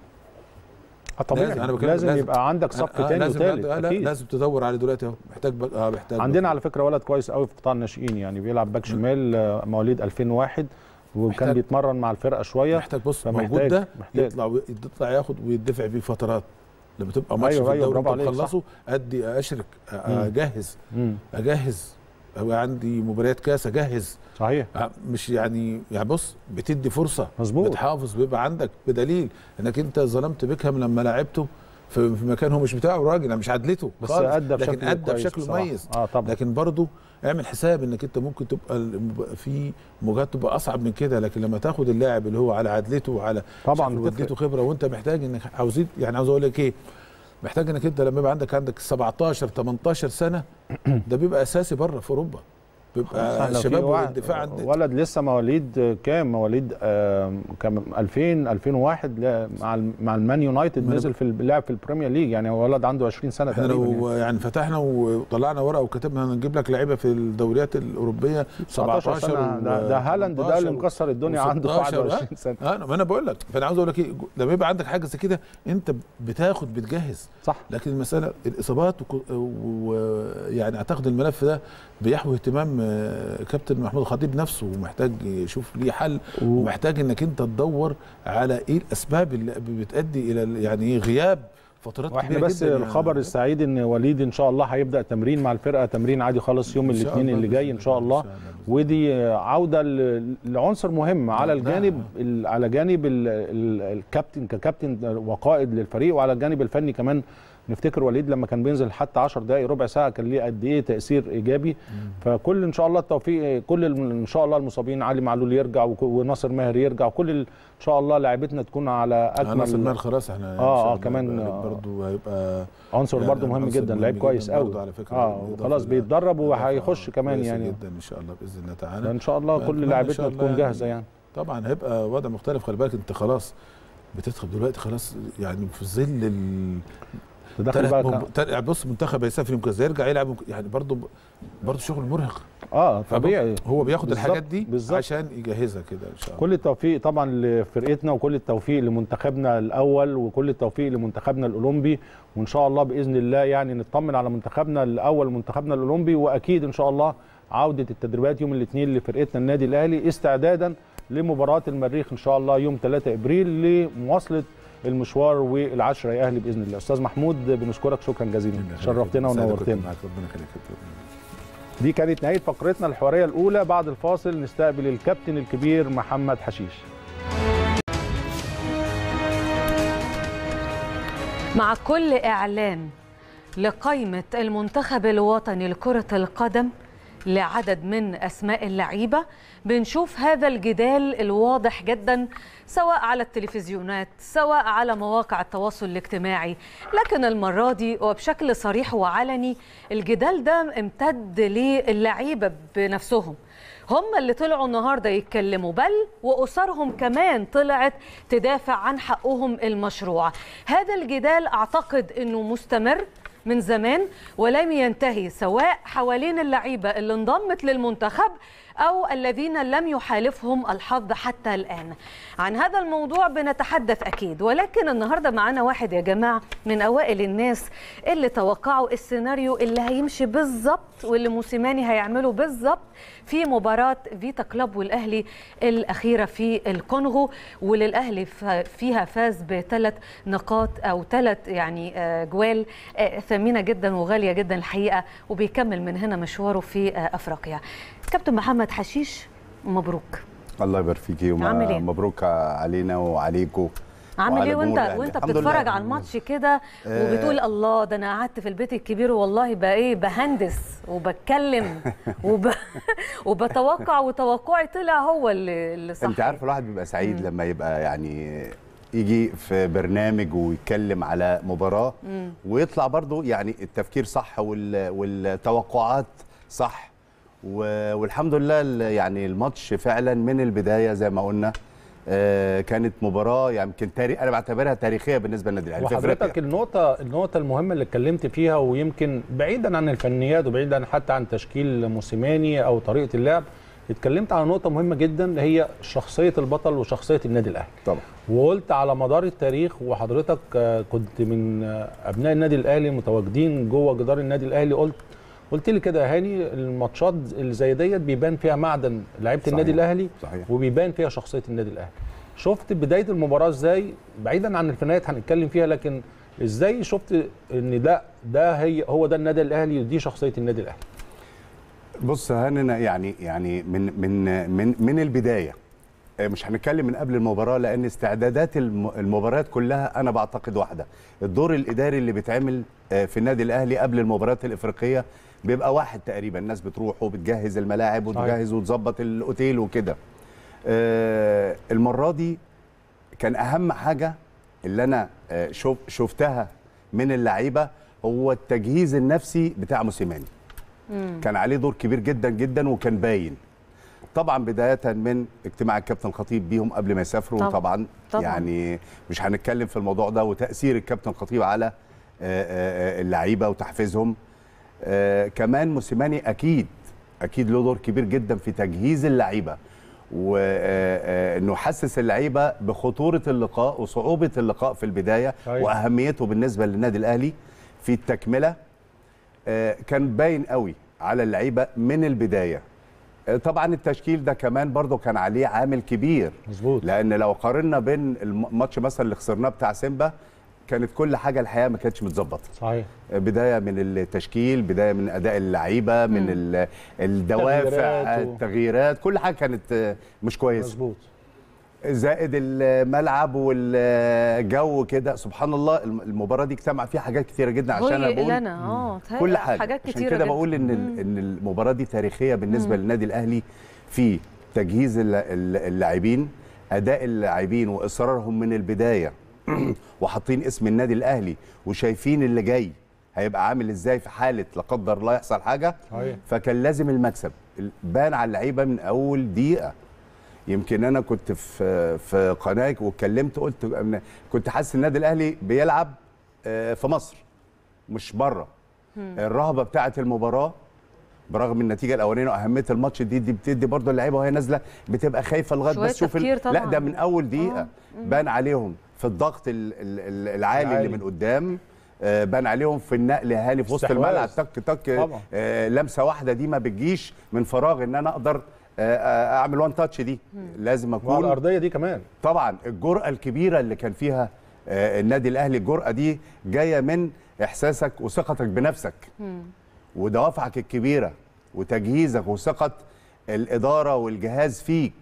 اه طبيعي لازم- لازم, أنا بتكلم- لازم, لازم- يبقى عندك صف آه تاني لازم وتالت آه لا أكيد. لازم تدور عليه دلوقتي اهو محتاج باك اه محتاج عندنا باك. على فكره ولد كويس قوي في قطاع الناشئين يعني بيلعب باك شمال آه، مواليد 2001 وكان محتاج- بيتمرن مع الفرقه شويه محتاج بص فمحتاج- موجود ده محتاج. يطلع وي- يطلع ياخد ويدفع بيه فترات لما تبقى ماتش أيوة، في أيوة، الدوري برافو انت عليك، مخلصه ادي اشرك أ- مم. اجهز مم. اجهز أو عندي مباريات كاس اجهز صحيح ع- مش يعني يعني بص بتدي فرصه مظبوط بتحافظ بيبقى عندك بدليل انك انت ظلمت بيكهام لما لعبته في في مكان هو مش بتاعه راجل مش عدلته بس خالص. ادى بشكل لكن ادى كويس بشكل بصراحة. مميز اه طبعا لكن برضو اعمل حساب انك انت ممكن تبقى المب- في مواجهات تبقى اصعب من كده لكن لما تاخد اللاعب اللي هو على عدلته وعلى طبعا شكله بتفرق. واديته خبره وانت محتاج انك عاوزين يعني عاوز اقول لك ايه محتاج انك انت لما يبقى عندك عندك 17 18 سنه ده بيبقى اساسي بره في اوروبا بيبقى لو في الشباب واحد- والدفاع عند ولد لسه مواليد آه، كام مواليد آه، كام 2000 2001 لا، مع ال- مع المان يونايتد ما أنا نزل في ال- لعب في البريمير ليج يعني هو ولد عنده 20 سنه احنا تقريبا لو يعني. يعني فتحنا وطلعنا ورقه وكتبنا هنجيب لك لعيبه في الدوريات الاوروبيه 19 سنه ده, ده هالاند ده اللي مكسر الدنيا عنده في 21 سنه اه ما انا بقول لك فانا عاوز اقول لك ايه لما يبقى عندك حاجه زي كده انت بتاخد بتجهز صح لكن المساله الاصابات ويعني اعتقد الملف ده بيحوي اهتمام آه، كابتن محمود الخطيب نفسه ومحتاج يشوف ليه حل و- ومحتاج انك انت تدور على ايه الاسباب اللي بتؤدي الى ال- يعني ايه غياب فترات واحنا كبيره بس جدا الخبر السعيد ان وليد ان شاء الله هيبدا تمرين مع الفرقه تمرين عادي خالص يوم إن شاء الاثنين الله اللي جاي ان شاء بإذن الله إن شاء الله بإذن ودي عوده ل- لعنصر مهم على نعم. الجانب ال- على جانب ال- ال- الكابتن ككابتن وقائد للفريق وعلى الجانب الفني كمان نفتكر وليد لما كان بينزل حتى 10 دقائق ربع ساعه كان ليه قد ايه تاثير ايجابي فكل ان شاء الله التوفيق كل الم- ان شاء الله المصابين علي معلول يرجع وك- وناصر ماهر يرجع وكل ال- ان شاء الله لاعبتنا تكون على ناصر مال اكمل خلاص احنا إن آه، شاء آه، الله كمان، هيبقى آه. برضه هيبقى عنصر يعني برضه مهم عنصر جدا مهم لعيب كويس جداً قوي برضه على فكرة اه بالإضافة وخلاص ل- بيتدرب إضافة وهيخش كمان كويسة يعني جدا ان شاء الله باذن الله تعالى ان شاء الله كل فأتمنى إن لاعبتنا شاء الله تكون يعني جاهزه يعني طبعا هيبقى وضع مختلف خلي بالك انت خلاص بتدخل دلوقتي خلاص يعني في ظل ال تدخل تلات بقى مب- كان- تل- بص منتخب هيسافر يمكن ازاي يرجع يلعب يمكن- يعني برضه برضه شغل مرهق اه طبيعي هو بياخد بالظبط، الحاجات دي بالظبط. عشان يجهزها كده ان شاء الله كل التوفيق طبعا لفرقتنا وكل التوفيق لمنتخبنا الاول وكل التوفيق لمنتخبنا الاولمبي وان شاء الله باذن الله يعني نطمن على منتخبنا الاول منتخبنا الاولمبي واكيد ان شاء الله عوده التدريبات يوم الاثنين لفرقتنا النادي الاهلي استعدادا لمباراه المريخ ان شاء الله يوم 3 ابريل لمواصله المشوار والعشره يا اهلي باذن الله استاذ محمود بنشكرك شكرا جزيلا شرفتنا سعيد كنت ونورتنا معاك، ربنا يخليك يا كابتن. دي كانت نهايه فقرتنا الحواريه الاولى بعد الفاصل نستقبل الكابتن الكبير محمد حشيش مع كل إعلان لقائمة المنتخب الوطني لكرة القدم لعدد من أسماء اللعيبة بنشوف هذا الجدال الواضح جدا سواء على التلفزيونات سواء على مواقع التواصل الاجتماعي لكن المرة دي وبشكل صريح وعلني الجدال ده امتد للعيبة بنفسهم هم اللي طلعوا النهارده يتكلموا بل واسرهم كمان طلعت تدافع عن حقهم المشروع هذا الجدال اعتقد انه مستمر من زمان ولم ينتهي سواء حوالين اللعيبه اللي انضمت للمنتخب او الذين لم يحالفهم الحظ حتى الان عن هذا الموضوع بنتحدث اكيد ولكن النهارده معانا واحد يا جماعه من اوائل الناس اللي توقعوا السيناريو اللي هيمشي بالظبط واللي موسيماني هيعمله بالظبط في مباراه فيتا كلوب والاهلي الاخيره في الكونغو وللاهلي ف- فيها فاز بثلاث نقاط او ثلاث يعني آه، جوال آه، ثمينه جدا وغاليه جدا الحقيقه وبيكمل من هنا مشواره في آه، افريقيا كابتن محمد حشيش مبروك الله يبارك فيكي عامل إيه؟ ومبروك علينا وعليكم عامل وعلى ايه وانت جمهور الأهلي. وانت الحمد بتتفرج لله. على الماتش كده آه. وبتقول الله ده انا قعدت في البيت الكبير والله بقى ايه بهندس وبتكلم وب... وبتوقع وتوقعي طلع هو اللي اللي صح انت عارف الواحد بيبقى سعيد لما يبقى يعني يجي في برنامج ويتكلم على مباراه ويطلع برضو يعني التفكير صح وال- والتوقعات صح و- والحمد لله ال- يعني الماتش فعلا من البدايه زي ما قلنا آه، كانت مباراه يعني يمكن تاريخ انا بعتبرها تاريخيه بالنسبه للنادي الاهلي في وحضرتك افريقيا النقطة النقطة المهمة اللي اتكلمت فيها ويمكن بعيدا عن الفنيات وبعيدا حتى عن تشكيل موسيماني أو طريقة اللعب اتكلمت على نقطة مهمة جدا هي شخصية البطل وشخصية النادي الأهلي طبعا وقلت على مدار التاريخ وحضرتك آه، كنت من آه، أبناء النادي الأهلي متواجدين جوه جدار النادي الأهلي قلت قلت لي كده يا هاني الماتشات اللي زي ديت بيبان فيها معدن لعيبة صحيح. النادي الأهلي صحيح. وبيبان فيها شخصية النادي الأهلي شفت بدايه المباراه ازاي بعيدا عن الفنيات هنتكلم فيها لكن ازاي شفت ان ده ده هي هو ده النادي الاهلي ودي شخصيه النادي الاهلي بص هاننا يعني يعني من من من من البدايه آه، مش هنتكلم من قبل المباراه لان استعدادات الم- المباريات كلها انا بعتقد واحده الدور الاداري اللي بيتعمل آه، في النادي الاهلي قبل المباريات الافريقيه بيبقى واحد تقريبا الناس بتروح وبتجهز الملاعب صحيح. وتجهز وتظبط الاوتيل وكده آه، المره دي كان اهم حاجه اللي انا آه، شوف شفتها من اللعيبه هو التجهيز النفسي بتاع موسيماني كان عليه دور كبير جدا جدا وكان باين طبعا بدايه من اجتماع الكابتن الخطيب بيهم قبل ما يسافروا طبعاً. طبعا, طبعاً. يعني مش هنتكلم في الموضوع ده وتاثير الكابتن الخطيب على آه، آه، آه، اللعيبه وتحفيزهم آه، كمان موسيماني اكيد اكيد له دور كبير جدا في تجهيز اللعيبه وانه حسس اللعيبه بخطوره اللقاء وصعوبه اللقاء في البدايه صحيح. واهميته بالنسبه للنادي الاهلي في التكمله آه، كان باين قوي على اللعيبه من البدايه آه، طبعا التشكيل ده كمان برضو كان عليه عامل كبير مظبوط لان لو قارنا بين الماتش مثلا اللي خسرناه بتاع سيمبا كانت كل حاجه الحقيقه ما كانتش متظبطه صحيح بدايه من التشكيل بدايه من اداء اللعيبه من ال- الدوافع تغييرات و- التغييرات كل حاجه كانت آه، مش كويسه مظبوط زائد الملعب والجو كده سبحان الله الم- المباراه دي اجتمع فيها حاجات كتيره جدا عشان انا هي بقول لنا اه كل حاجه حاجات عشان كتيره كده جدا. بقول ان ال- ان المباراه دي تاريخيه بالنسبه للنادي الاهلي في تجهيز الل- الل- اللاعبين اداء اللاعبين واصرارهم من البدايه وحاطين اسم النادي الاهلي وشايفين اللي جاي هيبقى عامل ازاي في حاله لا قدر الله يحصل حاجه صحيح فكان لازم المكسب بان على اللعيبه من اول دقيقه يمكن انا كنت في في قناه واتكلمت قلت أنا كنت حاسس النادي الاهلي بيلعب آه، في مصر مش بره الرهبه بتاعه المباراه برغم النتيجه الاولانيه واهميه الماتش دي دي بتدي برضه اللعيبه وهي نازله بتبقى خايفه لغايه شوية بس شوف تفكير لا طبعاً. ده من اول دقيقه آه. بان عليهم في الضغط ال- ال- ال- العالي العالي. اللي من قدام آه، بان عليهم في النقل هاني في وسط استحواذ. الملعب تك تك طبعاً. آه، لمسه واحده دي ما بتجيش من فراغ ان انا اقدر آه، آه، اعمل وان تاتش دي لازم وعلى اكون الارضيه دي كمان طبعا الجرأه الكبيره اللي كان فيها آه، النادي الاهلي الجرأه دي جايه من احساسك وثقتك بنفسك ودوافعك الكبيره وتجهيزك وثقه الاداره والجهاز فيك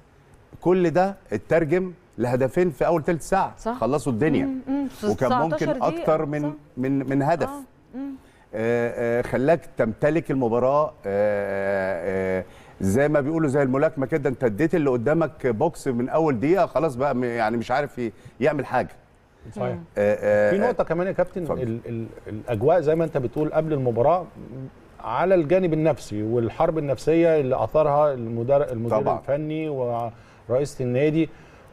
كل ده اترجم لهدفين في اول ثلث ساعه صح. خلصوا الدنيا مم، في وكان 19 ممكن دقيقة. اكتر من صح. من من هدف آه. مم. آه، آه، خلاك تمتلك المباراه آه، آه، زي ما بيقولوا زي الملاكمه كده انت اديت اللي قدامك بوكس من اول دقيقه خلاص بقى م- يعني مش عارف ي- يعمل حاجه صحيح آه، آه، في نقطة كمان يا كابتن اتفضل. ال ال الأجواء زي ما أنت بتقول قبل المباراة على الجانب النفسي والحرب النفسية اللي أثرها المدير المدير طبعاً. الفني ورئيسة النادي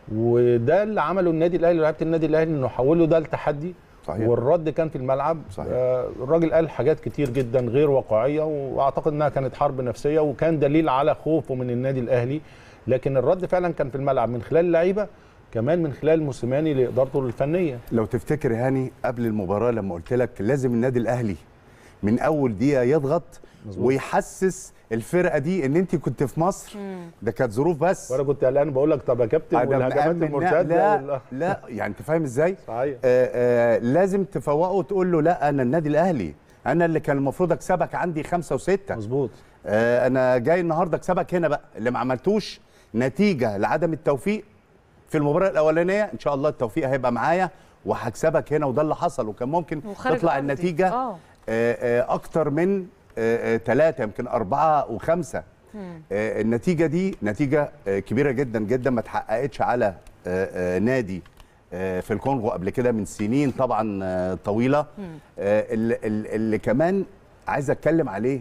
وده اللي عمله النادي الأهلي لعيبة النادي الأهلي إنه حولوا ده لتحدي صحيح. والرد كان في الملعب صحيح. آه الراجل قال حاجات كتير جدا غير واقعية وأعتقد إنها كانت حرب نفسية وكان دليل على خوفه من النادي الأهلي لكن الرد فعلا كان في الملعب من خلال اللعيبة كمان من خلال موسيماني لإدارته الفنية لو تفتكر يا هاني قبل المباراه لما قلت لك لازم النادي الاهلي من اول دقيقه يضغط مظبوط. ويحسس الفرقه دي ان انت كنت في مصر ده كانت ظروف بس وانا كنت قلقان بقول لك طب يا كابتن أنا والهجمات مأمن- المرتده لا وال- لا يعني انت فاهم ازاي صحيح آه آه لازم تفوقه وتقول له لا انا النادي الاهلي انا اللي كان المفروض اكسبك عندي خمسة وستة مظبوط آه انا جاي النهارده اكسبك هنا بقى اللي ما عملتوش نتيجه لعدم التوفيق في المباراه الاولانيه ان شاء الله التوفيق هيبقى معايا وهكسبك هنا وده اللي حصل وكان ممكن وخارج تطلع أرضي. النتيجه آه. آه آه اكتر من ثلاثة يمكن أربعة وخمسة آه النتيجة دي نتيجة آه كبيرة جدا جدا ما اتحققتش على آه آه نادي آه في الكونغو قبل كده من سنين طبعا آه طويلة آه اللي, اللي كمان عايز أتكلم عليه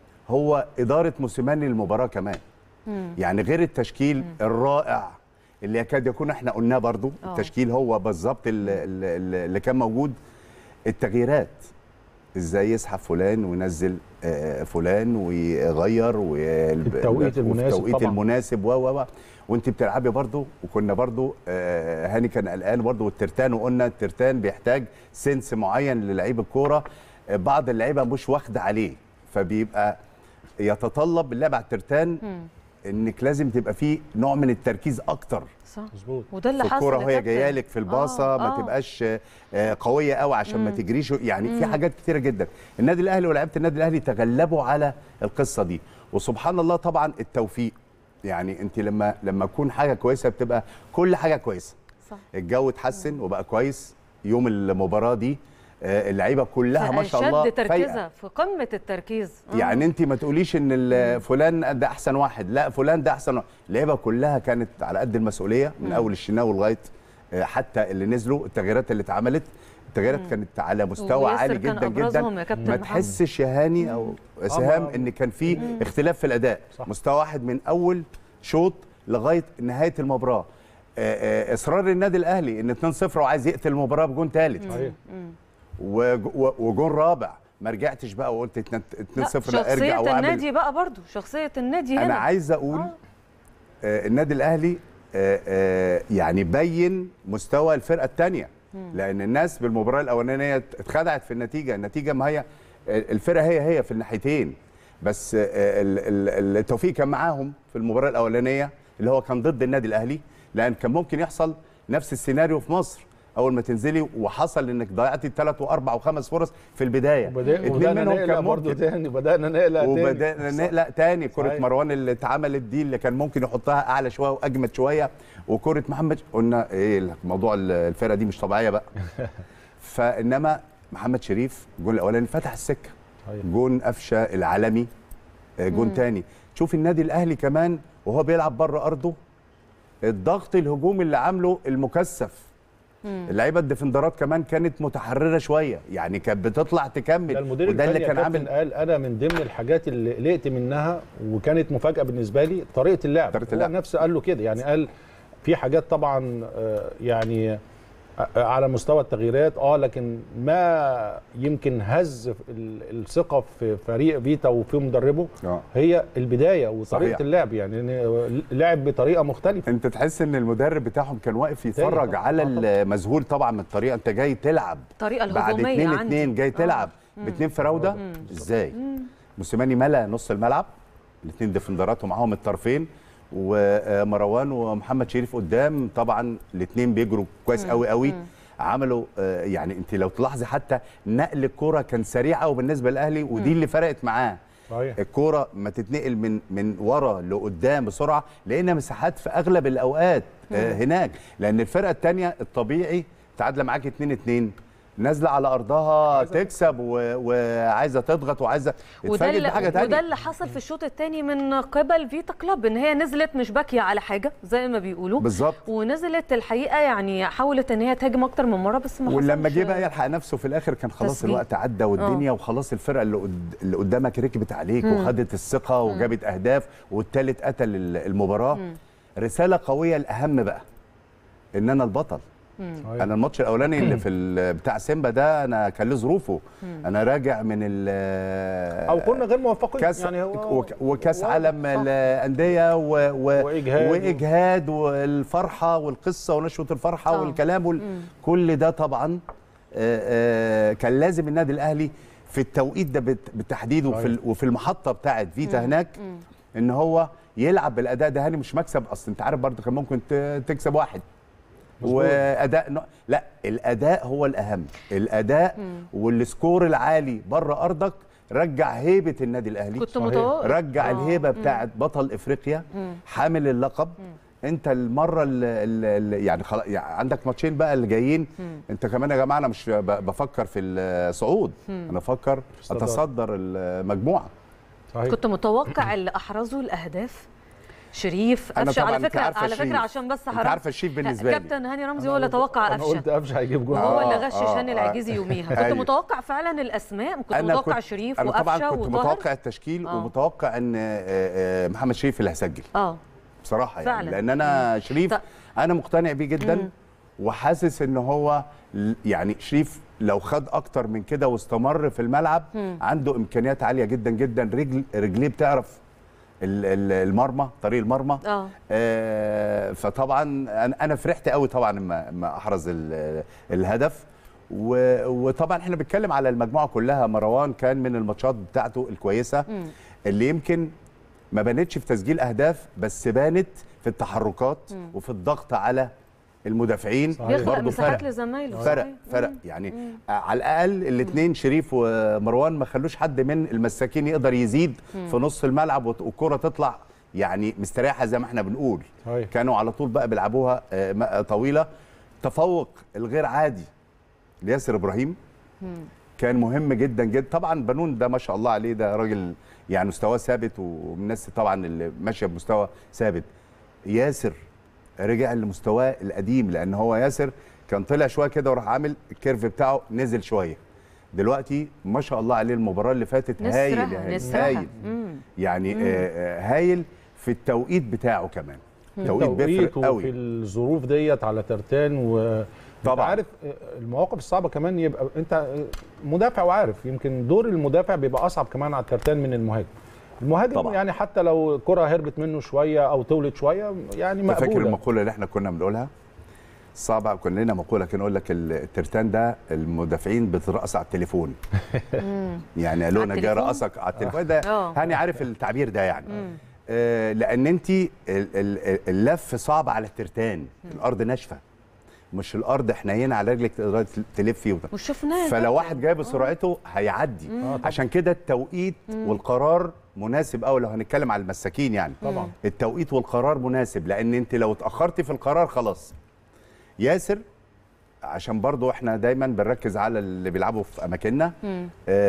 هو إدارة موسيماني للمباراة كمان يعني غير التشكيل الرائع اللي يكاد يكون احنا قلناه برضو آه. التشكيل هو بالظبط اللي, اللي اللي كان موجود التغييرات ازاي يسحب فلان وينزل آه، فلان ويغير التوقيت المناسب التوقيت طبعاً. المناسب و و و وانت بتلعبي برضو وكنا برضو آه، هاني كان قلقان برضو والترتان وقلنا الترتان بيحتاج سنس معين للعيب الكوره آه، بعض اللعيبه مش واخده عليه فبيبقى يتطلب اللعب على الترتان انك لازم تبقى فيه نوع من التركيز اكتر صح مظبوط وده اللي في حصل الكوره يا وهي كابتن. جايه لك في الباصه آه، ما آه. تبقاش آه، قويه قوي عشان ما تجريش يعني في حاجات كتيره جدا النادي الاهلي ولاعيبه النادي الاهلي تغلبوا على القصه دي وسبحان الله طبعا التوفيق يعني انت لما لما تكون حاجه كويسه بتبقى كل حاجه كويسه صح الجو اتحسن وبقى كويس يوم المباراه دي آه، اللعيبه كلها ما شاء الله شد فايقة. تركيزها في قمه التركيز آه. يعني انت ما تقوليش ان ال- فلان ده احسن واحد لا فلان ده احسن واحد اللعيبه كلها كانت على قد المسؤوليه من اول الشناوي لغايه آه، حتى اللي نزلوا التغييرات اللي اتعملت التغييرات كانت على مستوى وياسر عالي كان جدا أبرزهم جدا يا كابتن ما محمد. تحسش يا هاني او سهام ما- ان كان في اختلاف في الاداء صح. مستوى واحد من اول شوط لغايه نهايه المباراه آه، آه، اصرار النادي الاهلي ان 2-0 وعايز يقتل المباراه بجون ثالث صحيح وج- و- وجون رابع ما رجعتش بقى وقلت 2-0 لا، لا, ارجع شخصيه واعمل النادي بقى برضو شخصيه النادي هنا انا عايز اقول آه. آه النادي الاهلي آه آه يعني بين مستوى الفرقه الثانيه لان الناس بالمباراه الاولانيه اتخدعت في النتيجه النتيجه ما هي آه، الفرقه هي هي في الناحيتين بس آه ال- ال- التوفيق كان معاهم في المباراه الاولانيه اللي هو كان ضد النادي الاهلي لان كان ممكن يحصل نفس السيناريو في مصر اول ما تنزلي وحصل انك ضيعتي ثلاث واربع وخمس فرص في البدايه وبدا- اتنين وبدانا منهم نقلق كان برضه ممكن تاني بدانا نقلق تاني وبدانا نقلق تاني كره صحيح. مروان اللي اتعملت دي اللي كان ممكن يحطها اعلى شويه واجمد شويه وكره محمد قلنا ايه موضوع الفرقه دي مش طبيعيه بقى فانما محمد شريف الجون الاولاني فتح السكه صحيح. جون قفشه العالمي آه، جون تاني شوف النادي الاهلي كمان وهو بيلعب بره ارضه الضغط الهجومي اللي عامله المكثف اللعيبه الديفندرات كمان كانت متحرره شويه يعني كانت بتطلع تكمل ده المدير وده اللي الفني كان يا عامل كابتن قال انا من ضمن الحاجات اللي قلقت منها وكانت مفاجاه بالنسبه لي طريقه اللعب طريقة هو اللعب. نفسه قال له كده يعني قال في حاجات طبعا آه، يعني آه، على مستوى التغييرات اه لكن ما يمكن هز ال- الثقه في فريق فيتا وفي مدربه آه. هي البدايه وطريقه صحيح. اللعب يعني إن لعب بطريقه مختلفه انت تحس ان المدرب بتاعهم كان واقف يتفرج طبعاً. على آه طبعاً. المذهول طبعا من الطريقه انت جاي تلعب الطريقه بعد الهجوميه 2 عندي 2 جاي تلعب باتنين فراوده ازاي موسيماني ملا نص الملعب الاثنين ديفندرات ومعاهم الطرفين ومروان ومحمد شريف قدام طبعا الاثنين بيجروا كويس قوي قوي عملوا آه، يعني انت لو تلاحظي حتى نقل الكرة كان سريع قوي بالنسبه للاهلي ودي اللي فرقت معاه صحيح الكوره ما تتنقل من من ورا لقدام بسرعه لقينا مساحات في اغلب الاوقات آه هناك لان الفرقه الثانيه الطبيعي تعادله معاك 2 2 نازله على ارضها تكسب و- وعايزه تضغط وعايزه وده اتفاجئت اللي, بحاجه وده ثانيه اللي حصل في الشوط الثاني من قبل فيتا كلوب ان هي نزلت مش باكيه على حاجه زي ما بيقولوا بالظبط ونزلت الحقيقه يعني حاولت ان هي تهاجم اكتر من مره بس ما ولما حصلش. جه بقى يلحق نفسه في الاخر كان خلاص تسجيل. الوقت عدى والدنيا وخلاص الفرقه اللي, قد... اللي قدامك ركبت عليك وخدت الثقه وجابت اهداف والتالت قتل ال- المباراه رساله قويه الاهم بقى ان انا البطل صحيح. انا الماتش الاولاني اللي في ال- بتاع سيمبا ده انا كان له ظروفه انا راجع من ال او كنا غير موفقين كاس يعني هو وك- وكاس واضح، عالم صح. الانديه و... و... وإجهاد. واجهاد والفرحه والقصه ونشوه الفرحه آه. والكلام وال... كل ده طبعا آه، آه، كان لازم النادي الاهلي في التوقيت ده بت- بالتحديد وفي ال- وفي المحطه بتاعه فيتا هناك ان هو يلعب بالاداء ده هاني مش مكسب اصل انت عارف برضه كان ممكن ت- تكسب واحد مظبوط. واداء ن... لا الاداء هو الاهم الاداء والسكور العالي بره ارضك رجع هيبه النادي الاهلي كنت صحيح. متوقع رجع الهيبه بتاعت بطل افريقيا حامل اللقب انت المره اللي يعني خلاص يعني عندك ماتشين بقى اللي جايين انت كمان يا جماعه انا مش ب- بفكر في الصعود انا بفكر استدار. اتصدر المجموعه صحيح كنت متوقع اللي احرزوا الاهداف شريف أنا قفشه طبعاً على أنت فكره عارفة على فكره شريف. عشان بس انت حرام عارفه الشيف بالنسبه لي كابتن هاني رمزي هو اللي توقع انا قلت قفشه قفشه هيجيب جول هو اللي آه، غشش آه، هاني آه. العجيزي يوميها كنت أيوة. متوقع فعلا الاسماء كنت أنا متوقع كنت- شريف انا طبعا وقفشه كنت وطاهر متوقع التشكيل آه. ومتوقع ان آه، آه، محمد شريف اللي هيسجل اه بصراحه فعلا. يعني لان انا شريف ط- انا مقتنع بيه جدا وحاسس ان هو ل- يعني شريف لو خد اكتر من كده واستمر في الملعب عنده امكانيات عاليه جدا جدا رجل رجليه بتعرف ال- ال- المرمى طريق المرمى اه آه، فطبعا انا انا فرحت قوي طبعا لما لما احرز ال- الهدف و- وطبعا احنا بنتكلم على المجموعه كلها مروان كان من الماتشات بتاعته الكويسه اللي يمكن ما بانتش في تسجيل اهداف بس بانت في التحركات وفي الضغط على المدافعين صحيح. بيخلق برضه مساحات فرق لزمايله فرق صحيح. فرق يعني آه، على الاقل الاثنين شريف ومروان ما خلوش حد من المساكين يقدر يزيد في نص الملعب وت- والكره تطلع يعني مستريحه زي ما احنا بنقول صحيح. كانوا على طول بقى بيلعبوها آه، م- آه، طويله تفوق الغير عادي لياسر ابراهيم كان مهم جدا جدا طبعا بنون ده ما شاء الله عليه ده راجل يعني مستواه ثابت ومن الناس طبعا اللي ماشيه بمستوى ثابت ياسر رجع لمستواه القديم لان هو ياسر كان طلع شويه كده وراح عامل الكيرف بتاعه نزل شويه دلوقتي ما شاء الله عليه المباراه اللي فاتت هايل يا نسرها هايل نسرها هايل مم. يعني آه، آه، هايل في التوقيت بتاعه كمان التوقيت التوقيت بيفرق وفي قوي الظروف ديت على ترتان و طبعاً. طبعا عارف المواقف الصعبه كمان يبقى انت مدافع وعارف يمكن دور المدافع بيبقى اصعب كمان على الترتان من المهاجم المهاجم طبعاً. طبعا. يعني حتى لو كرة هربت منه شويه او طولت شويه يعني انت فاكر مقبوله المقوله اللي احنا كنا بنقولها صعبة كنا لنا مقولة كان يقول لك الترتان ده المدافعين بترقص على التليفون يعني قالوا لنا جاي التليفون؟ رقصك على التليفون ده آه. هاني عارف التعبير ده يعني آه لان انت ال- ال- اللف صعب على الترتان الارض ناشفه مش الارض حنينه على رجلك تقدري تلفي وت- وشفناه فلو ده. واحد جاي بسرعته هيعدي عشان كده التوقيت والقرار مناسب قوي لو هنتكلم على المساكين يعني طبعا التوقيت والقرار مناسب لان انت لو اتاخرتي في القرار خلاص ياسر عشان برضو احنا دايما بنركز على اللي بيلعبوا في اماكننا آه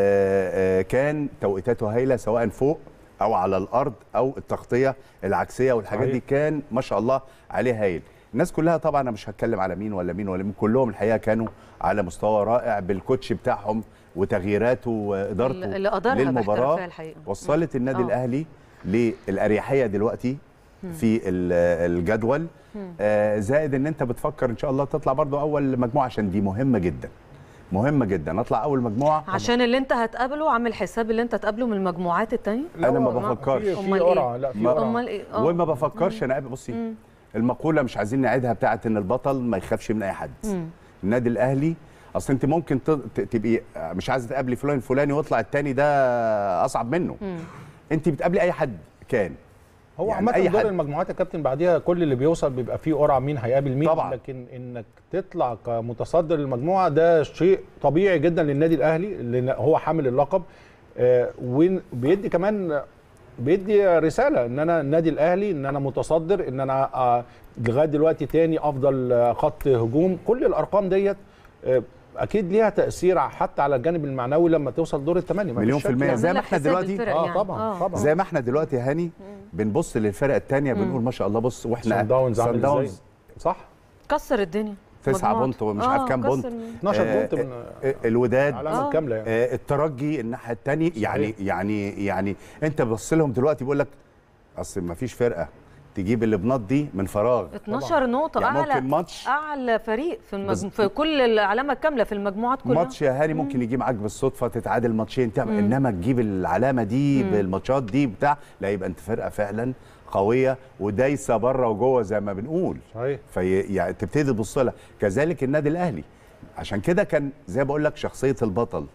آه كان توقيتاته هايله سواء فوق او على الارض او التغطيه العكسيه والحاجات صحيح. دي كان ما شاء الله عليه هايل الناس كلها طبعا انا مش هتكلم على مين ولا مين ولا مين كلهم الحقيقه كانوا على مستوى رائع بالكوتش بتاعهم وتغييراته وادارته اللي أدارها باحترافية للمباراه الحقيقة. وصلت النادي آه. الاهلي للاريحيه دلوقتي في ال- الجدول آه، زائد ان انت بتفكر ان شاء الله تطلع برضو اول مجموعه عشان دي مهمه جدا مهمه جدا اطلع اول مجموعه عشان اللي انت هتقابله عامل حساب اللي انت هتقابله من المجموعات التانية أنا ما لا، بفكرش. في- في أمال إيه؟ قرعه لا في ما- قرعه امال ايه آه. وما بفكرش انا قابل- بصي المقوله مش عايزين نعيدها بتاعت ان البطل ما يخافش من اي حد النادي الاهلي اصل انت ممكن ت- ت- تبقي مش عايزه تقابلي فلان الفلاني ويطلع التاني ده اصعب منه انت بتقابلي اي حد كان هو يعني عامة أي دور حد. المجموعات يا كابتن بعديها كل اللي بيوصل بيبقى فيه قرعه مين هيقابل مين طبعاً. لكن انك تطلع كمتصدر المجموعه ده شيء طبيعي جدا للنادي الاهلي لان هو حامل اللقب آه، وبيدي كمان بيدي رساله ان انا النادي الاهلي ان انا متصدر ان انا آه، لغايه دلوقتي تاني افضل آه، خط هجوم كل الارقام ديت آه، اكيد ليها تاثير حتى على الجانب المعنوي لما توصل دور الثمانيه مليون في المية. زي ما احنا دلوقتي- اه طبعا طبعا زي ما احنا دلوقتي يا هاني بنبص للفرق الثانيه بنقول ما شاء الله بص واحنا سان داونز عامل صن ازاي صح كسر الدنيا تسعة مجموعته. بونت ومش عارف آه، كام بونت. كسر. 12 آه، بونت من آه، الوداد العلامه الكامله يعني آه، الترجي الناحيه الثانيه يعني يعني يعني انت بص لهم دلوقتي بيقول لك اصل ما فيش فرقه تجيب الابناط دي من فراغ 12 نقطة يعني أعلى ممكن ماتش- أعلى فريق في المج... بس- في كل العلامة الكاملة في المجموعات كلها ماتش يا هاني ممكن يجي معاك بالصدفه تتعادل ماتشين تعمل انما تجيب العلامه دي بالماتشات دي بتاع لا يبقى انت فرقه فعلا قويه ودايسه بره وجوه زي ما بنقول صحيح في يعني تبتدي تبص لها كذلك النادي الاهلي عشان كده كان زي ما بقول لك شخصيه البطل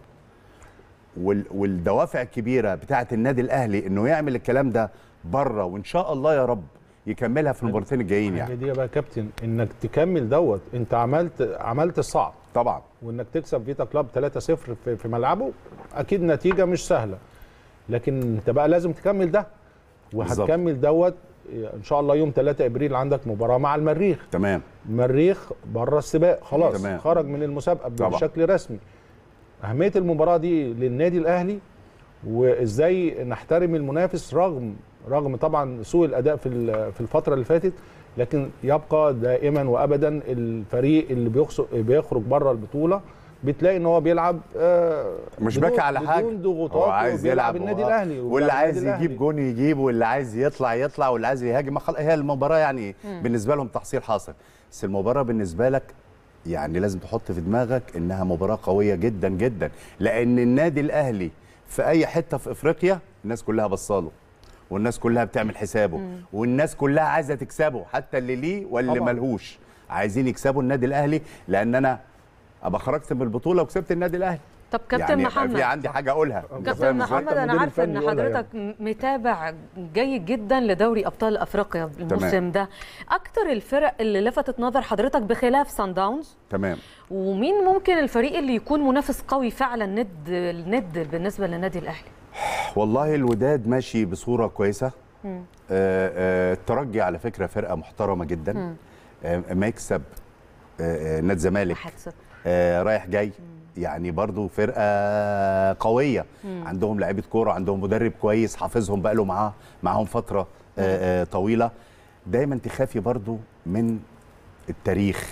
وال والدوافع الكبيره بتاعه النادي الاهلي انه يعمل الكلام ده بره وان شاء الله يا رب يكملها في المباراتين الجايين هي يعني دي بقى يا كابتن انك تكمل دوت انت عملت عملت الصعب طبعا وانك تكسب فيتا كلاب 3-0 في, في ملعبه اكيد نتيجه مش سهله لكن انت بقى لازم تكمل ده وهتكمل دوت ان شاء الله يوم 3 ابريل عندك مباراه مع المريخ تمام المريخ بره السباق خلاص تمام. خرج من المسابقه طبعا. بشكل رسمي اهميه المباراه دي للنادي الاهلي وازاي نحترم المنافس رغم رغم طبعا سوء الاداء في ال- في الفتره اللي فاتت لكن يبقى دائما وابدا الفريق اللي بيخسر بيخرج بره البطوله بتلاقي ان هو بيلعب آه، مش بدون- باكي على حاجه بدون ضغوطات هو عايز وبيلعب يلعب النادي هو- الاهلي واللي وبيلعب عايز النادي يجيب الأهلي. جون يجيب واللي عايز يطلع يطلع واللي عايز يهاجم ما خلاص هي المباراه يعني بالنسبه لهم تحصيل حاصل بس المباراه بالنسبه لك يعني لازم تحط في دماغك انها مباراه قويه جدا جدا لان النادي الاهلي في اي حته في افريقيا الناس كلها بصاله والناس كلها بتعمل حسابه والناس كلها عايزه تكسبه حتى اللي ليه واللي طبعاً. ملهوش عايزين يكسبوا النادي الاهلي لان انا ابقى خرجت من البطوله وكسبت النادي الاهلي طب كابتن يعني يبقى محمد في عندي حاجه اقولها أنت كابتن فاهم إزاي؟ محمد انا المدير عارفه ان الفني يقولها حضرتك متابع جيد جدا لدوري ابطال افريقيا الموسم ده اكتر الفرق اللي لفتت نظر حضرتك بخلاف سان داونز تمام ومين ممكن الفريق اللي يكون منافس قوي فعلا ند الند بالنسبه للنادي الاهلي والله الوداد ماشي بصوره كويسه آه، آه، الترجي على فكره فرقه محترمه جدا آه، ما يكسب آه، آه، نادي الزمالك 1-0 آه، رايح جاي يعني برضو فرقه قويه عندهم لعيبه كوره عندهم مدرب كويس حافظهم بقى له معاه معاهم فتره آه، آه، طويله دايما تخافي برضو من التاريخ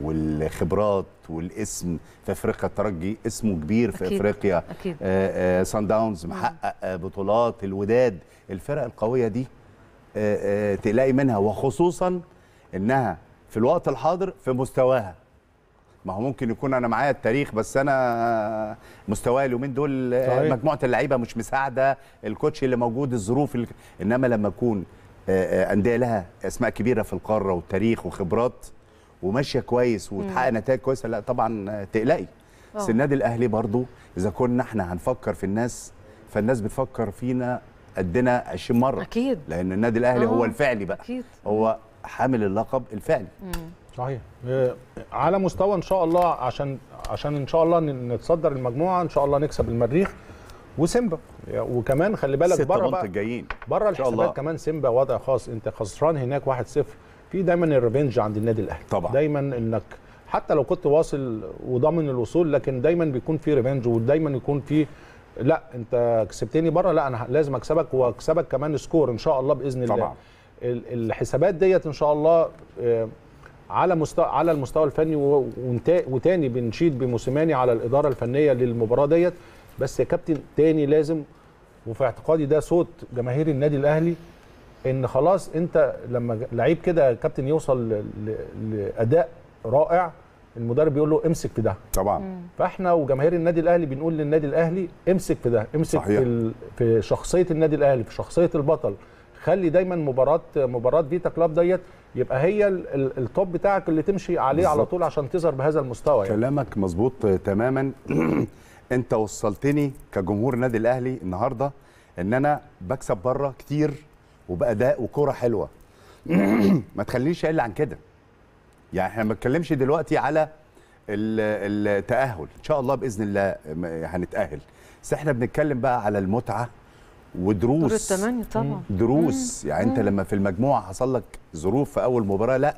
والخبرات والاسم في افريقيا الترجي اسمه كبير في أكيد. افريقيا أكيد. آه، آه، سان داونز محقق آه، بطولات الوداد الفرق القويه دي آه، آه، تلاقي منها وخصوصا انها في الوقت الحاضر في مستواها ما هو ممكن يكون انا معايا التاريخ بس انا مستواي اليومين دول آه، صحيح. مجموعه اللعيبه مش مساعده الكوتش اللي موجود الظروف اللي انما لما اكون آه، آه، انديه لها اسماء كبيره في القاره وتاريخ وخبرات وماشيه كويس وتحقق نتائج كويسه لا طبعا آه، تقلقي بس آه. النادي الاهلي برضو اذا كنا احنا هنفكر في الناس فالناس بتفكر فينا قدنا 20 مره اكيد لان النادي الاهلي هو آه. الفعلي بقى اكيد هو حامل اللقب الفعلي صحيح آه، على مستوى ان شاء الله عشان عشان ان شاء الله ن- نتصدر المجموعه ان شاء الله نكسب المريخ وسيمبا وكمان خلي بالك ستة بره بونت بقى الجايين بره إن شاء الله. الحسابات كمان سيمبا وضع خاص انت خسران هناك 1-0 في دايما الريفنج عند النادي الاهلي طبعا. دايما انك حتى لو كنت واصل وضامن الوصول لكن دايما بيكون في ريفنج ودايما يكون في لا انت كسبتني بره لا انا لازم اكسبك واكسبك كمان سكور ان شاء الله باذن الله طبعا. ال- الحسابات ديت ان شاء الله آه، على مستوى على المستوى الفني و- ونتا- وتاني بنشيد بموسيماني على الاداره الفنيه للمباراه ديت بس يا كابتن تاني لازم وفي اعتقادي ده صوت جماهير النادي الاهلي ان خلاص انت لما ج- لعيب كده يا كابتن يوصل ل- ل- لاداء رائع المدرب بيقول له امسك في ده طبعا فاحنا وجماهير النادي الاهلي بنقول للنادي الاهلي امسك في ده امسك صحيح. في ال... في شخصيه النادي الاهلي في شخصيه البطل خلي دايما مباراه مباراه فيتا كلاب ديت يبقى هي ال... ال... التوب بتاعك اللي تمشي عليه على بالظبط. طول عشان تظهر بهذا المستوى يعني كلامك مظبوط تماما انت وصلتني كجمهور النادي الاهلي النهارده ان انا بكسب بره كتير وباداء وكوره حلوه ما تخلينيش اقل عن كده يعني احنا ما بنتكلمش دلوقتي على ال- التاهل ان شاء الله باذن الله م- هنتاهل بس احنا بنتكلم بقى على المتعه دور ودروس الثمانية طبعا دروس يعني انت لما في المجموعه حصل لك ظروف في اول مباراه لا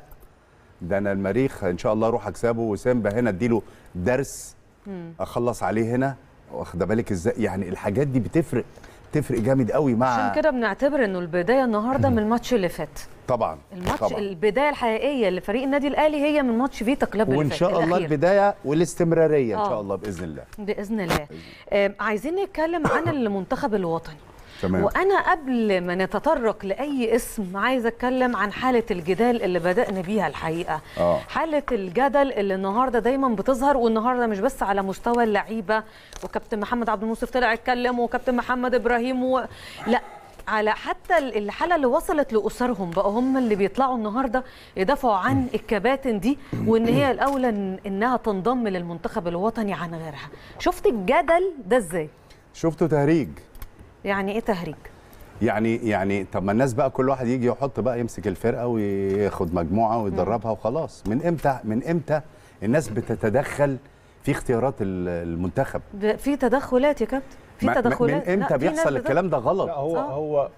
ده انا المريخ ان شاء الله اروح اكسبه وسيمبا هنا اديله درس اخلص عليه هنا واخده بالك ازاي يعني الحاجات دي بتفرق تفرق جامد قوي مع عشان كده بنعتبر انه البدايه النهارده من الماتش اللي فات طبعا الماتش طبعا. البدايه الحقيقيه لفريق النادي الاهلي هي من ماتش فيتا كلاب اللي وان فات شاء الله الأخير. البدايه والاستمراريه ان آه. شاء الله باذن الله باذن الله آم، عايزين نتكلم عن المنتخب الوطني تمام وانا قبل ما نتطرق لاي اسم عايزه اتكلم عن حاله الجدال اللي بدانا بيها الحقيقه آه. حاله الجدل اللي النهارده دايما بتظهر والنهارده مش بس على مستوى اللعيبه وكابتن محمد عبد المنصف طلع اتكلم وكابتن محمد ابراهيم و... لا على حتى ال- الحاله اللي وصلت لاسرهم بقى هم اللي بيطلعوا النهارده يدافعوا عن الكباتن دي وان هي الاولى إن- انها تنضم للمنتخب الوطني عن غيرها شفت الجدل ده ازاي شفتوا تهريج يعني ايه تهريج يعني يعني طب ما الناس بقى كل واحد يجي يحط بقى يمسك الفرقه وياخد مجموعه ويدربها وخلاص من امتى من امتى الناس بتتدخل في اختيارات ال- المنتخب ده في تدخلات يا كابتن في ما- ما- تدخلات من لا، امتى في ناس بيحصل بتدخل. الكلام ده غلط لا هو آه. هو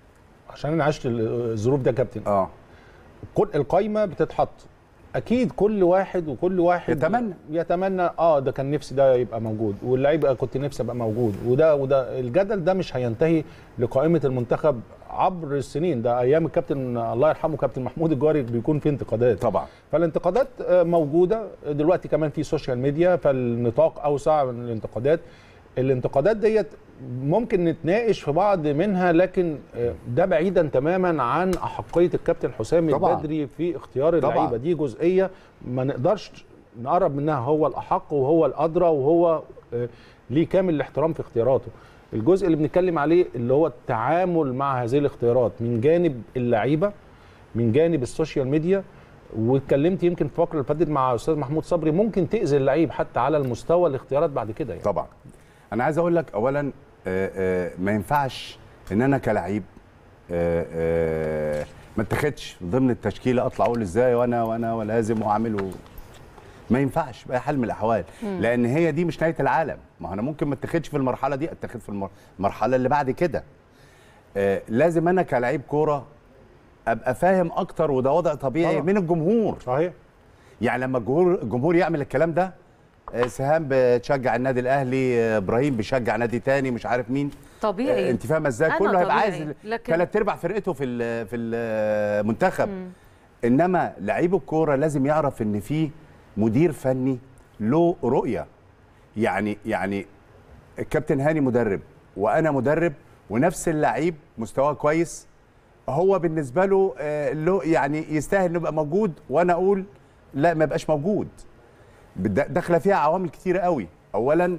عشان انا عشت الظروف ده يا كابتن اه كل القايمه بتتحط اكيد كل واحد وكل واحد يتمنى. يتمنى اه ده كان نفسي ده يبقى موجود واللعيب كنت نفسي ابقى موجود وده وده الجدل ده مش هينتهي لقائمه المنتخب عبر السنين ده ايام الكابتن الله يرحمه كابتن محمود الجوهري بيكون في انتقادات طبعا فالانتقادات آه، موجوده دلوقتي كمان في سوشيال ميديا فالنطاق اوسع من الانتقادات الانتقادات ديت ممكن نتناقش في بعض منها لكن آه، ده بعيدا تماما عن احقيه الكابتن حسام طبعاً. البدري في اختيار طبعاً. اللعيبه دي جزئيه ما نقدرش نقرب منها هو الاحق وهو الادرى وهو آه، ليه كامل الاحترام في اختياراته الجزء اللي بنتكلم عليه اللي هو التعامل مع هذه الاختيارات من جانب اللعيبه من جانب السوشيال ميديا واتكلمت يمكن في الفقره اللي فاتت مع استاذ محمود صبري ممكن تاذي اللعيب حتى على المستوى الاختيارات بعد كده يعني طبعا انا عايز اقول لك اولا آه، آه، ما ينفعش ان انا كلعيب آه، آه، ما اتخدش ضمن التشكيله اطلع اقول ازاي وانا وانا ولازم واعمل و... ما ينفعش باي حال من الاحوال لان هي دي مش نهايه العالم ما انا ممكن ما اتخدش في المرحله دي اتخذ في المر- المرحله اللي بعد كده آه، لازم انا كلعيب كوره ابقى فاهم اكتر وده وضع طبيعي طبعا. من الجمهور صحيح يعني لما الجمهور الجمهور يعمل الكلام ده آه، سهام بتشجع النادي الاهلي آه، ابراهيم بيشجع نادي تاني مش عارف مين طبيعي آه، انت فاهمه ازاي أنا كله هيبقى طبيعي، عايز لكن- ثلاث ارباع فرقته في ال- في المنتخب انما لعيب الكوره لازم يعرف ان في مدير فني له رؤيه يعني يعني الكابتن هاني مدرب وانا مدرب ونفس اللعيب مستواه كويس هو بالنسبه له آه، له يعني يستاهل انه يبقى موجود وانا اقول لا ما يبقاش موجود بد- داخله فيها عوامل كتيره قوي اولا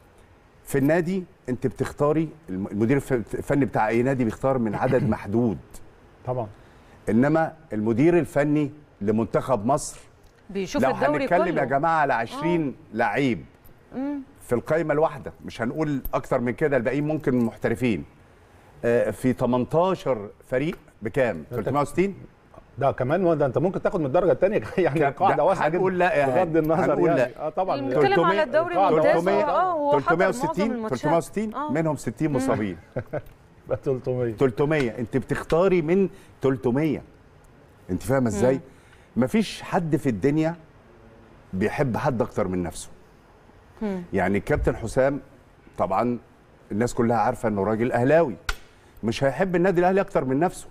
في النادي انت بتختاري الم- المدير الف- الفني بتاع اي نادي بيختار من عدد محدود طبعا انما المدير الفني لمنتخب مصر بيشوف لو الدوري هنتكلم كله يا جماعه على 20 لعيب في القائمه الواحده مش هنقول اكتر من كده الباقيين ممكن محترفين آه، في 18 فريق بكام 360 ده كمان هو ده انت ممكن تاخد من الدرجه الثانيه يعني ده- القاعده ده واسعه هنقول جدا لا يا بغض هاني. النظر هنقول يعني لا. اه طبعا بنتكلم على الدوري الممتاز 300 اه وهو حضر معظم 360 الماتشات. 360 آه. منهم 60 مصابين بقى 300 300 انت بتختاري من 300 انت فاهمه ازاي مفيش حد في الدنيا بيحب حد اكتر من نفسه يعني الكابتن حسام طبعا الناس كلها عارفه انه راجل اهلاوي مش هيحب النادي الاهلي اكتر من نفسه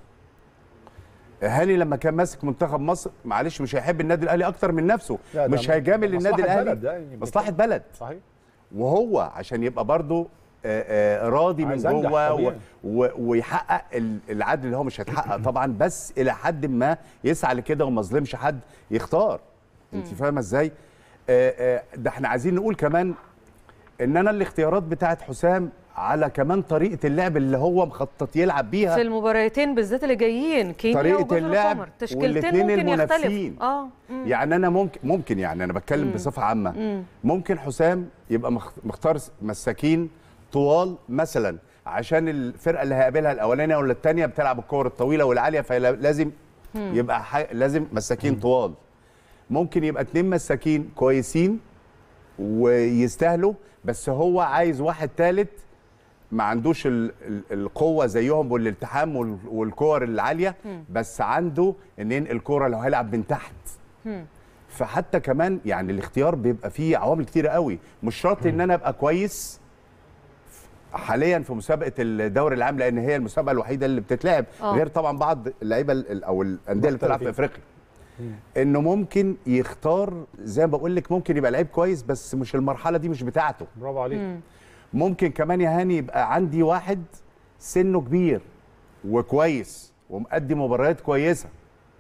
هاني لما كان ماسك منتخب مصر معلش مش هيحب النادي الاهلي اكتر من نفسه لا، ده مش هيجامل مصلحة النادي الاهلي بلد يعني مصلحه بلد صحيح وهو عشان يبقى برضه آه، آه، راضي من عايز أنجح جوه و- طبيعي. و- ويحقق ال- العدل اللي هو مش هيتحقق طبعا بس الى حد ما يسعى لكده وما يظلمش حد يختار انت فاهمه ازاي آه، آه، ده احنا عايزين نقول كمان ان انا الاختيارات بتاعت حسام على كمان طريقه اللعب اللي هو مخطط يلعب بيها في المباراتين بالذات اللي جايين كينيا طريقة وجزر اللعب القمر تشكيلتين والاتنين ممكن المنافسين. يختلف اه مم. يعني انا ممكن ممكن يعني انا بتكلم بصفه عامه ممكن حسام يبقى مخ- مختار مساكين طوال مثلا عشان الفرقه اللي هيقابلها الاولانيه ولا الثانيه بتلعب الكور الطويله والعاليه فلازم يبقى ح- لازم مساكين طوال ممكن يبقى اتنين مساكين كويسين ويستاهلوا بس هو عايز واحد ثالث ما عندوش ال- ال- القوه زيهم والالتحام وال- والكور العاليه بس عنده ان ينقل الكوره لو هيلعب من تحت فحتى كمان يعني الاختيار بيبقى فيه عوامل كتيره قوي مش شرط ان انا ابقى كويس حاليا في مسابقه الدوري العام لان هي المسابقه الوحيده اللي بتتلعب آه. غير طبعا بعض اللعيبه ال- او الانديه اللي بتلعب في مختلفين. افريقيا انه ممكن يختار زي ما بقول لك ممكن يبقى لعيب كويس بس مش المرحله دي مش بتاعته برافو عليك ممكن كمان يا هاني يبقى عندي واحد سنه كبير وكويس ومؤدي مباريات كويسه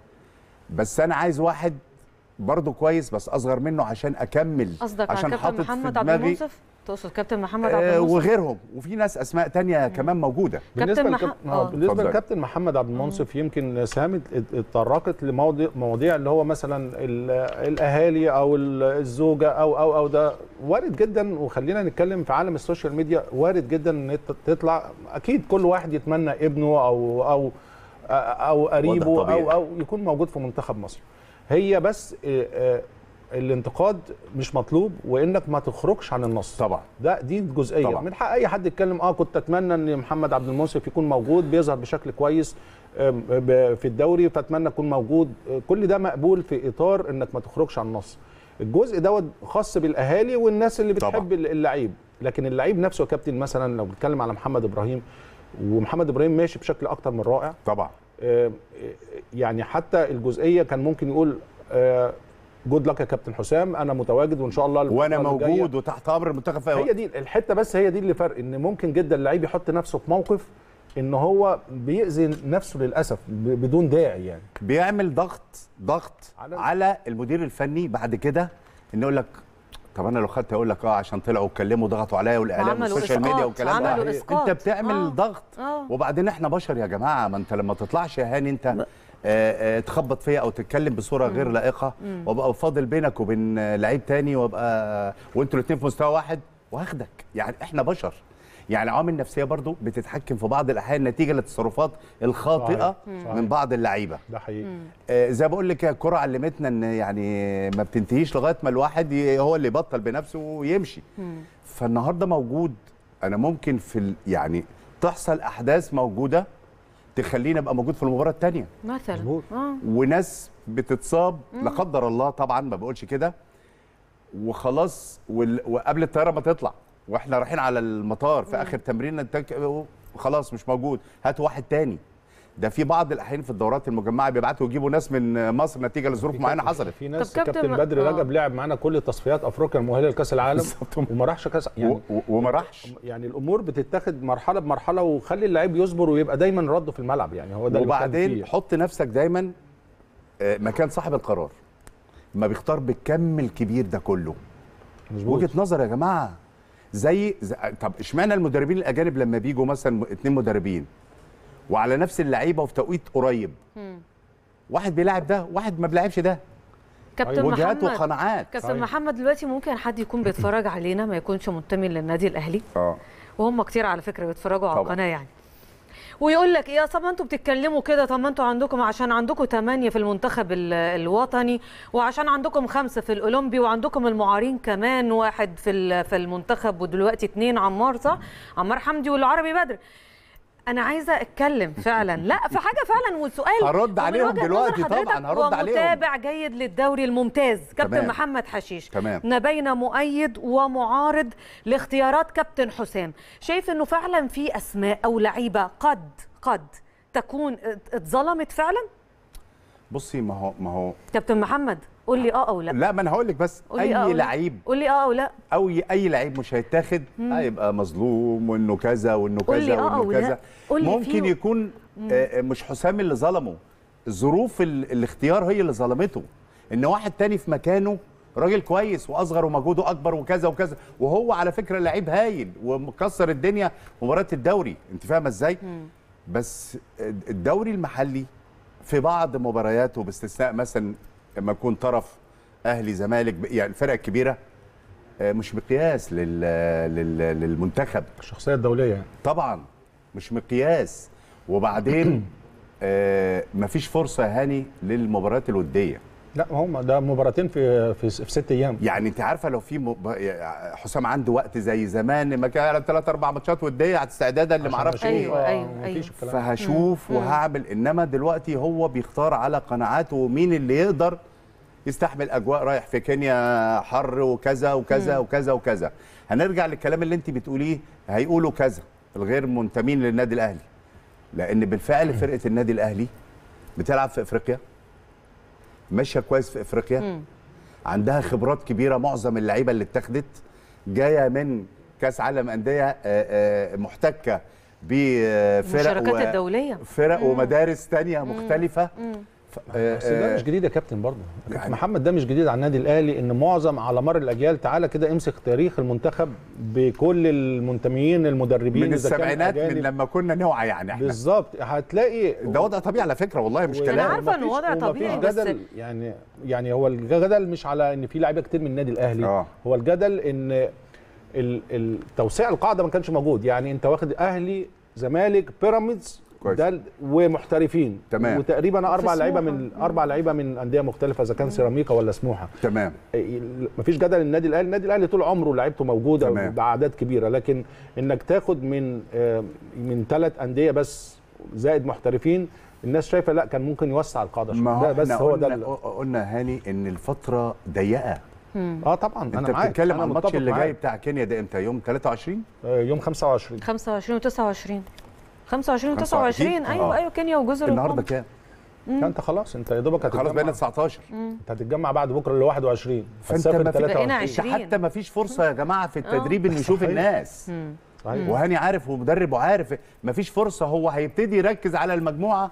بس انا عايز واحد برضه كويس بس اصغر منه عشان اكمل قصدك على عشان كابتن حاطط في محمد عبد دماغي المنصف تقصد كابتن محمد عبد آه المنصف وغيرهم وفي ناس اسماء تانية كمان موجوده بالنسبه كابتن لكاب... مح- آه. آه. بالنسبه اتفضل. لكابتن محمد عبد المنصف يمكن ساهمت اتطرقت لمواضيع مواضيع اللي هو مثلا ال- الاهالي او ال- الزوجه او او او ده وارد جدا وخلينا نتكلم في عالم السوشيال ميديا وارد جدا ان انت تطلع اكيد كل واحد يتمنى ابنه او او او قريبه وضع طبيعي. او او يكون موجود في منتخب مصر هي بس آه، آه، الانتقاد مش مطلوب وانك ما تخرجش عن النص طبعا ده دي جزئيه طبعا. طبعا. من حق اي حد يتكلم اه كنت اتمنى ان محمد عبد المنصف يكون موجود بيظهر بشكل كويس آم، ب- في الدوري فاتمنى يكون موجود آه، كل ده مقبول في اطار انك ما تخرجش عن النص الجزء دوت خاص بالاهالي والناس اللي طبعا. بتحب اللعيب لكن اللعيب نفسه يا كابتن مثلا لو بنتكلم على محمد ابراهيم ومحمد ابراهيم ماشي بشكل اكتر من رائع طبعا آه، يعني حتى الجزئيه كان ممكن يقول جود لك يا كابتن حسام انا متواجد وان شاء الله الفترة وانا اللي جاية موجود وتحت امر المنتخب في أي هي وقت. دي الحته بس هي دي اللي فرق ان ممكن جدا اللعيب يحط نفسه في موقف ان هو بيأذي نفسه للاسف ب- بدون داعي يعني بيعمل ضغط ضغط على- على, المدير الفني بعد كده انه يقول لك طب انا لو خدت اقول لك اه عشان طلعوا اتكلموا ضغطوا عليا والاعلام وعملوا والسوشيال إسقاط، ميديا والكلام ده عملوا إسقاط. انت بتعمل آه. ضغط آه. وبعدين احنا بشر يا جماعه ما انت لما تطلعش يا هاني انت آه، آه، تخبط فيا او تتكلم بصوره غير لائقه وابقى فاضل بينك وبين آه، لعيب تاني وابقى وانتوا الاثنين في مستوى واحد وهاخدك يعني احنا بشر يعني العوامل النفسيه برضو بتتحكم في بعض الاحيان نتيجه للتصرفات الخاطئه صحيح. صحيح. من بعض اللعيبه ده حقيقي آه، زي ما بقول لك الكرة علمتنا ان يعني ما بتنتهيش لغايه ما الواحد ي- هو اللي يبطل بنفسه ويمشي فالنهارده موجود انا ممكن في ال- يعني تحصل احداث موجوده تخليني ابقى موجود في المباراه الثانيه مثلا مظبوط. اه وناس بتتصاب لا قدر الله طبعا ما بقولش كده وخلاص وال- وقبل الطياره ما تطلع واحنا رايحين على المطار في اخر تمرين التك... خلاص مش موجود هاتوا واحد تاني ده في بعض الاحيان في الدورات المجمعه بيبعتوا يجيبوا ناس من مصر نتيجه لظروف معينه حصلت في ناس طب كابتن كابتن ما- بدر آه. رجب لعب معانا كل تصفيات افريقيا المؤهله لكاس العالم وما راحش كاس يعني و- و- وما راحش يعني الامور بتتاخد مرحله بمرحله وخلي اللعيب يصبر ويبقى دايما رده في الملعب يعني هو ده اللي بتكلم وبعدين فيه. حط نفسك دايما آه، مكان صاحب القرار ما بيختار بالكم الكبير ده كله مظبوط وجهه نظر يا جماعه زي, زي طب اشمعنى المدربين الاجانب لما بيجوا مثلا اتنين مدربين وعلى نفس اللعيبه وفي توقيت قريب واحد بيلاعب ده واحد ما بيلاعبش ده كابتن وجهات محمد وقناعات كابتن صحيح. محمد دلوقتي ممكن حد يكون بيتفرج علينا ما يكونش منتمي للنادي الاهلي اه وهم كتير على فكره بيتفرجوا على طبعا. القناه يعني ويقول لك ايه طب ما انتوا بتتكلموا كده طب ما انتوا عندكم عشان عندكم ثمانية في المنتخب ال- الوطني وعشان عندكم خمسة في الأولمبي وعندكم المعارين كمان واحد في ال- في المنتخب ودلوقتي اتنين عمار صح؟ عمار حمدي والعربي بدر انا عايزه اتكلم فعلا لا في حاجه فعلا والسؤال هرد ومن عليهم وجهة دلوقتي نظر طبعاً، حضرتك هرد عليهم. ومتابع جيد للدوري الممتاز كابتن تمام. محمد حشيش تمام. ما بين مؤيد ومعارض لاختيارات كابتن حسام شايف انه فعلا في اسماء او لعيبه قد قد تكون ات- اتظلمت فعلا بصي ما هو ما هو كابتن محمد قول لي اه او لا لا ما انا هقول لك بس قول لي آه أو اي لا. لعيب قول لي اه او لا او ي- اي لعيب مش هيتاخد هيبقى مظلوم وانه كذا وانه قول لي كذا آه أو وانه لا. كذا قول لي ممكن فيه- يكون آه، مش حسام اللي ظلمه ظروف ال- الاختيار هي اللي ظلمته ان واحد تاني في مكانه راجل كويس واصغر ومجهوده اكبر وكذا وكذا وهو على فكره لعيب هايل ومكسر الدنيا مباراه الدوري انت فاهمه ازاي بس الدوري المحلي في بعض مبارياته باستثناء مثلا لما يكون طرف اهلي زمالك يعني الفرق الكبيره آه، مش مقياس لل... لل... للمنتخب الشخصيه الدوليه يعني طبعا مش مقياس وبعدين آه مفيش فرصه يا هاني للمباريات الوديه لا هم ده مباراتين في في, في ست ايام يعني انت عارفه لو في مب... حسام عنده وقت زي زمان ما كان ثلاث اربع ماتشات وديه استعدادا اللي ما عشان اعرفش أشوف، ايه أيوة، آه، أيوة، مفيش أيوة. الكلام ده. فهشوف وهعمل انما دلوقتي هو بيختار على قناعاته ومين اللي يقدر يستحمل اجواء رايح في كينيا حر وكذا وكذا وكذا وكذا هنرجع للكلام اللي انت بتقوليه هيقولوا كذا الغير منتمين للنادي الاهلي لان بالفعل فرقه النادي الاهلي بتلعب في افريقيا ماشيه كويس في افريقيا عندها خبرات كبيره معظم اللعيبه اللي اتاخدت جايه من كاس عالم انديه آه، آه، محتكه بفرق المشاركات الدولية. فرق ومدارس تانية مختلفه ف- آه، بس ده آه، مش جديد يا كابتن برضه كابتن يعني- محمد ده مش جديد على النادي الاهلي ان معظم على مر الاجيال تعالى كده امسك تاريخ المنتخب بكل المنتميين المدربين من إذا كانوا السبعينات من أجانب. لما كنا نوعى يعني احنا بالظبط هتلاقي ده وضع طبيعي على فكره والله مش و- أنا كلام عارفة إنه ومفيش- وضع طبيعي، ومفيش بس- جدل يعني يعني هو الجدل مش على ان في لعيبه كتير من النادي الاهلي آه. هو الجدل ان ال- ال- توسيع القاعده ما كانش موجود يعني انت واخد اهلي زمالك بيراميدز كويس. ده ال- ومحترفين تمام. وتقريبا اربع في لعيبه سموحة. من اربع لعيبه من انديه مختلفه اذا كان سيراميكا ولا سموحه تمام مفيش جدل النادي الاهلي النادي الاهلي طول عمره لعيبته موجوده تمام. باعداد كبيره لكن انك تاخد من آه، من ثلاث انديه بس زائد محترفين الناس شايفه لا كان ممكن يوسع القاعده ما شويه هو ده بس احنا هو قلنا ده ال- قلنا هاني ان الفتره ضيقه اه طبعا انت انا معاك بتتكلم أنا عن الماتش متفق اللي جاي معاك. بتاع كينيا ده امتى يوم 23 آه، يوم 25 25 و29 25 و29 25. ايوه آه. ايوه كينيا وجزر النهارده القمر كام لا انت خلاص انت يا دوبك خلاص هتتجمع بقينا 19 انت هتتجمع بعد بكره اللي 21 فانت هتسافر ما في- بقينا 23 عشرين. انت حتى ما فيش فرصه يا جماعه في التدريب انه يشوف صحيح. الناس صحيح وهاني عارف ومدرب وعارف ما فيش فرصه هو هيبتدي يركز على المجموعه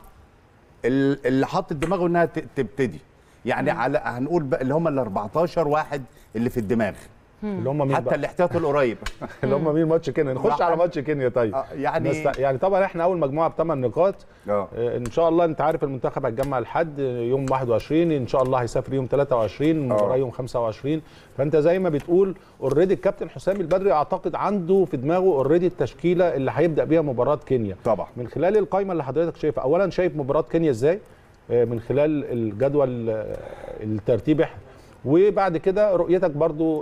ال- اللي حاطط دماغه انها ت- تبتدي يعني على هنقول بقى اللي هم ال 14 واحد اللي في الدماغ اللي هم مين حتى بقى الاحتياط القريب اللي هم مين ماتش كينيا نخش واحد. على ماتش كينيا طيب آه، يعني- نست- يعني طبعا احنا اول مجموعه بثمان نقاط اه آه، ان شاء الله انت عارف المنتخب هيتجمع لحد يوم 21 ان شاء الله هيسافر يوم 23 المباراه آه. يوم 25 فانت زي ما بتقول اوريدي الكابتن حسام البدري اعتقد عنده في دماغه اوريدي التشكيله اللي هيبدا بيها مباراه كينيا طبعا من خلال القائمه اللي حضرتك شايفها اولا شايف مباراه كينيا ازاي آه، من خلال الجدول آه، الترتيب إح- وبعد كده رؤيتك برضو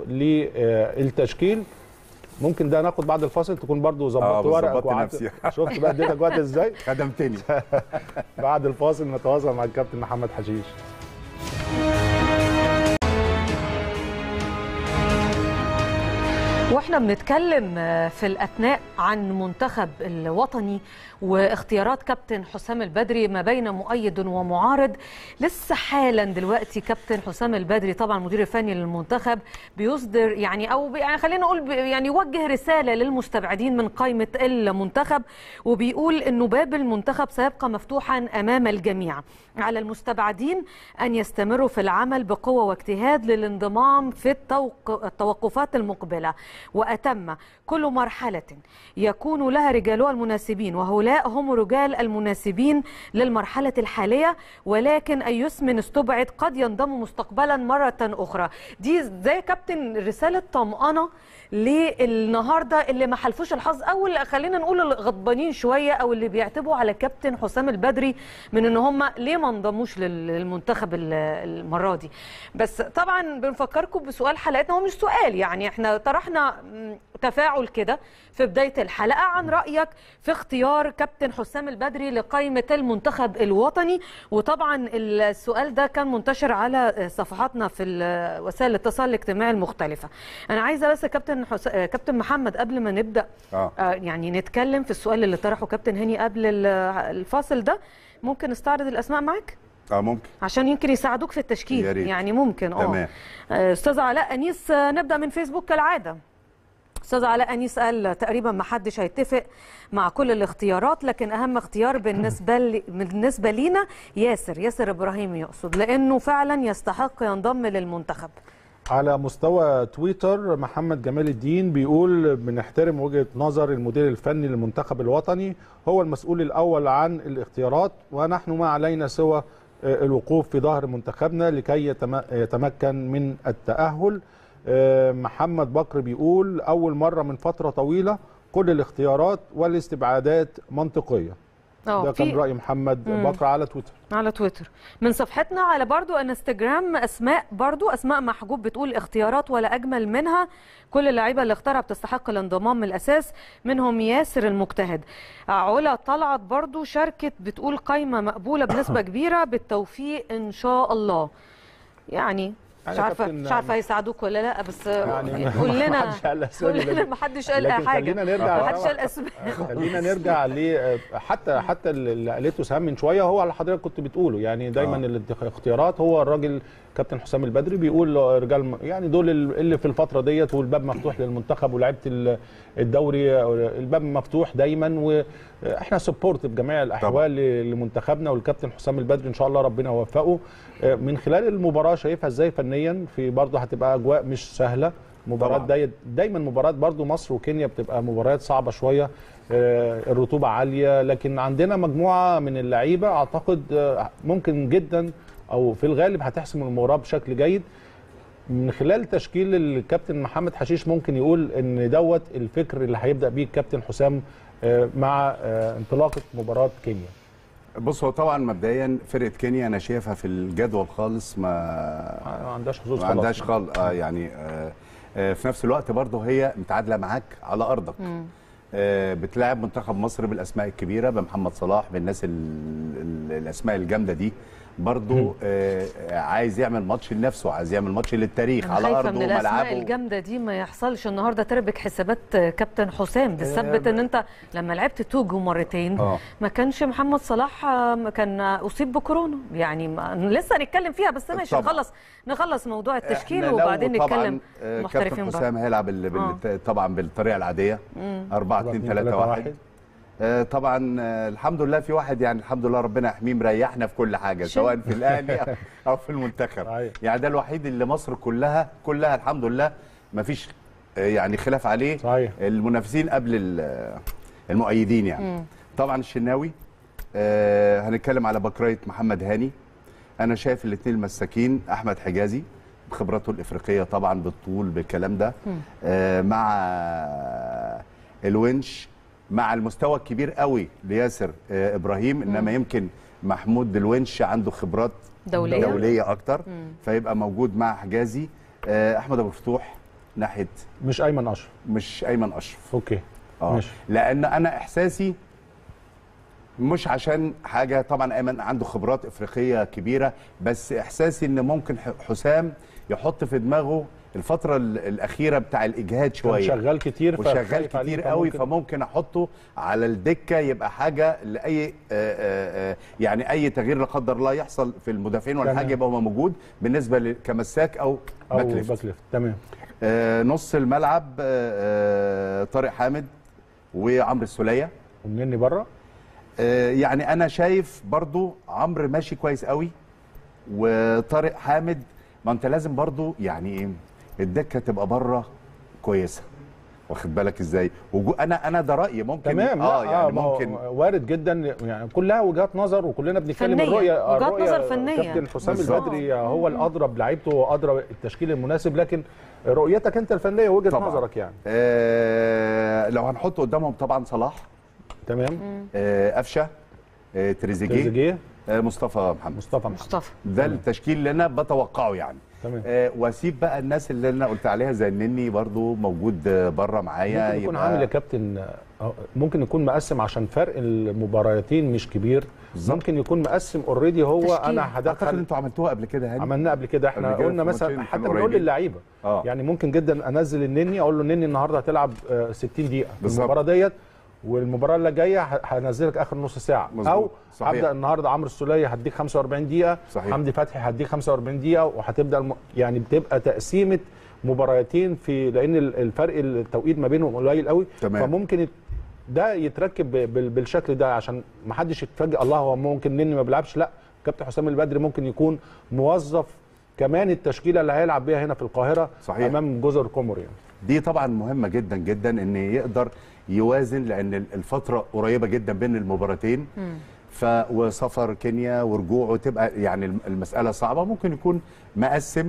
للتشكيل ممكن ده ناخد بعد الفاصل تكون برضو آه، ظبطت ورقك ظبطت وقعدت- نفسي. شفت بقى اديتك وقت ازاي خدمتني بعد الفاصل نتواصل مع الكابتن محمد حشيش واحنا بنتكلم آه، في الاثناء عن منتخب الوطني واختيارات كابتن حسام البدري ما بين مؤيد ومعارض لسه حالا دلوقتي كابتن حسام البدري طبعا المدير الفني للمنتخب بيصدر يعني او بي- يعني خلينا نقول بي- يعني يوجه رساله للمستبعدين من قائمه المنتخب وبيقول انه باب المنتخب سيبقى مفتوحا امام الجميع على المستبعدين ان يستمروا في العمل بقوه واجتهاد للانضمام في التوق- التوقفات المقبله وأتم كل مرحلة يكون لها رجالها المناسبين وهؤلاء هم رجال المناسبين للمرحلة الحالية ولكن أيس من استبعد قد ينضم مستقبلا مرة أخرى دي زي كابتن رسالة طمأنة للنهارده اللي ما حلفوش الحظ او اللي خلينا نقول اللي غضبانين شويه او اللي بيعتبوا على كابتن حسام البدري من ان هم ليه ما انضموش لل- للمنتخب ال- المره دي بس طبعا بنفكركم بسؤال حلقتنا هو مش سؤال يعني احنا طرحنا م، تفاعل كده في بدايه الحلقه عن رايك في اختيار كابتن حسام البدري لقائمه المنتخب الوطني وطبعا السؤال ده كان منتشر على صفحاتنا في ال- وسائل الاتصال الاجتماعي المختلفه انا عايزه بس يا كابتن حس... آه، كابتن محمد قبل ما نبدا آه. آه، يعني نتكلم في السؤال اللي طرحه كابتن هاني قبل ال- الفاصل ده ممكن نستعرض الاسماء معاك اه ممكن عشان يمكن يساعدوك في التشكيل يا ريت. يعني ممكن اه تمام. آه، استاذ علاء انيس آه، نبدا من فيسبوك كالعاده استاذ علاء انيس قال تقريبا ما حدش هيتفق مع كل الاختيارات لكن اهم اختيار بالنسبه لي بالنسبه لينا ياسر ياسر ابراهيم يقصد لانه فعلا يستحق ينضم للمنتخب على مستوى تويتر محمد جمال الدين بيقول بنحترم وجهة نظر المدير الفني للمنتخب الوطني هو المسؤول الأول عن الاختيارات ونحن ما علينا سوى آه، الوقوف في ظهر منتخبنا لكي يتم- يتمكن من التأهل آه، محمد بكر بيقول أول مرة من فترة طويلة كل الاختيارات والاستبعادات منطقية اه ده كان في- رأي محمد بكر على تويتر على تويتر من صفحتنا على برضو انستجرام اسماء برضو اسماء محجوب بتقول اختيارات ولا اجمل منها كل اللعيبه اللي اختارها بتستحق الانضمام من الاساس منهم ياسر المجتهد علا طلعت برضو شاركت بتقول قايمه مقبوله بنسبه كبيره بالتوفيق ان شاء الله يعني مش يعني عارفه كابتن- مش عارفه هيساعدوك ولا لا بس يعني قول لنا محدش قال أسامي قول لنا لكن- ما حدش قال لكن حاجه خلينا نرجع ما حدش طبعاً. قال اسماء خلينا نرجع ل حتى حتى اللي قالته سهام من شويه هو اللي حضرتك كنت بتقوله يعني دايما آه. الاختيارات هو الراجل كابتن حسام البدري بيقول رجال يعني دول اللي في الفتره ديت والباب مفتوح للمنتخب ولعيبه ال- الدوري الباب مفتوح دايما واحنا سبورت بجميع الاحوال لمنتخبنا والكابتن حسام البدري ان شاء الله ربنا يوفقه من خلال المباراه شايفها ازاي فنيا في برضه هتبقى اجواء مش سهله مباراه طبعاً. داي دايما مباراه برضو مصر وكينيا بتبقى مباريات صعبه شويه آه، الرطوبه عاليه لكن عندنا مجموعه من اللعيبه اعتقد آه، ممكن جدا او في الغالب هتحسم المباراه بشكل جيد من خلال تشكيل الكابتن محمد حشيش ممكن يقول ان دوت الفكر اللي هيبدا بيه الكابتن حسام آه، مع آه، انطلاقه مباراه كينيا بص هو طبعا مبدئيا فرقه كينيا انا شايفها في الجدول خالص ما ما عندهاش حظوظ ما خلاص. عندهاش خالص آه يعني آه آه في نفس الوقت برضه هي متعادله معاك على ارضك آه بتلاعب منتخب مصر بالاسماء الكبيره بمحمد صلاح بالناس ال ال الاسماء الجامده دي برضه آه عايز يعمل ماتش لنفسه عايز يعمل ماتش للتاريخ انا على خايفه ارضه من الاسماء وملعبه الجامده دي ما يحصلش النهارده تربك حسابات كابتن حسام بتثبت ان انت لما لعبت توجو مرتين آه. ما كانش محمد صلاح آه، كان اصيب بكورونا يعني ما لسه هنتكلم فيها بس ماشي طبعاً. نخلص نخلص موضوع التشكيل إحنا لو وبعدين طبعاً، نتكلم آه، محترفين كابتن بره حسام هيلعب بال... بال... طبعا بالطريقه العاديه 4 2 3 1 آه، طبعا آه، الحمد لله في واحد يعني الحمد لله ربنا يحميه مريحنا في كل حاجه شن. سواء في الاهلي او في المنتخب صحيح. يعني ده الوحيد اللي مصر كلها كلها الحمد لله ما فيش آه، يعني خلاف عليه صحيح. المنافسين قبل ال- المؤيدين يعني طبعا الشناوي آه، هنتكلم على بكرايه محمد هاني انا شايف الاثنين المساكين احمد حجازي بخبرته الافريقيه طبعا بالطول بالكلام ده آه، مع الونش مع المستوى الكبير قوي لياسر آه، ابراهيم انما يمكن محمود الونش عنده خبرات دولية. دوليه اكتر فيبقى موجود مع حجازي آه، احمد ابو فتوح ناحيه مش ايمن اشرف مش ايمن اشرف اوكي اه ماشي. لان انا احساسي مش عشان حاجه طبعا ايمن عنده خبرات افريقيه كبيره بس احساسي ان ممكن ح- حسام يحط في دماغه الفتره ال- الاخيره بتاع الاجهاد كان شويه شغال كتير وشغال فخايف عليه كتير قوي فممكن- فممكن احطه على الدكه يبقى حاجه لاي آه، آه، آه، يعني اي تغيير لا قدر الله يحصل في المدافعين ولا تمام. حاجه يبقى هو موجود بالنسبه ل- كمساك او او باك باك ليفت ليفت تمام آه، نص الملعب آه، آه، طارق حامد وعمرو السوليه ومني بره آه، يعني انا شايف برضو عمرو ماشي كويس قوي وطارق حامد ما انت لازم برضو يعني ايه الدكه تبقى بره كويسه واخد بالك ازاي وجو انا انا ده رايي ممكن تمام اه لا، يعني ما هو ممكن وارد جدا يعني كلها وجهات نظر وكلنا بنتكلم فنية، الرؤيه وجهات الرؤية نظر فنية. كابتن حسام بالظبط. البدري هو الادرى بلعيبته وادرى التشكيل المناسب لكن رؤيتك انت الفنيه وجهه طبعاً. نظرك يعني آه لو هنحط قدامهم طبعا صلاح تمام آه قفشه آه تريزيجيه تريزيجيه آه مصطفى محمد مصطفى محمد مصطفى ده التشكيل اللي انا بتوقعه يعني تمام آه واسيب بقى الناس اللي انا قلت عليها زي النني برضو موجود آه، بره معايا ممكن يكون عامل يا كابتن آه، ممكن يكون مقسم عشان فرق المباراتين مش كبير بالظبط. ممكن يكون مقسم اوريدي هو تشكيل. انا اعتقد هدخل انتوا عملتوها قبل كده هاني عملناه قبل كده احنا قبل كده قلنا في مثلا ماتشين حتى كانوا بنقول قريبين. للعيبه اه يعني ممكن جدا انزل النني اقول له النني النهارده هتلعب آه، 60 دقيقه بالظبط. المباراه ديت والمباراه اللي جايه ه- هنزلك اخر نص ساعه مظبوط. او صحيح. هبدا النهارده عمرو السوليه هديك 45 دقيقه صحيح. حمدي فتحي هديك 45 دقيقه وهتبدا الم... يعني بتبقى تقسيمه مباراتين في لان ال- الفرق التوقيت ما بينهم قليل قوي تمام. فممكن يت- ده يتركب ب- بال- بالشكل ده عشان ما حدش يتفاجئ الله هو ممكن نني ما بيلعبش لا كابتن حسام البدري ممكن يكون موظف كمان التشكيله اللي هيلعب بيها هنا في القاهره صحيح. امام جزر كومور يعني دي طبعا مهمه جدا جدا ان يقدر يوازن لان الفتره قريبه جدا بين المباراتين ف وسفر كينيا ورجوعه تبقى يعني المساله صعبه ممكن يكون مقسم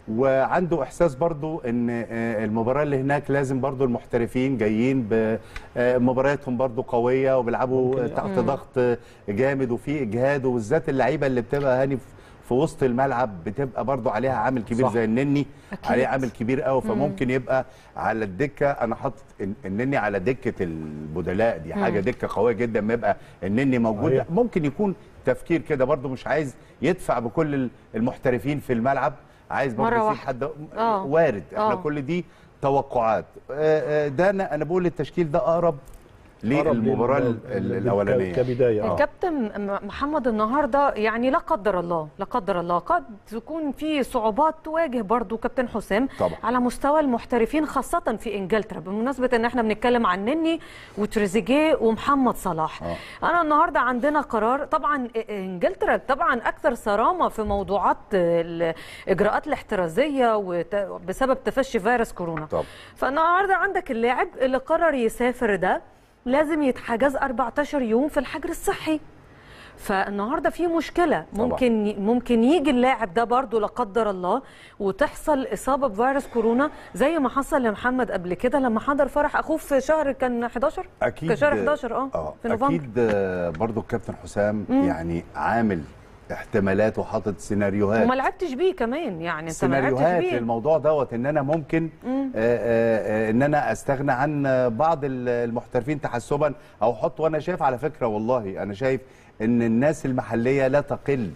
وعنده احساس برضو ان آه، المباراه اللي هناك لازم برضو المحترفين جايين بمبارياتهم برضو قويه وبيلعبوا تحت ضغط جامد وفي اجهاد وبالذات اللعيبه اللي بتبقى هاني في- في وسط الملعب بتبقى برضو عليها عامل كبير صح. زي النني أكيد. عليه عامل كبير قوي فممكن يبقى على الدكه انا حاطط إن- النني على دكه البدلاء دي حاجه دكه قويه جدا ما يبقى النني موجود صحيح. ممكن يكون تفكير كده برضو مش عايز يدفع بكل المحترفين في الملعب عايز برضو مرة في واحدة. حد آه. وارد احنا آه. كل دي توقعات آه، آه، ده انا انا بقول التشكيل ده اقرب أقرب للمباراه لل- ال- ال- لل- الاولانيه كبدايه آه. الكابتن م- محمد النهارده يعني لا قدر الله لا قدر الله قد تكون في صعوبات تواجه برضو كابتن حسام طبعا. على مستوى المحترفين خاصه في انجلترا بمناسبه ان احنا بنتكلم عن نني وتريزيجيه ومحمد صلاح آه. انا النهارده عندنا قرار طبعا انجلترا طبعا اكثر صرامه في موضوعات الاجراءات الاحترازيه وت- بسبب تفشي فيروس كورونا طبعا. فالنهارده عندك اللاعب اللي قرر يسافر ده لازم يتحجز 14 يوم في الحجر الصحي فالنهارده في مشكله طبعا. ممكن ممكن يجي اللاعب ده برضه لا قدر الله وتحصل اصابه بفيروس كورونا زي ما حصل لمحمد قبل كده لما حضر فرح اخوه في شهر كان 11 اكيد كان شهر 11 اه اه في نوفمبر اكيد آه، برضو الكابتن حسام يعني عامل احتمالات وحاطط سيناريوهات وما لعبتش بيه كمان يعني انت ما لعبتش سيناريوهات بيه للموضوع دوت ان انا ممكن آه، آه، آه، ان انا استغنى عن آه، بعض ال- المحترفين تحسبا او احط وانا شايف على فكره والله انا شايف ان الناس المحليه لا تقل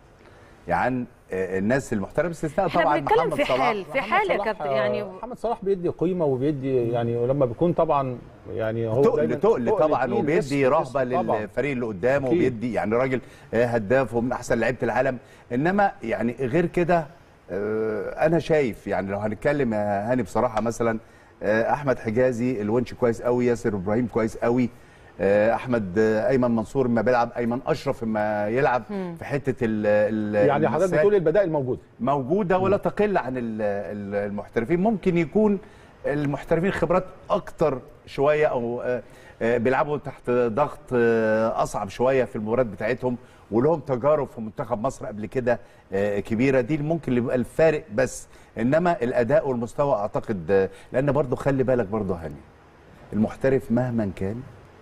عن آه، الناس المحترفه باستثناء احنا طبعا بنتكلم محمد في صلاح حال في حال يا صلاح، كابتن آه، يعني محمد صلاح بيدي قيمه وبيدي يعني لما بيكون طبعا يعني هو دايماً تقل تقل طبعا تقيل، وبيدي اسم- رهبه اسم طبعاً. للفريق اللي قدامه أكيد. وبيدي يعني راجل آه، هداف ومن احسن لعيبه العالم انما يعني غير كده آه، انا شايف يعني لو هنتكلم يا هاني بصراحه مثلا آه، احمد حجازي الونش كويس قوي ياسر ابراهيم كويس قوي آه، احمد آه، ايمن منصور ما بيلعب ايمن اشرف ما يلعب في حته ال ال يعني حضرتك المساك. بتقول البدائل موجوده موجوده ولا تقل عن ال- ال- المحترفين ممكن يكون المحترفين خبرات اكتر شويه او آه، آه، بيلعبوا تحت ضغط آه، اصعب شويه في المباريات بتاعتهم ولهم تجارب في منتخب مصر قبل كده آه، كبيره دي اللي ممكن اللي يبقى الفارق بس انما الاداء والمستوى اعتقد آه، لان برضو خلي بالك برضو هاني المحترف مهما كان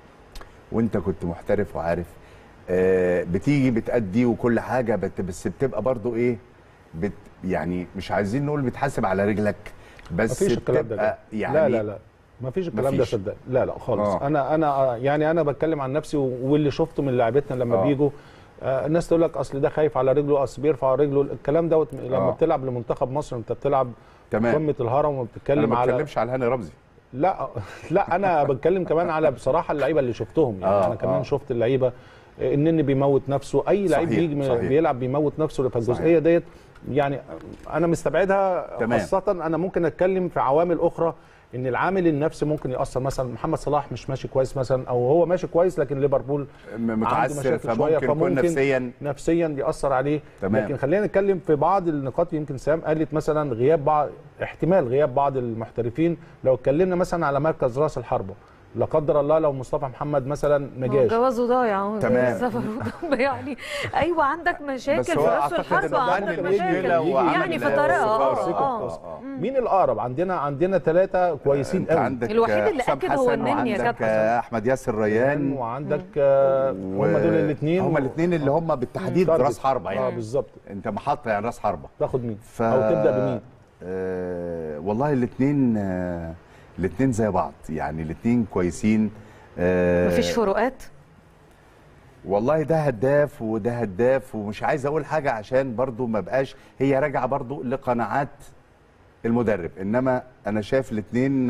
وانت كنت محترف وعارف آه، بتيجي بتأدي وكل حاجه بت- بس بتبقى برضو ايه بت يعني مش عايزين نقول بتحاسب على رجلك بس مفيش الكلام ده بتبقى يعني لا لا لا مفيش الكلام ده مفيش. صدق لا لا خالص آه. انا انا يعني انا بتكلم عن نفسي واللي شفته من لاعبتنا لما آه. بيجوا آه، الناس تقول لك اصل ده خايف على رجله اصل بيرفع رجله الكلام دوت لما آه. بتلعب لمنتخب مصر انت بتلعب تمام قمه الهرم انا وبتتكلم ما على بتكلمش على هاني رمزي لا لا انا بتكلم كمان على بصراحه اللعيبه اللي شفتهم يعني آه، انا كمان آه. شفت اللعيبه النني بيموت نفسه اي لعيب صحيح، بيجي صحيح. بيلعب بيموت نفسه فالجزئيه ديت يعني انا مستبعدها تمام. خاصه انا ممكن اتكلم في عوامل اخرى ان العامل النفسي ممكن ياثر مثلا محمد صلاح مش ماشي كويس مثلا او هو ماشي كويس لكن ليفربول م- عنده متعثر مشاكل شويه فممكن يكون نفسيا نفسيا ياثر عليه تمام. لكن خلينا نتكلم في بعض النقاط يمكن سام قالت مثلا غياب بعض احتمال غياب بعض المحترفين لو اتكلمنا مثلا على مركز راس الحربه لا قدر الله لو مصطفى محمد مثلا ما هو جاش جوازه ضايع هو تمام. السفر يعني ايوه عندك مشاكل بس في هو راس أعتقد الحربه إنه عندك عامل مشاكل مشكلة وعامل يعني في طريقه استقرار. اه آه، اه آه. مين الاقرب عندنا عندنا ثلاثه كويسين انت قوي عندك الوحيد اللي حسام أكد هو حسن النني يا وعندك كابتن. احمد ياسر ريان وعندك آه، هم دول الاثنين هم الاثنين اللي هم بالتحديد تارجت. راس حربه اه يعني بالظبط انت محطه يعني راس حربه تاخد مين ف... او تبدا بمين آه والله الاثنين آه الاثنين زي بعض يعني الاثنين كويسين آه مفيش فروقات والله ده هداف وده هداف ومش عايز اقول حاجه عشان برضو ما بقاش هي راجعه برضو لقناعات المدرب انما انا شايف الاثنين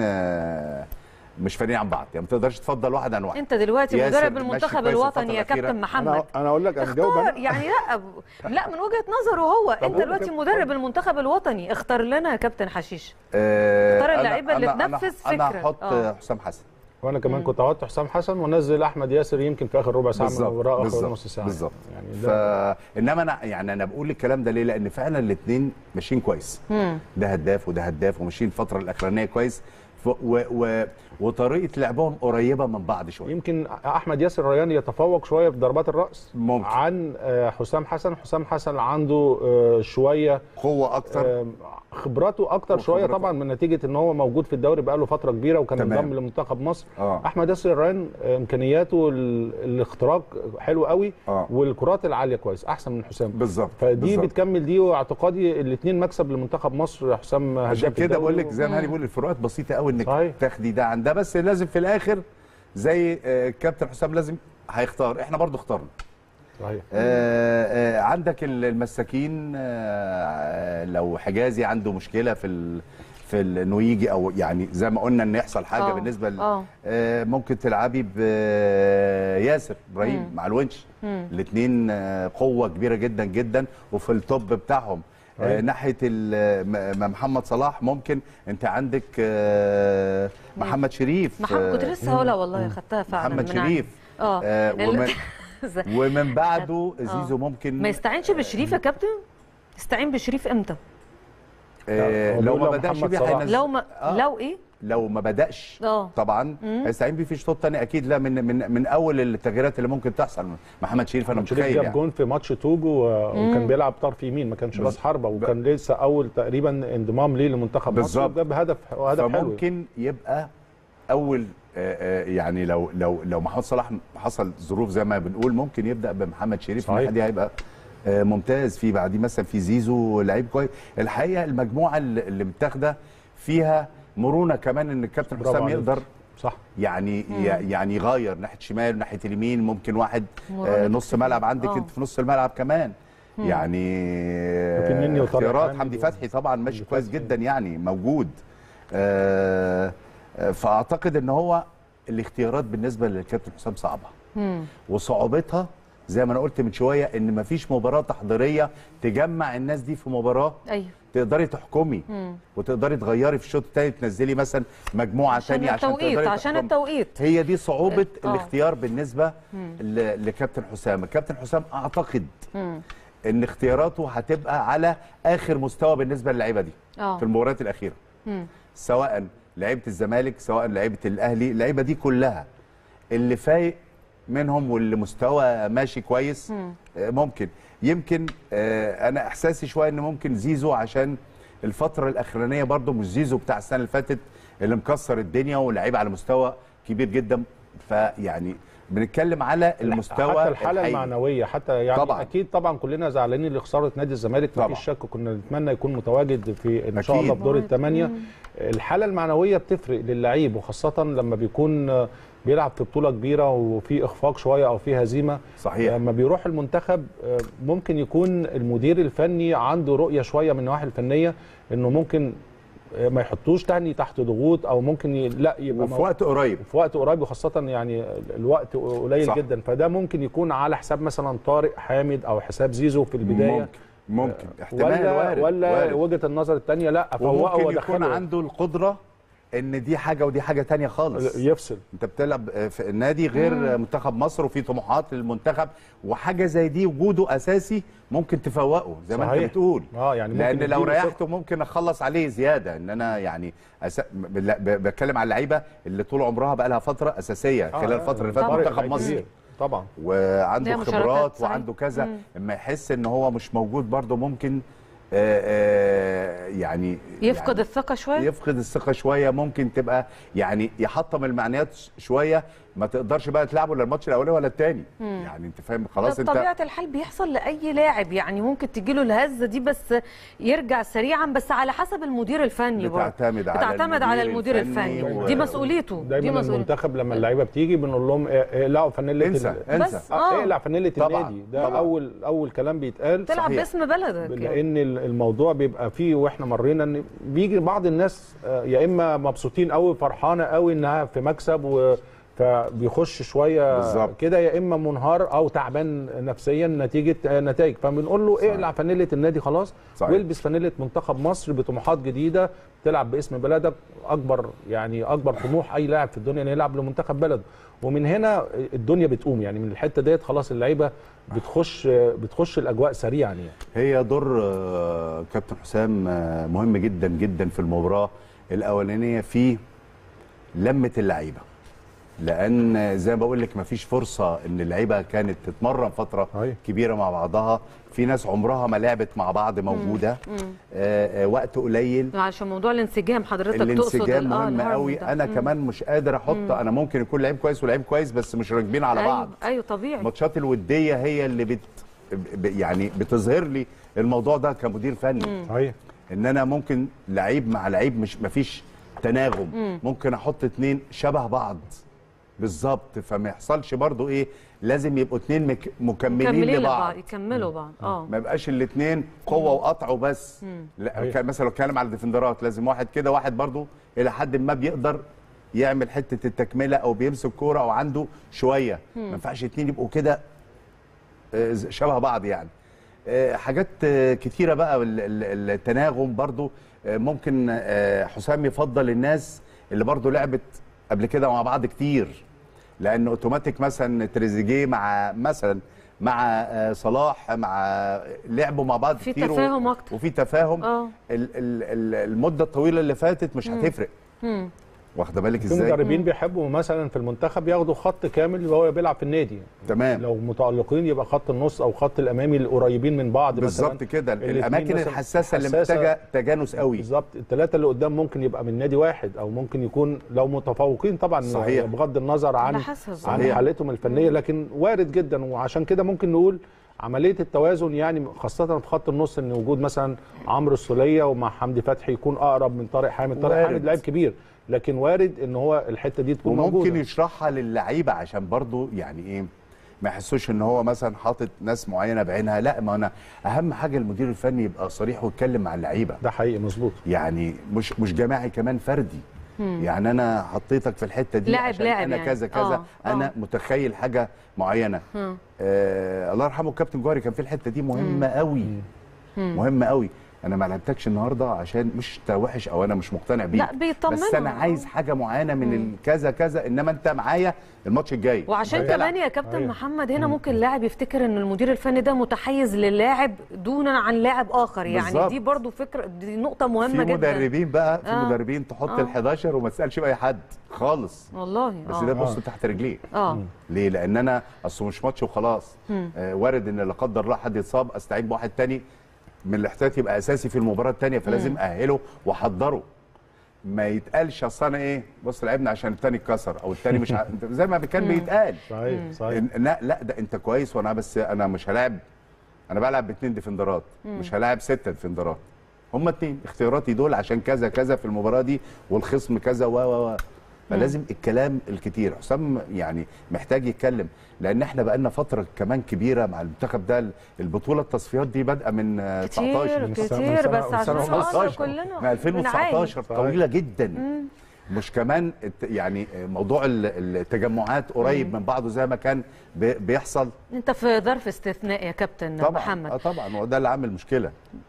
مش فارقين عن بعض يعني ما تقدرش تفضل واحد عن واحد انت دلوقتي ياسر مدرب ماشي المنتخب كويس الوطني الفترة يا الأخيرة. كابتن محمد انا انا اقول لك انا جاوب اختار انا يعني لا لا من وجهه نظره هو انت قول دلوقتي كده. مدرب المنتخب الوطني اختار لنا يا كابتن حشيش آه، اختار أنا- اللعيبة اللي أنا- أنا- تنفذ انا فكرة. هحط آه. حسام حسن وانا كمان كنت احط حسام حسن ونزل احمد ياسر يمكن في اخر ربع ساعه من بالظبط، المباراه اخر بالظبط، نص ساعه بالظبط. يعني ف... ده انما انا يعني انا بقول الكلام ده ليه لان فعلا الاثنين ماشيين كويس مم. ده هداف وده هداف وماشيين الفتره الاخرانيه كويس ف... و... و... وطريقه لعبهم قريبه من بعض شويه يمكن احمد ياسر ريان يتفوق شويه في ضربات الراس ممكن. عن آه، حسام حسن حسام حسن عنده آه، شويه قوه اكتر آه، خبراته اكتر شويه وخبرته. طبعا من نتيجه ان هو موجود في الدوري بقاله فتره كبيره وكان تمام. انضم لمنتخب مصر اه احمد ياسر ريان آه، امكانياته ال- الاختراق حلو قوي اه والكرات العاليه كويس احسن من حسام بالظبط فدي بالظبط. بتكمل دي واعتقادي الاثنين مكسب لمنتخب مصر حسام عشان هداف كده الدوري بقول لك زي ما هاني بيقول الفروقات بسيطه قوي انك صحيح. تاخدي ده عن ده بس لازم في الاخر زي آه، الكابتن حسام لازم هيختار احنا برضو اخترنا صحيح آه، آه، عندك ال- المساكين آه، آه، لو حجازي عنده مشكله في ال في ال- انه يجي او يعني زي ما قلنا ان يحصل حاجه آه، بالنسبه ل- آه. آه، ممكن تلعبي بياسر ابراهيم مم. مع الونش مم. الاثنين قوه كبيره جدا جدا وفي التوب بتاعهم آه، أيوة. ناحيه ال- م- م- محمد صلاح ممكن انت عندك آه، محمد شريف محمد كنت آه، لسه هقولها والله خدتها فعلا محمد من عندي. شريف اه آه، ال- ومن, ومن بعده زيزو ممكن ما يستعينش بشريف يا كابتن يستعين بشريف امتى آه هو لو بيقول ما لو بداش محمد بيه صلاح- هينزل لو ما آه. لو ايه لو ما بداش اه طبعا مم. هيستعين بيه في شوط تاني اكيد لا من من من اول التغييرات اللي ممكن تحصل محمد شريف انا محمد شريف متخيل جاب يعني جون في ماتش توجو و- وكان بيلعب طرف يمين ما كانش راس حربه وكان لسه اول تقريبا انضمام ليه لمنتخب مصر بالظبط. وجاب هدف هدف حلو فممكن يبقى اول آه، آه، يعني لو لو لو محمد صلاح حصل ظروف زي ما بنقول ممكن يبدا بمحمد شريف صحيح. الناحيه دي هيبقى آه، ممتاز في بعديه مثلا في زيزو لعيب كويس الحقيقه المجموعه اللي اللي متاخده فيها مرونه كمان ان الكابتن برافو حسام عليك. يقدر صح يعني ي- يعني يغير ناحيه شمال ناحيه اليمين ممكن واحد مرونة آه، نص ملعب عندك آه. انت في نص الملعب كمان يعني لكن نني آه، وطارق اختيارات حامد حمدي و- فتحي طبعا ماشي حمدي كويس فتحي. جدا يعني موجود آه، آه، فاعتقد ان هو الاختيارات بالنسبه للكابتن حسام صعبه مم. وصعوبتها زي ما انا قلت من شويه ان مفيش مباراه تحضيريه تجمع الناس دي في مباراه ايوه تقدري تحكمي مم. وتقدري تغيري في الشوط الثاني تنزلي مثلا مجموعه عشان ثانيه عشان التوقيت تقدري عشان تحكمي. التوقيت هي دي صعوبه آه. الاختيار بالنسبه ل- لكابتن حسام الكابتن حسام اعتقد مم. ان اختياراته هتبقى على اخر مستوى بالنسبه للعيبه دي اه في المباريات الاخيره مم. سواء لعيبه الزمالك سواء لعيبه الاهلي اللعيبه دي كلها اللي فايق منهم واللي مستوى ماشي كويس مم. آه، ممكن يمكن آه، انا احساسي شويه ان ممكن زيزو عشان الفتره الاخرانيه برضو مش زيزو بتاع السنه اللي فاتت اللي مكسر الدنيا ولعيب على مستوى كبير جدا فيعني بنتكلم على المستوى حتى الحاله الحقيقي. المعنويه حتى يعني طبعاً. طبعا. اكيد طبعا كلنا زعلانين لخساره نادي الزمالك طبعاً. مفيش شك كنا نتمنى يكون متواجد في ان شاء أكيد. الله في دور الثمانيه الحاله المعنويه بتفرق للعيب وخاصه لما بيكون آه، بيلعب في بطوله كبيره وفي اخفاق شويه او في هزيمه صحيح لما بيروح المنتخب آه، ممكن يكون المدير الفني عنده رؤيه شويه من النواحي الفنيه انه ممكن آه، ما يحطوش تاني تحت ضغوط او ممكن ي... لا يبقى وفي مو- وقت قريب في وقت قريب وخاصة يعني الوقت قليل صح. صح. جدا فده ممكن يكون على حساب مثلا طارق حامد او حساب زيزو في البداية ممكن ممكن احتمال ولا وارد ولا وارد. وجهة النظر الثانية لا فوقه وممكن يكون ودخله عنده القدره ان دي حاجه ودي حاجه تانية خالص يفصل انت بتلعب في النادي غير منتخب مصر وفي طموحات للمنتخب وحاجه زي دي وجوده اساسي ممكن تفوقه زي ما صحيح. انت بتقول اه يعني لان ممكن لو يديله ثقة. ريحته ممكن اخلص عليه زياده ان انا يعني أس... ب- لا، ب- بتكلم على اللعيبه اللي طول عمرها بقى لها فتره اساسيه آه، خلال آه، الفتره اللي فاتت طبعاً. منتخب لعيب مصر كبير. طبعا وعنده ليها مشاركات خبرات صحيح. وعنده كذا مم. اما يحس ان هو مش موجود برضه ممكن آه، آه، يعني يفقد يعني الثقه شويه يفقد الثقه شويه ممكن تبقى يعني يحطم المعنويات شويه ما تقدرش بقى تلعبه لا الماتش الاولاني ولا الثاني يعني انت فاهم خلاص ده انت بطبيعه الحال بيحصل لاي لاعب يعني ممكن تجيله الهزه دي بس يرجع سريعا بس على حسب المدير الفني برضه. بتعتمد على بتعتمد على المدير المدير الفني الفني و- دي مسؤوليته دي دايما مسؤوليته المنتخب لما اللعيبه بتيجي بنقول لهم إيه- اقلعوا فانيله انسى ال- انسى بس. آه، آه. اقلع فانيله طبعاً، النادي ده طبعاً. اول اول كلام بيتقال تلعب صحيح. باسم بلدك يعني. لان ال- الموضوع بيبقى فيه واحنا مرينا ان بيجي بعض الناس آه، يا اما مبسوطين قوي فرحانه قوي انها في مكسب و فبيخش شويه بالظبط. كده يا اما منهار او تعبان نفسيا نتيجه آه، نتائج فبنقول له اقلع فانيله النادي خلاص صحيح. والبس فانيله منتخب مصر بطموحات جديده تلعب باسم بلدك اكبر يعني اكبر طموح اي لاعب في الدنيا انه يلعب لمنتخب بلده ومن هنا الدنيا بتقوم يعني من الحته ديت خلاص اللعيبه بتخش بتخش الاجواء سريعا يعني هي دور آه، كابتن حسام آه، مهم جدا جدا في المباراه الاولانيه في لمه اللعيبه لان زي ما بقول لك مفيش فرصه ان اللعيبه كانت تتمرن فتره أيوة. كبيره مع بعضها في ناس عمرها ما لعبت مع بعض موجوده آه، آه، وقت قليل عشان موضوع الانسجام حضرتك تقصد الانسجام ال- آه، مهم الهرمون قوي ده. انا مم. كمان مش قادر احط انا ممكن يكون لعيب كويس ولعيب كويس بس مش راكبين على بعض ايوه ايوه طبيعي الماتشات الوديه هي اللي بت ب- يعني بتظهر لي الموضوع ده كمدير فني صحيح ان انا ممكن لعيب مع لعيب مش مفيش تناغم ممكن احط اتنين شبه بعض بالظبط فما يحصلش برضو ايه لازم يبقوا اتنين مك مكملين, مكملين لبعض لبعض يكملوا بعض اه ما يبقاش الاثنين قوه وقطع وبس لا أيوة. كان مثلا لو اتكلم على الديفندرات لازم واحد كده واحد برضو الى حد ما بيقدر يعمل حته التكمله او بيمسك كوره او عنده شويه ما ينفعش اتنين يبقوا كده آه، شبه بعض يعني آه، حاجات آه، كتيره بقى ال- ال- التناغم برضو آه، ممكن آه، حسام يفضل الناس اللي برضو لعبت قبل كده مع بعض كتير لان اوتوماتيك مثلا تريزيجيه مع مثلا مع آه، صلاح مع لعبوا مع بعض في كتير و- تفاهم أكتر. وفي تفاهم اه ال ال ال المده الطويله اللي فاتت مش هتفرق مم. واخده بالك في ازاي مدربين بيحبوا مثلا في المنتخب ياخدوا خط كامل وهو بيلعب في النادي تمام لو متالقين يبقى خط النص او خط الامامي القريبين من بعض بالظبط مثلاً. كده الاتنين الاماكن مثلاً الحساسه اللي حساسة. محتاجه تجانس قوي بالظبط الثلاثه اللي قدام ممكن يبقى من نادي واحد او ممكن يكون لو متفوقين طبعا صحيح. بغض النظر عن على حسب. عن صحيح. حالتهم الفنيه لكن وارد جدا وعشان كده ممكن نقول عمليه التوازن يعني خاصه في خط النص ان وجود مثلا عمرو السوليه ومع حمدي فتحي يكون اقرب من طارق حامد طارق وارد. حامد لاعب كبير لكن وارد ان هو الحته دي تكون وممكن موجوده يشرحها للعيبه عشان برضو يعني ايه ما يحسوش ان هو مثلا حاطط ناس معينه بعينها لا ما انا اهم حاجه المدير الفني يبقى صريح ويتكلم مع اللعيبه ده حقيقي مظبوط يعني مش مش جماعي كمان فردي يعني انا حطيتك في الحته دي لاعب عشان لاعب انا يعني. كذا كذا آه، آه. انا متخيل حاجه معينه مم. آه الله يرحمه الكابتن جوهري كان في الحته دي مهمه قوي مهمه قوي انا ما لعبتكش النهارده عشان مش انت وحش او انا مش مقتنع بيك لا، بيطمنوا. بس انا عايز حاجه معينه من الكذا كذا انما انت معايا الماتش الجاي وعشان هتلعب. كمان يا كابتن أيوة. محمد هنا ممكن لاعب يفتكر ان المدير الفني ده متحيز للاعب دونا عن لاعب اخر يعني بالظبط. دي برضو فكره دي نقطه مهمه في جدا مدربين بقى في آه. مدربين تحط آه. ال 11 وما تسالش بقى اي حد خالص والله بس اه ده بص تحت رجليه اه ليه؟ لان انا اصله مش ماتش وخلاص آه وارد ان لا قدر الله حد يتصاب استعين بواحد تاني من الاحتياط يبقى اساسي في المباراه الثانيه فلازم اهله واحضره ما يتقالش اصل انا ايه بص لعبنا عشان الثاني اتكسر او الثاني مش ع... زي ما كان بيتقال صحيح صحيح إن- لا لا ده انت كويس وانا بس انا مش هلاعب انا بلعب باثنين ديفندرات مش هلاعب سته ديفندرات هما اتنين اختياراتي دول عشان كذا كذا في المباراه دي والخصم كذا و و و فلازم الكلام الكتير حسام يعني محتاج يتكلم لان احنا بقالنا فتره كمان كبيره مع المنتخب ده البطوله التصفيات دي بادئه من آه، 19 كتير من سنة- كتير من سنة- بس من عشان سنة نقدر 15 كلنا من 2019 صحيح. طويله جدا مش كمان الت- يعني موضوع ال- التجمعات قريب من بعضه زي ما كان بي- بيحصل انت في ظرف استثناء يا كابتن طبعا محمد اه طبعا وده اللي عامل مشكله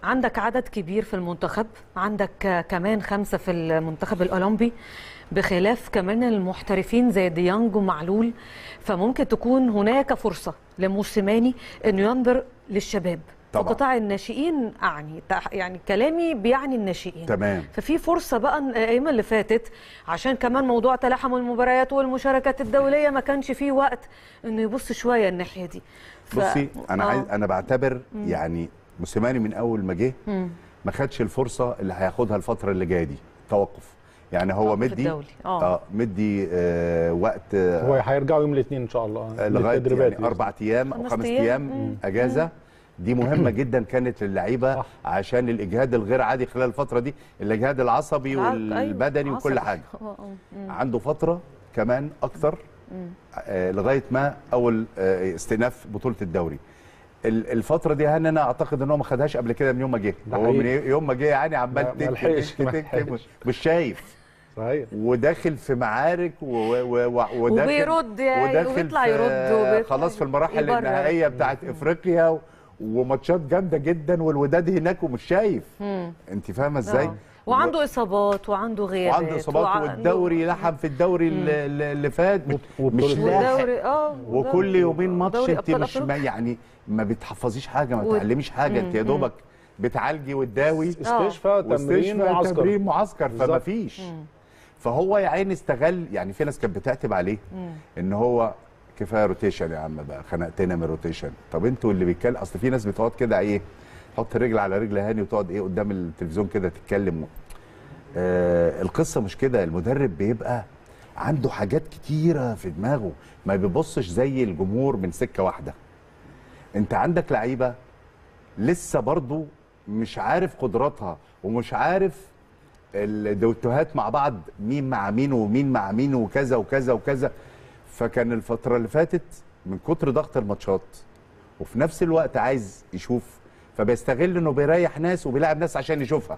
عندك عدد كبير في المنتخب عندك آه، كمان خمسة في المنتخب الأولمبي بخلاف كمان المحترفين زي ديانج ومعلول فممكن تكون هناك فرصة لموسيماني أنه ينظر للشباب طبعاً. في قطاع الناشئين أعني تح- يعني كلامي بيعني الناشئين تمام ففي فرصه بقى إن الايام اللي فاتت عشان كمان موضوع تلاحم المباريات والمشاركات الدوليه ما كانش فيه وقت انه يبص شويه الناحيه دي ف... بصي انا آه. عايز انا بعتبر يعني موسيماني من اول ما جه مم. ما خدش الفرصه اللي هياخدها الفتره اللي جايه دي توقف يعني هو توقف مدي الدولي. آه. اه مدي آه وقت آه هو هيرجعوا يوم الاثنين ان شاء الله لغايه للتدريبات يعني اربع ايام او خمس خمس أيام. ايام مم. اجازه دي مهمه جدا كانت للعيبه صح. عشان الاجهاد الغير عادي خلال الفتره دي الاجهاد العصبي العق- والبدني أيوة، وكل عصبي. حاجه آه، آه. مم. عنده فتره كمان اكتر آه لغايه ما اول آه استئناف بطوله الدوري ال- الفتره دي هاني انا اعتقد ان هو ما خدهاش قبل كده من يوم ما جه ده هو من حقيقي. يوم ما جه يعني ما- عمال ما تك لحقش، تك ما تك تك لحقش. مش شايف صحيح وداخل في معارك و- و- و- وداخل وبيرد يعني وداخل وبيطلع في- يرد وبيطلع خلاص في المراحل يبرر. النهائيه بتاعت افريقيا و- وماتشات جامده جدا والوداد هناك ومش شايف انت فاهمه ازاي آه. وعنده اصابات وعنده غيابات وعنده اصابات وعنده- والدوري لحم في الدوري اللي- اللي اللي فات مش, وبطولة مش لاحق والدوري اه وكل يومين ماتش دوري انت أبطال مش ما أفريقيا. يعني ما بتحفظيش حاجه ما و- بتعلميش حاجه انت يا دوبك بتعالجي وتداوي استشفاء تمرين واستشفاء معسكر تمرين معسكر فما بالظبط. فيش فهو يا عيني استغل يعني في ناس كانت بتعتب عليه ان هو كفايه روتيشن يا عم بقى خنقتنا من روتيشن طب انتوا اللي بيتكلم اصل في ناس بتقعد كده ايه تحط رجل على رجل هاني وتقعد ايه قدام التلفزيون كده تتكلم آه القصه مش كده المدرب بيبقى عنده حاجات كتيره في دماغه ما بيبصش زي الجمهور من سكه واحده انت عندك لعيبه لسه برضو مش عارف قدراتها ومش عارف الدوتوهات مع بعض مين مع مين ومين مع مين وكذا وكذا وكذا فكان الفتره اللي فاتت من كتر ضغط الماتشات وفي نفس الوقت عايز يشوف فبيستغل انه بيريح ناس وبيلعب ناس عشان يشوفها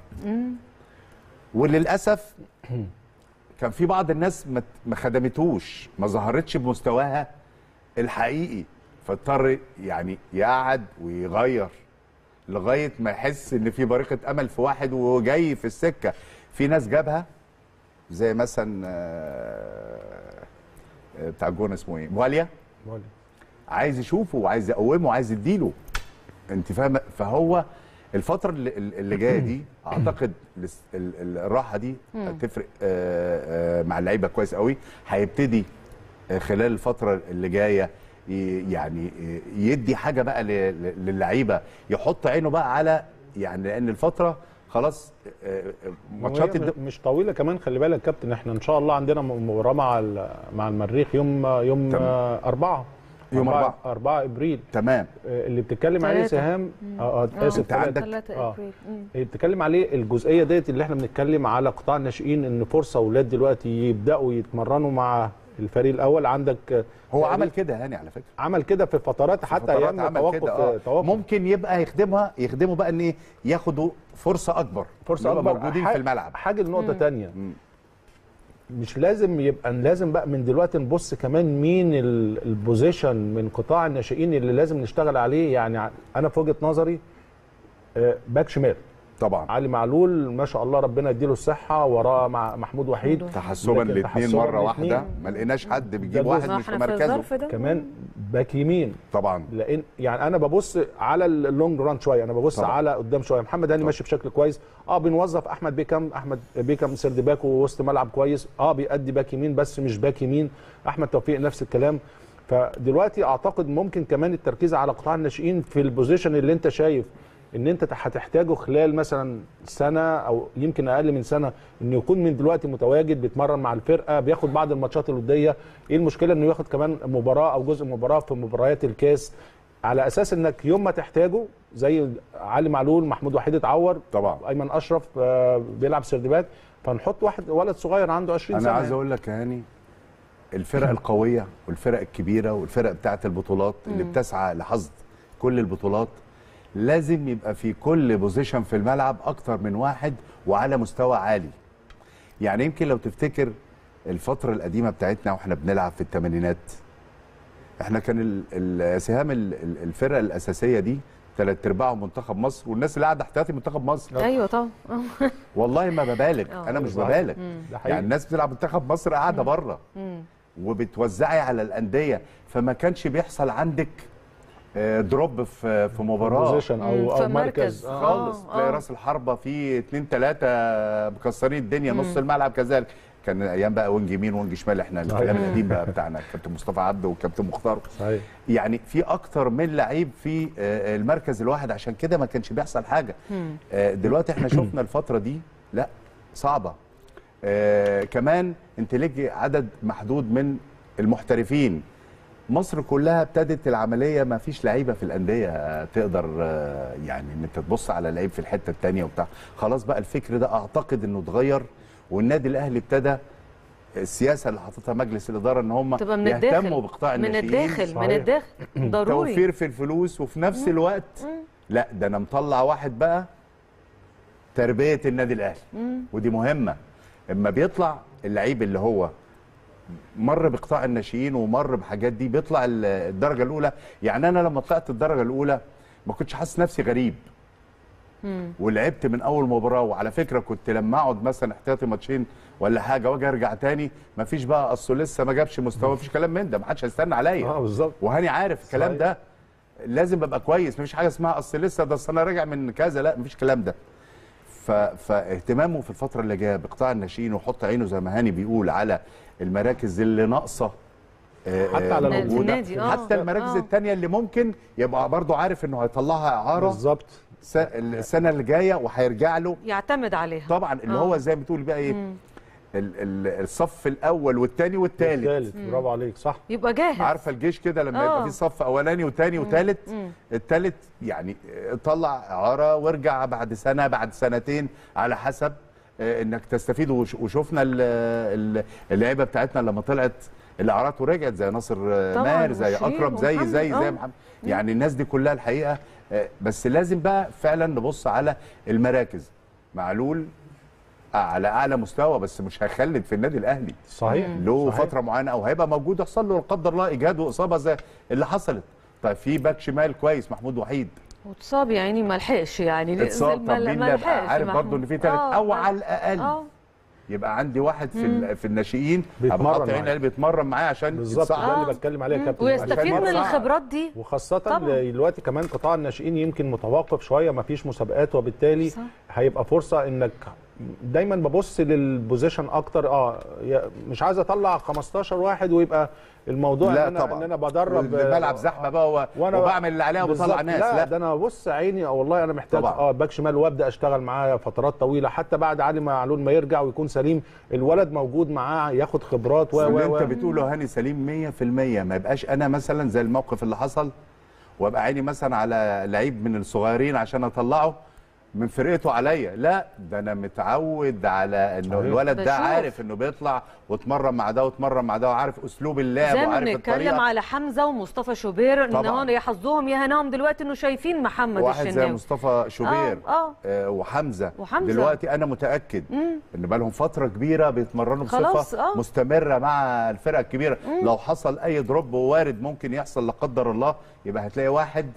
وللاسف كان في بعض الناس ما- ما خدمتوش ما ظهرتش بمستواها الحقيقي فاضطر يعني يقعد ويغير لغايه ما يحس ان في بريقه امل في واحد وجاي في السكه في ناس جابها زي مثلا آه، آه، بتاع الجون اسمه ايه مواليا عايز يشوفه وعايز يقومه وعايز يديله انت فاهمه فهو الفتره اللي, اللي جايه دي اعتقد الاس- ال- ال- الراحه دي هتفرق آه، آه، مع اللعيبه كويس قوي هيبتدي آه، خلال الفتره اللي جايه ي- يعني آه، يدي حاجه بقى ل- ل- للعيبه يحط عينه بقى على يعني لان الفتره خلاص آه، آه، ماتشات وهي الد- مش طويله كمان خلي بالك يا كابتن احنا ان شاء الله عندنا مباراه مع ال- مع المريخ يوم يوم تمام. آه، أربعة يوم أربعة. 4 ابريل تمام آه، اللي بتتكلم عليه تلاتة. سهام اه آه، اسف أنت عندك- تلاتة. 3 آه. ابريل مم. اللي بتتكلم عليه الجزئيه ديت اللي احنا بنتكلم على قطاع الناشئين ان فرصه اولاد دلوقتي يبداوا يتمرنوا مع الفريق الاول عندك آه، هو عمل كده هاني على فكره عمل كده في فترات حتى فترات ايام عمل توقف كده، آه. توقف ممكن يبقى يخدمها يخدموا بقى ان ايه ياخدوا فرصه اكبر فرصه يبقى اكبر موجودين ح- في الملعب حاجه لنقطه تانية مم. مش لازم يبقى لازم بقى من دلوقتي نبص كمان مين ال- البوزيشن من قطاع الناشئين اللي لازم نشتغل عليه يعني ع- انا في وجهه نظري آه، باك شمال طبعا علي معلول ما شاء الله ربنا يديله الصحه وراه مع محمود وحيد تحسبا لكن الاثنين تحسباً مره الاتنين واحده ما لقيناش حد ده بيجيب جزء. واحد مش في احنا في مركزه الظرف ده كمان باك يمين طبعا لان يعني انا ببص على اللونج ران شويه انا ببص طبعا. على قدام شويه محمد هاني ماشي بشكل كويس اه بنوظف احمد بيكم احمد بيكم سرد باك ووسط ملعب كويس اه بيأدي باك يمين بس مش باك يمين احمد توفيق نفس الكلام فدلوقتي اعتقد ممكن كمان التركيز على قطاع الناشئين في البوزيشن اللي انت شايف ان انت هتحتاجه خلال مثلا سنه او يمكن اقل من سنه انه يكون من دلوقتي متواجد بيتمرن مع الفرقه بياخد بعض الماتشات الوديه ايه المشكله انه ياخد كمان مباراه او جزء مباراه في مباريات الكاس على اساس انك يوم ما تحتاجه زي علي معلول محمود وحيد اتعور طبعا ايمن اشرف آه، بيلعب سردباك فنحط واحد ولد صغير عنده 20 انا سنه عايز اقول لك يا هاني الفرق القويه والفرق الكبيره والفرق بتاعه البطولات اللي بتسعى لحصد كل البطولات لازم يبقى في كل بوزيشن في الملعب اكتر من واحد وعلى مستوى عالي يعني يمكن لو تفتكر الفتره القديمه بتاعتنا واحنا بنلعب في الثمانينات احنا كان ال- ال- سهام ال- ال- الفرق الاساسيه دي ثلاث ارباعهم منتخب مصر والناس اللي قاعده احتياطي منتخب مصر ايوه طبعا والله ما ببالغ آه. انا مش صحيح. ببالغ ده حقيقي. يعني الناس بتلعب منتخب مصر قاعده بره وبتوزعي على الانديه فما كانش بيحصل عندك آه، دروب في في مباراه بوزيشن مم، او في او مركز مركز. آه. خالص آه، تلاقي آه. راس الحربه في اثنين ثلاثه مكسرين الدنيا نص الملعب كذلك كان ايام بقى وينج يمين وينج شمال احنا الكلام القديم بقى بتاعنا كابتن مصطفى عبده وكابتن مختار صحيح يعني في اكتر من لعيب في آه، المركز الواحد عشان كده ما كانش بيحصل حاجه آه، دلوقتي احنا شفنا الفتره دي لا صعبه آه، كمان انت ليك عدد محدود من المحترفين مصر كلها ابتدت العمليه ما فيش لعيبه في الانديه آه، تقدر آه، يعني ان انت تبص على لعيب في الحته الثانيه وبتاع خلاص بقى الفكر ده اعتقد انه اتغير والنادي الاهلي ابتدى السياسه اللي حاططها مجلس الاداره ان هم تبقى من يهتموا الداخل بقطاع من الناشئين الداخل من صحيح. الداخل ضروري توفير في الفلوس وفي نفس الوقت لا ده انا مطلع واحد بقى تربيه النادي الاهلي ودي مهمه اما بيطلع اللعيب اللي هو مر بقطاع الناشئين ومر بحاجات دي بيطلع ال- الدرجه الاولى يعني انا لما طلعت الدرجه الاولى ما كنتش حاسس نفسي غريب ولعبت من اول مباراه وعلى فكره كنت لما اقعد مثلا احتياطي ماتشين ولا حاجه واجي ارجع تاني ما فيش بقى اصله لسه ما جابش مستوى مفيش كلام من ده ما حدش هيستنى عليا اه بالظبط وهاني عارف الكلام صحيح. ده لازم ابقى كويس مفيش حاجه اسمها اصل لسه ده أصل انا راجع من كذا لا مفيش الكلام ده ف... فاهتمامه في الفتره اللي جايه بقطاع الناشئين وحط عينه زي ما هاني بيقول على المراكز اللي ناقصه آه، حتى آه، على في موجودة. النادي، آه. حتى المراكز آه. الثانيه اللي ممكن يبقى برضه عارف انه هيطلعها اعاره بالظبط س- السنه اللي جايه وهيرجع له يعتمد عليها طبعا اللي آه. هو زي ما بتقول بقى ايه ال- ال- الصف الاول والثاني والثالث الثالث برافو عليك صح يبقى جاهز عارفه الجيش كده لما آه. يبقى في صف اولاني وثاني وثالث الثالث يعني طلع اعاره وارجع بعد سنه بعد سنتين على حسب آه، انك تستفيد وش- وشفنا ال- ال- اللعيبه بتاعتنا لما طلعت الاعارات ورجعت زي ناصر آه، طبعاً، ماهر زي وشريف اكرم زي ومحمد، زي زي آه. محمد يعني الناس دي كلها الحقيقه آه، بس لازم بقى فعلا نبص على المراكز معلول آه، على اعلى مستوى بس مش هيخلد في النادي الاهلي صحيح له صحيح. فتره معينه او هيبقى موجود يحصل له لا قدر الله اجهاد واصابه زي اللي حصلت طيب في باك شمال كويس محمود وحيد واتصاب يا عيني ما لحقش يعني اتصاب طب مين اللي يبقى عارف برضه ان في ثالث آه، او آه. على الاقل اه يبقى عندي واحد في ال- في الناشئين بيتمرن أبقى قاطع عيني معاه. اللي بيتمرن معايا عشان بالظبط يتصعد. ده اللي بتكلم عليه يا كابتن ويستفيد عشان من يتصعد. الخبرات دي وخاصة طبعاً. دلوقتي كمان قطاع الناشئين يمكن متوقف شوية ما فيش مسابقات وبالتالي صح. هيبقى فرصة انك دايما ببص للبوزيشن اكتر اه يا- مش عايز اطلع 15 واحد ويبقى الموضوع لا ان انا طبعا ان انا بدرب الملعب زحمه بقى و- وأنا وبعمل اللي عليها وبطلع بالظبط. ناس لا, لا, ده انا بص عيني والله انا محتاج طبعاً. اه باك شمال وابدا اشتغل معاه فترات طويله حتى بعد علي معلول ما يرجع ويكون سليم الولد موجود معاه ياخد خبرات و اللي و انت و بتقوله هاني سليم 100% ما يبقاش انا مثلا زي الموقف اللي حصل وابقى عيني مثلا على لعيب من الصغيرين عشان اطلعه من فرقته عليا لا ده انا متعود على انه صحيح. الولد ده بشوف. عارف انه بيطلع واتمرن مع ده واتمرن مع ده وعارف اسلوب اللعب زي ما وعارف بنتكلم الطريقه على حمزه ومصطفى شوبير ان طبعاً. هو يا حظهم يا هناهم دلوقتي انه شايفين محمد واحد زي الشناوي مصطفى شوبير آه، آه. آه وحمزه وحمزة. دلوقتي انا متاكد ان بقالهم فتره كبيره بيتمرنوا خلاص، بصفه آه. مستمره مع الفرقه الكبيره لو حصل اي دروب وارد ممكن يحصل لا قدر الله يبقى هتلاقي واحد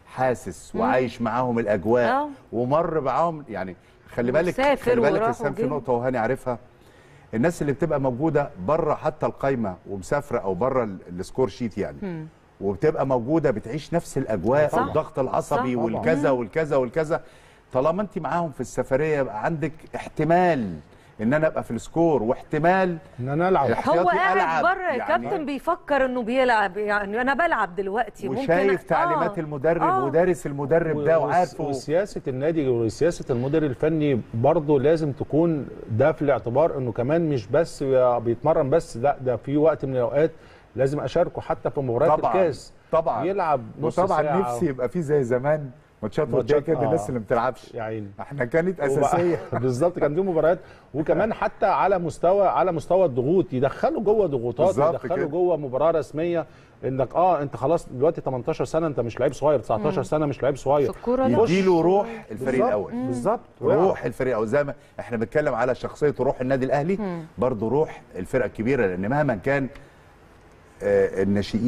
حاسس وعايش معاهم الاجواء آه. ومر معاهم يعني خلي بالك وسافر خلي بالك وراح اسلام في وجه. نقطه وهاني عارفها الناس اللي بتبقى موجوده بره حتى القايمه ومسافره او بره ال- السكور شيت يعني وبتبقى موجوده بتعيش نفس الاجواء صح. والضغط العصبي صح. والكذا والكذا والكذا طالما انت معاهم في السفريه يبقى عندك احتمال ان انا ابقى في السكور واحتمال ان انا العب هو احتياطي قاعد ألعب. بره يا يعني كابتن بيفكر انه بيلعب يعني انا بلعب دلوقتي ممكن وشايف أ- تعليمات آه. المدرب آه. ودارس المدرب ده و- وعارفه وسياسه النادي وسياسه المدير الفني برضه لازم تكون ده في الاعتبار انه كمان مش بس بيتمرن بس لا ده في وقت من الاوقات لازم اشاركه حتى في مباريات طبعا الكاس طبعا يلعب نص وطبعا ساعة نفسي يبقى في زي زمان ماتشات ماتشات، وديه كده آه. الناس اللي ما بتلعبش يا عيني احنا كانت وبقى- اساسيه بالظبط كان في مباريات وكمان حتى على مستوى على مستوى الضغوط يدخلوا جوه ضغوطات بالظبط يدخلوا كده. جوه مباراه رسميه انك اه انت خلاص دلوقتي 18 سنه انت مش لعيب صغير 19 سنه مش لعيب صغير في الكوره لا يخش- يديله روح الفريق بالظبط، الاول بالظبط روح الفريق الاول زي ما احنا بنتكلم على شخصيه روح النادي الاهلي برضه روح الفرقه الكبيره لان مهما كان آه، الناشئين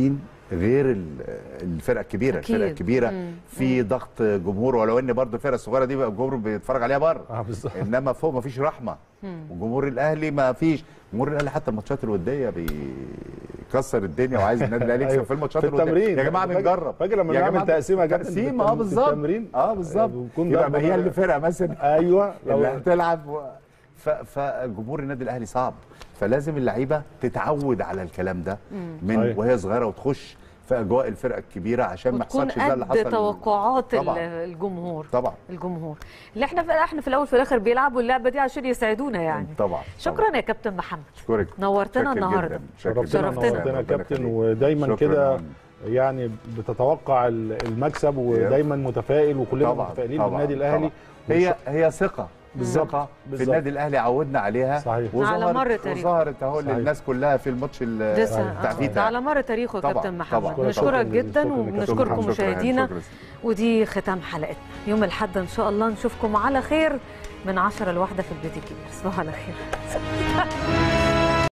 غير ال- الفرقه الكبيره أكيد. الفرقه الكبيره مم. في ضغط جمهور ولو ان برضه الفرقه الصغيره دي بقى الجمهور بيتفرج عليها بره اه بالظبط انما فوق ما فيش رحمه وجمهور الاهلي ما فيش جمهور الاهلي حتى الماتشات الوديه بيكسر الدنيا وعايز النادي الاهلي يكسب أيوة. في الماتشات في الوديه التمرين. يا جماعه فاكر- بنجرب فاكر لما يا بنعمل جماعة تقسيمة يا كابتن تقسيم في اه التم- في بالظبط التمرين. اه بالظبط بنكون يبقى ضربة ما هي نار. اللي فرقه مثلا ايوه اللي لو هتلعب و... ف... فجمهور النادي الاهلي صعب فلازم اللعيبه تتعود على الكلام ده من صحيح. وهي صغيره وتخش في اجواء الفرقه الكبيره عشان ما وتكون يحصلش زي اللي قد حصل توقعات ال- طبعا الجمهور طبعا الجمهور اللي احنا في احنا في الاول في الاخر بيلعبوا اللعبه دي عشان يساعدونا يعني طبعا شكرا يا كابتن محمد اشكرك نورتنا شاكر النهارده. جداً. شاكر شرفتنا جداً. شرفتنا. ونورتنا يا ربنا كابتن يخليك. ودايما شكراً كده يا معلم. يعني بتتوقع ال- المكسب ودايما متفائل وكلنا طبعا متفائلين طبعا بالنادي الاهلي هي هي ثقه ثقه في بالظبط. النادي الاهلي عودنا عليها صحيح. على وظهرت مر تاريخه. وظهرت اهو صحيح. للناس كلها في الماتش ال- لسه بتاع آه، فيتا ده على مر تاريخه يا طبعاً، كابتن محمد طبعاً. بنشكرك شكراً جدا شكراً يا كابتن وبنشكركم محمد. مشاهدينا شكراً. ودي ختام حلقتنا يوم الاحد ان شاء الله نشوفكم على خير من 10 لواحدة في البيت الكبير تصبحوا على خير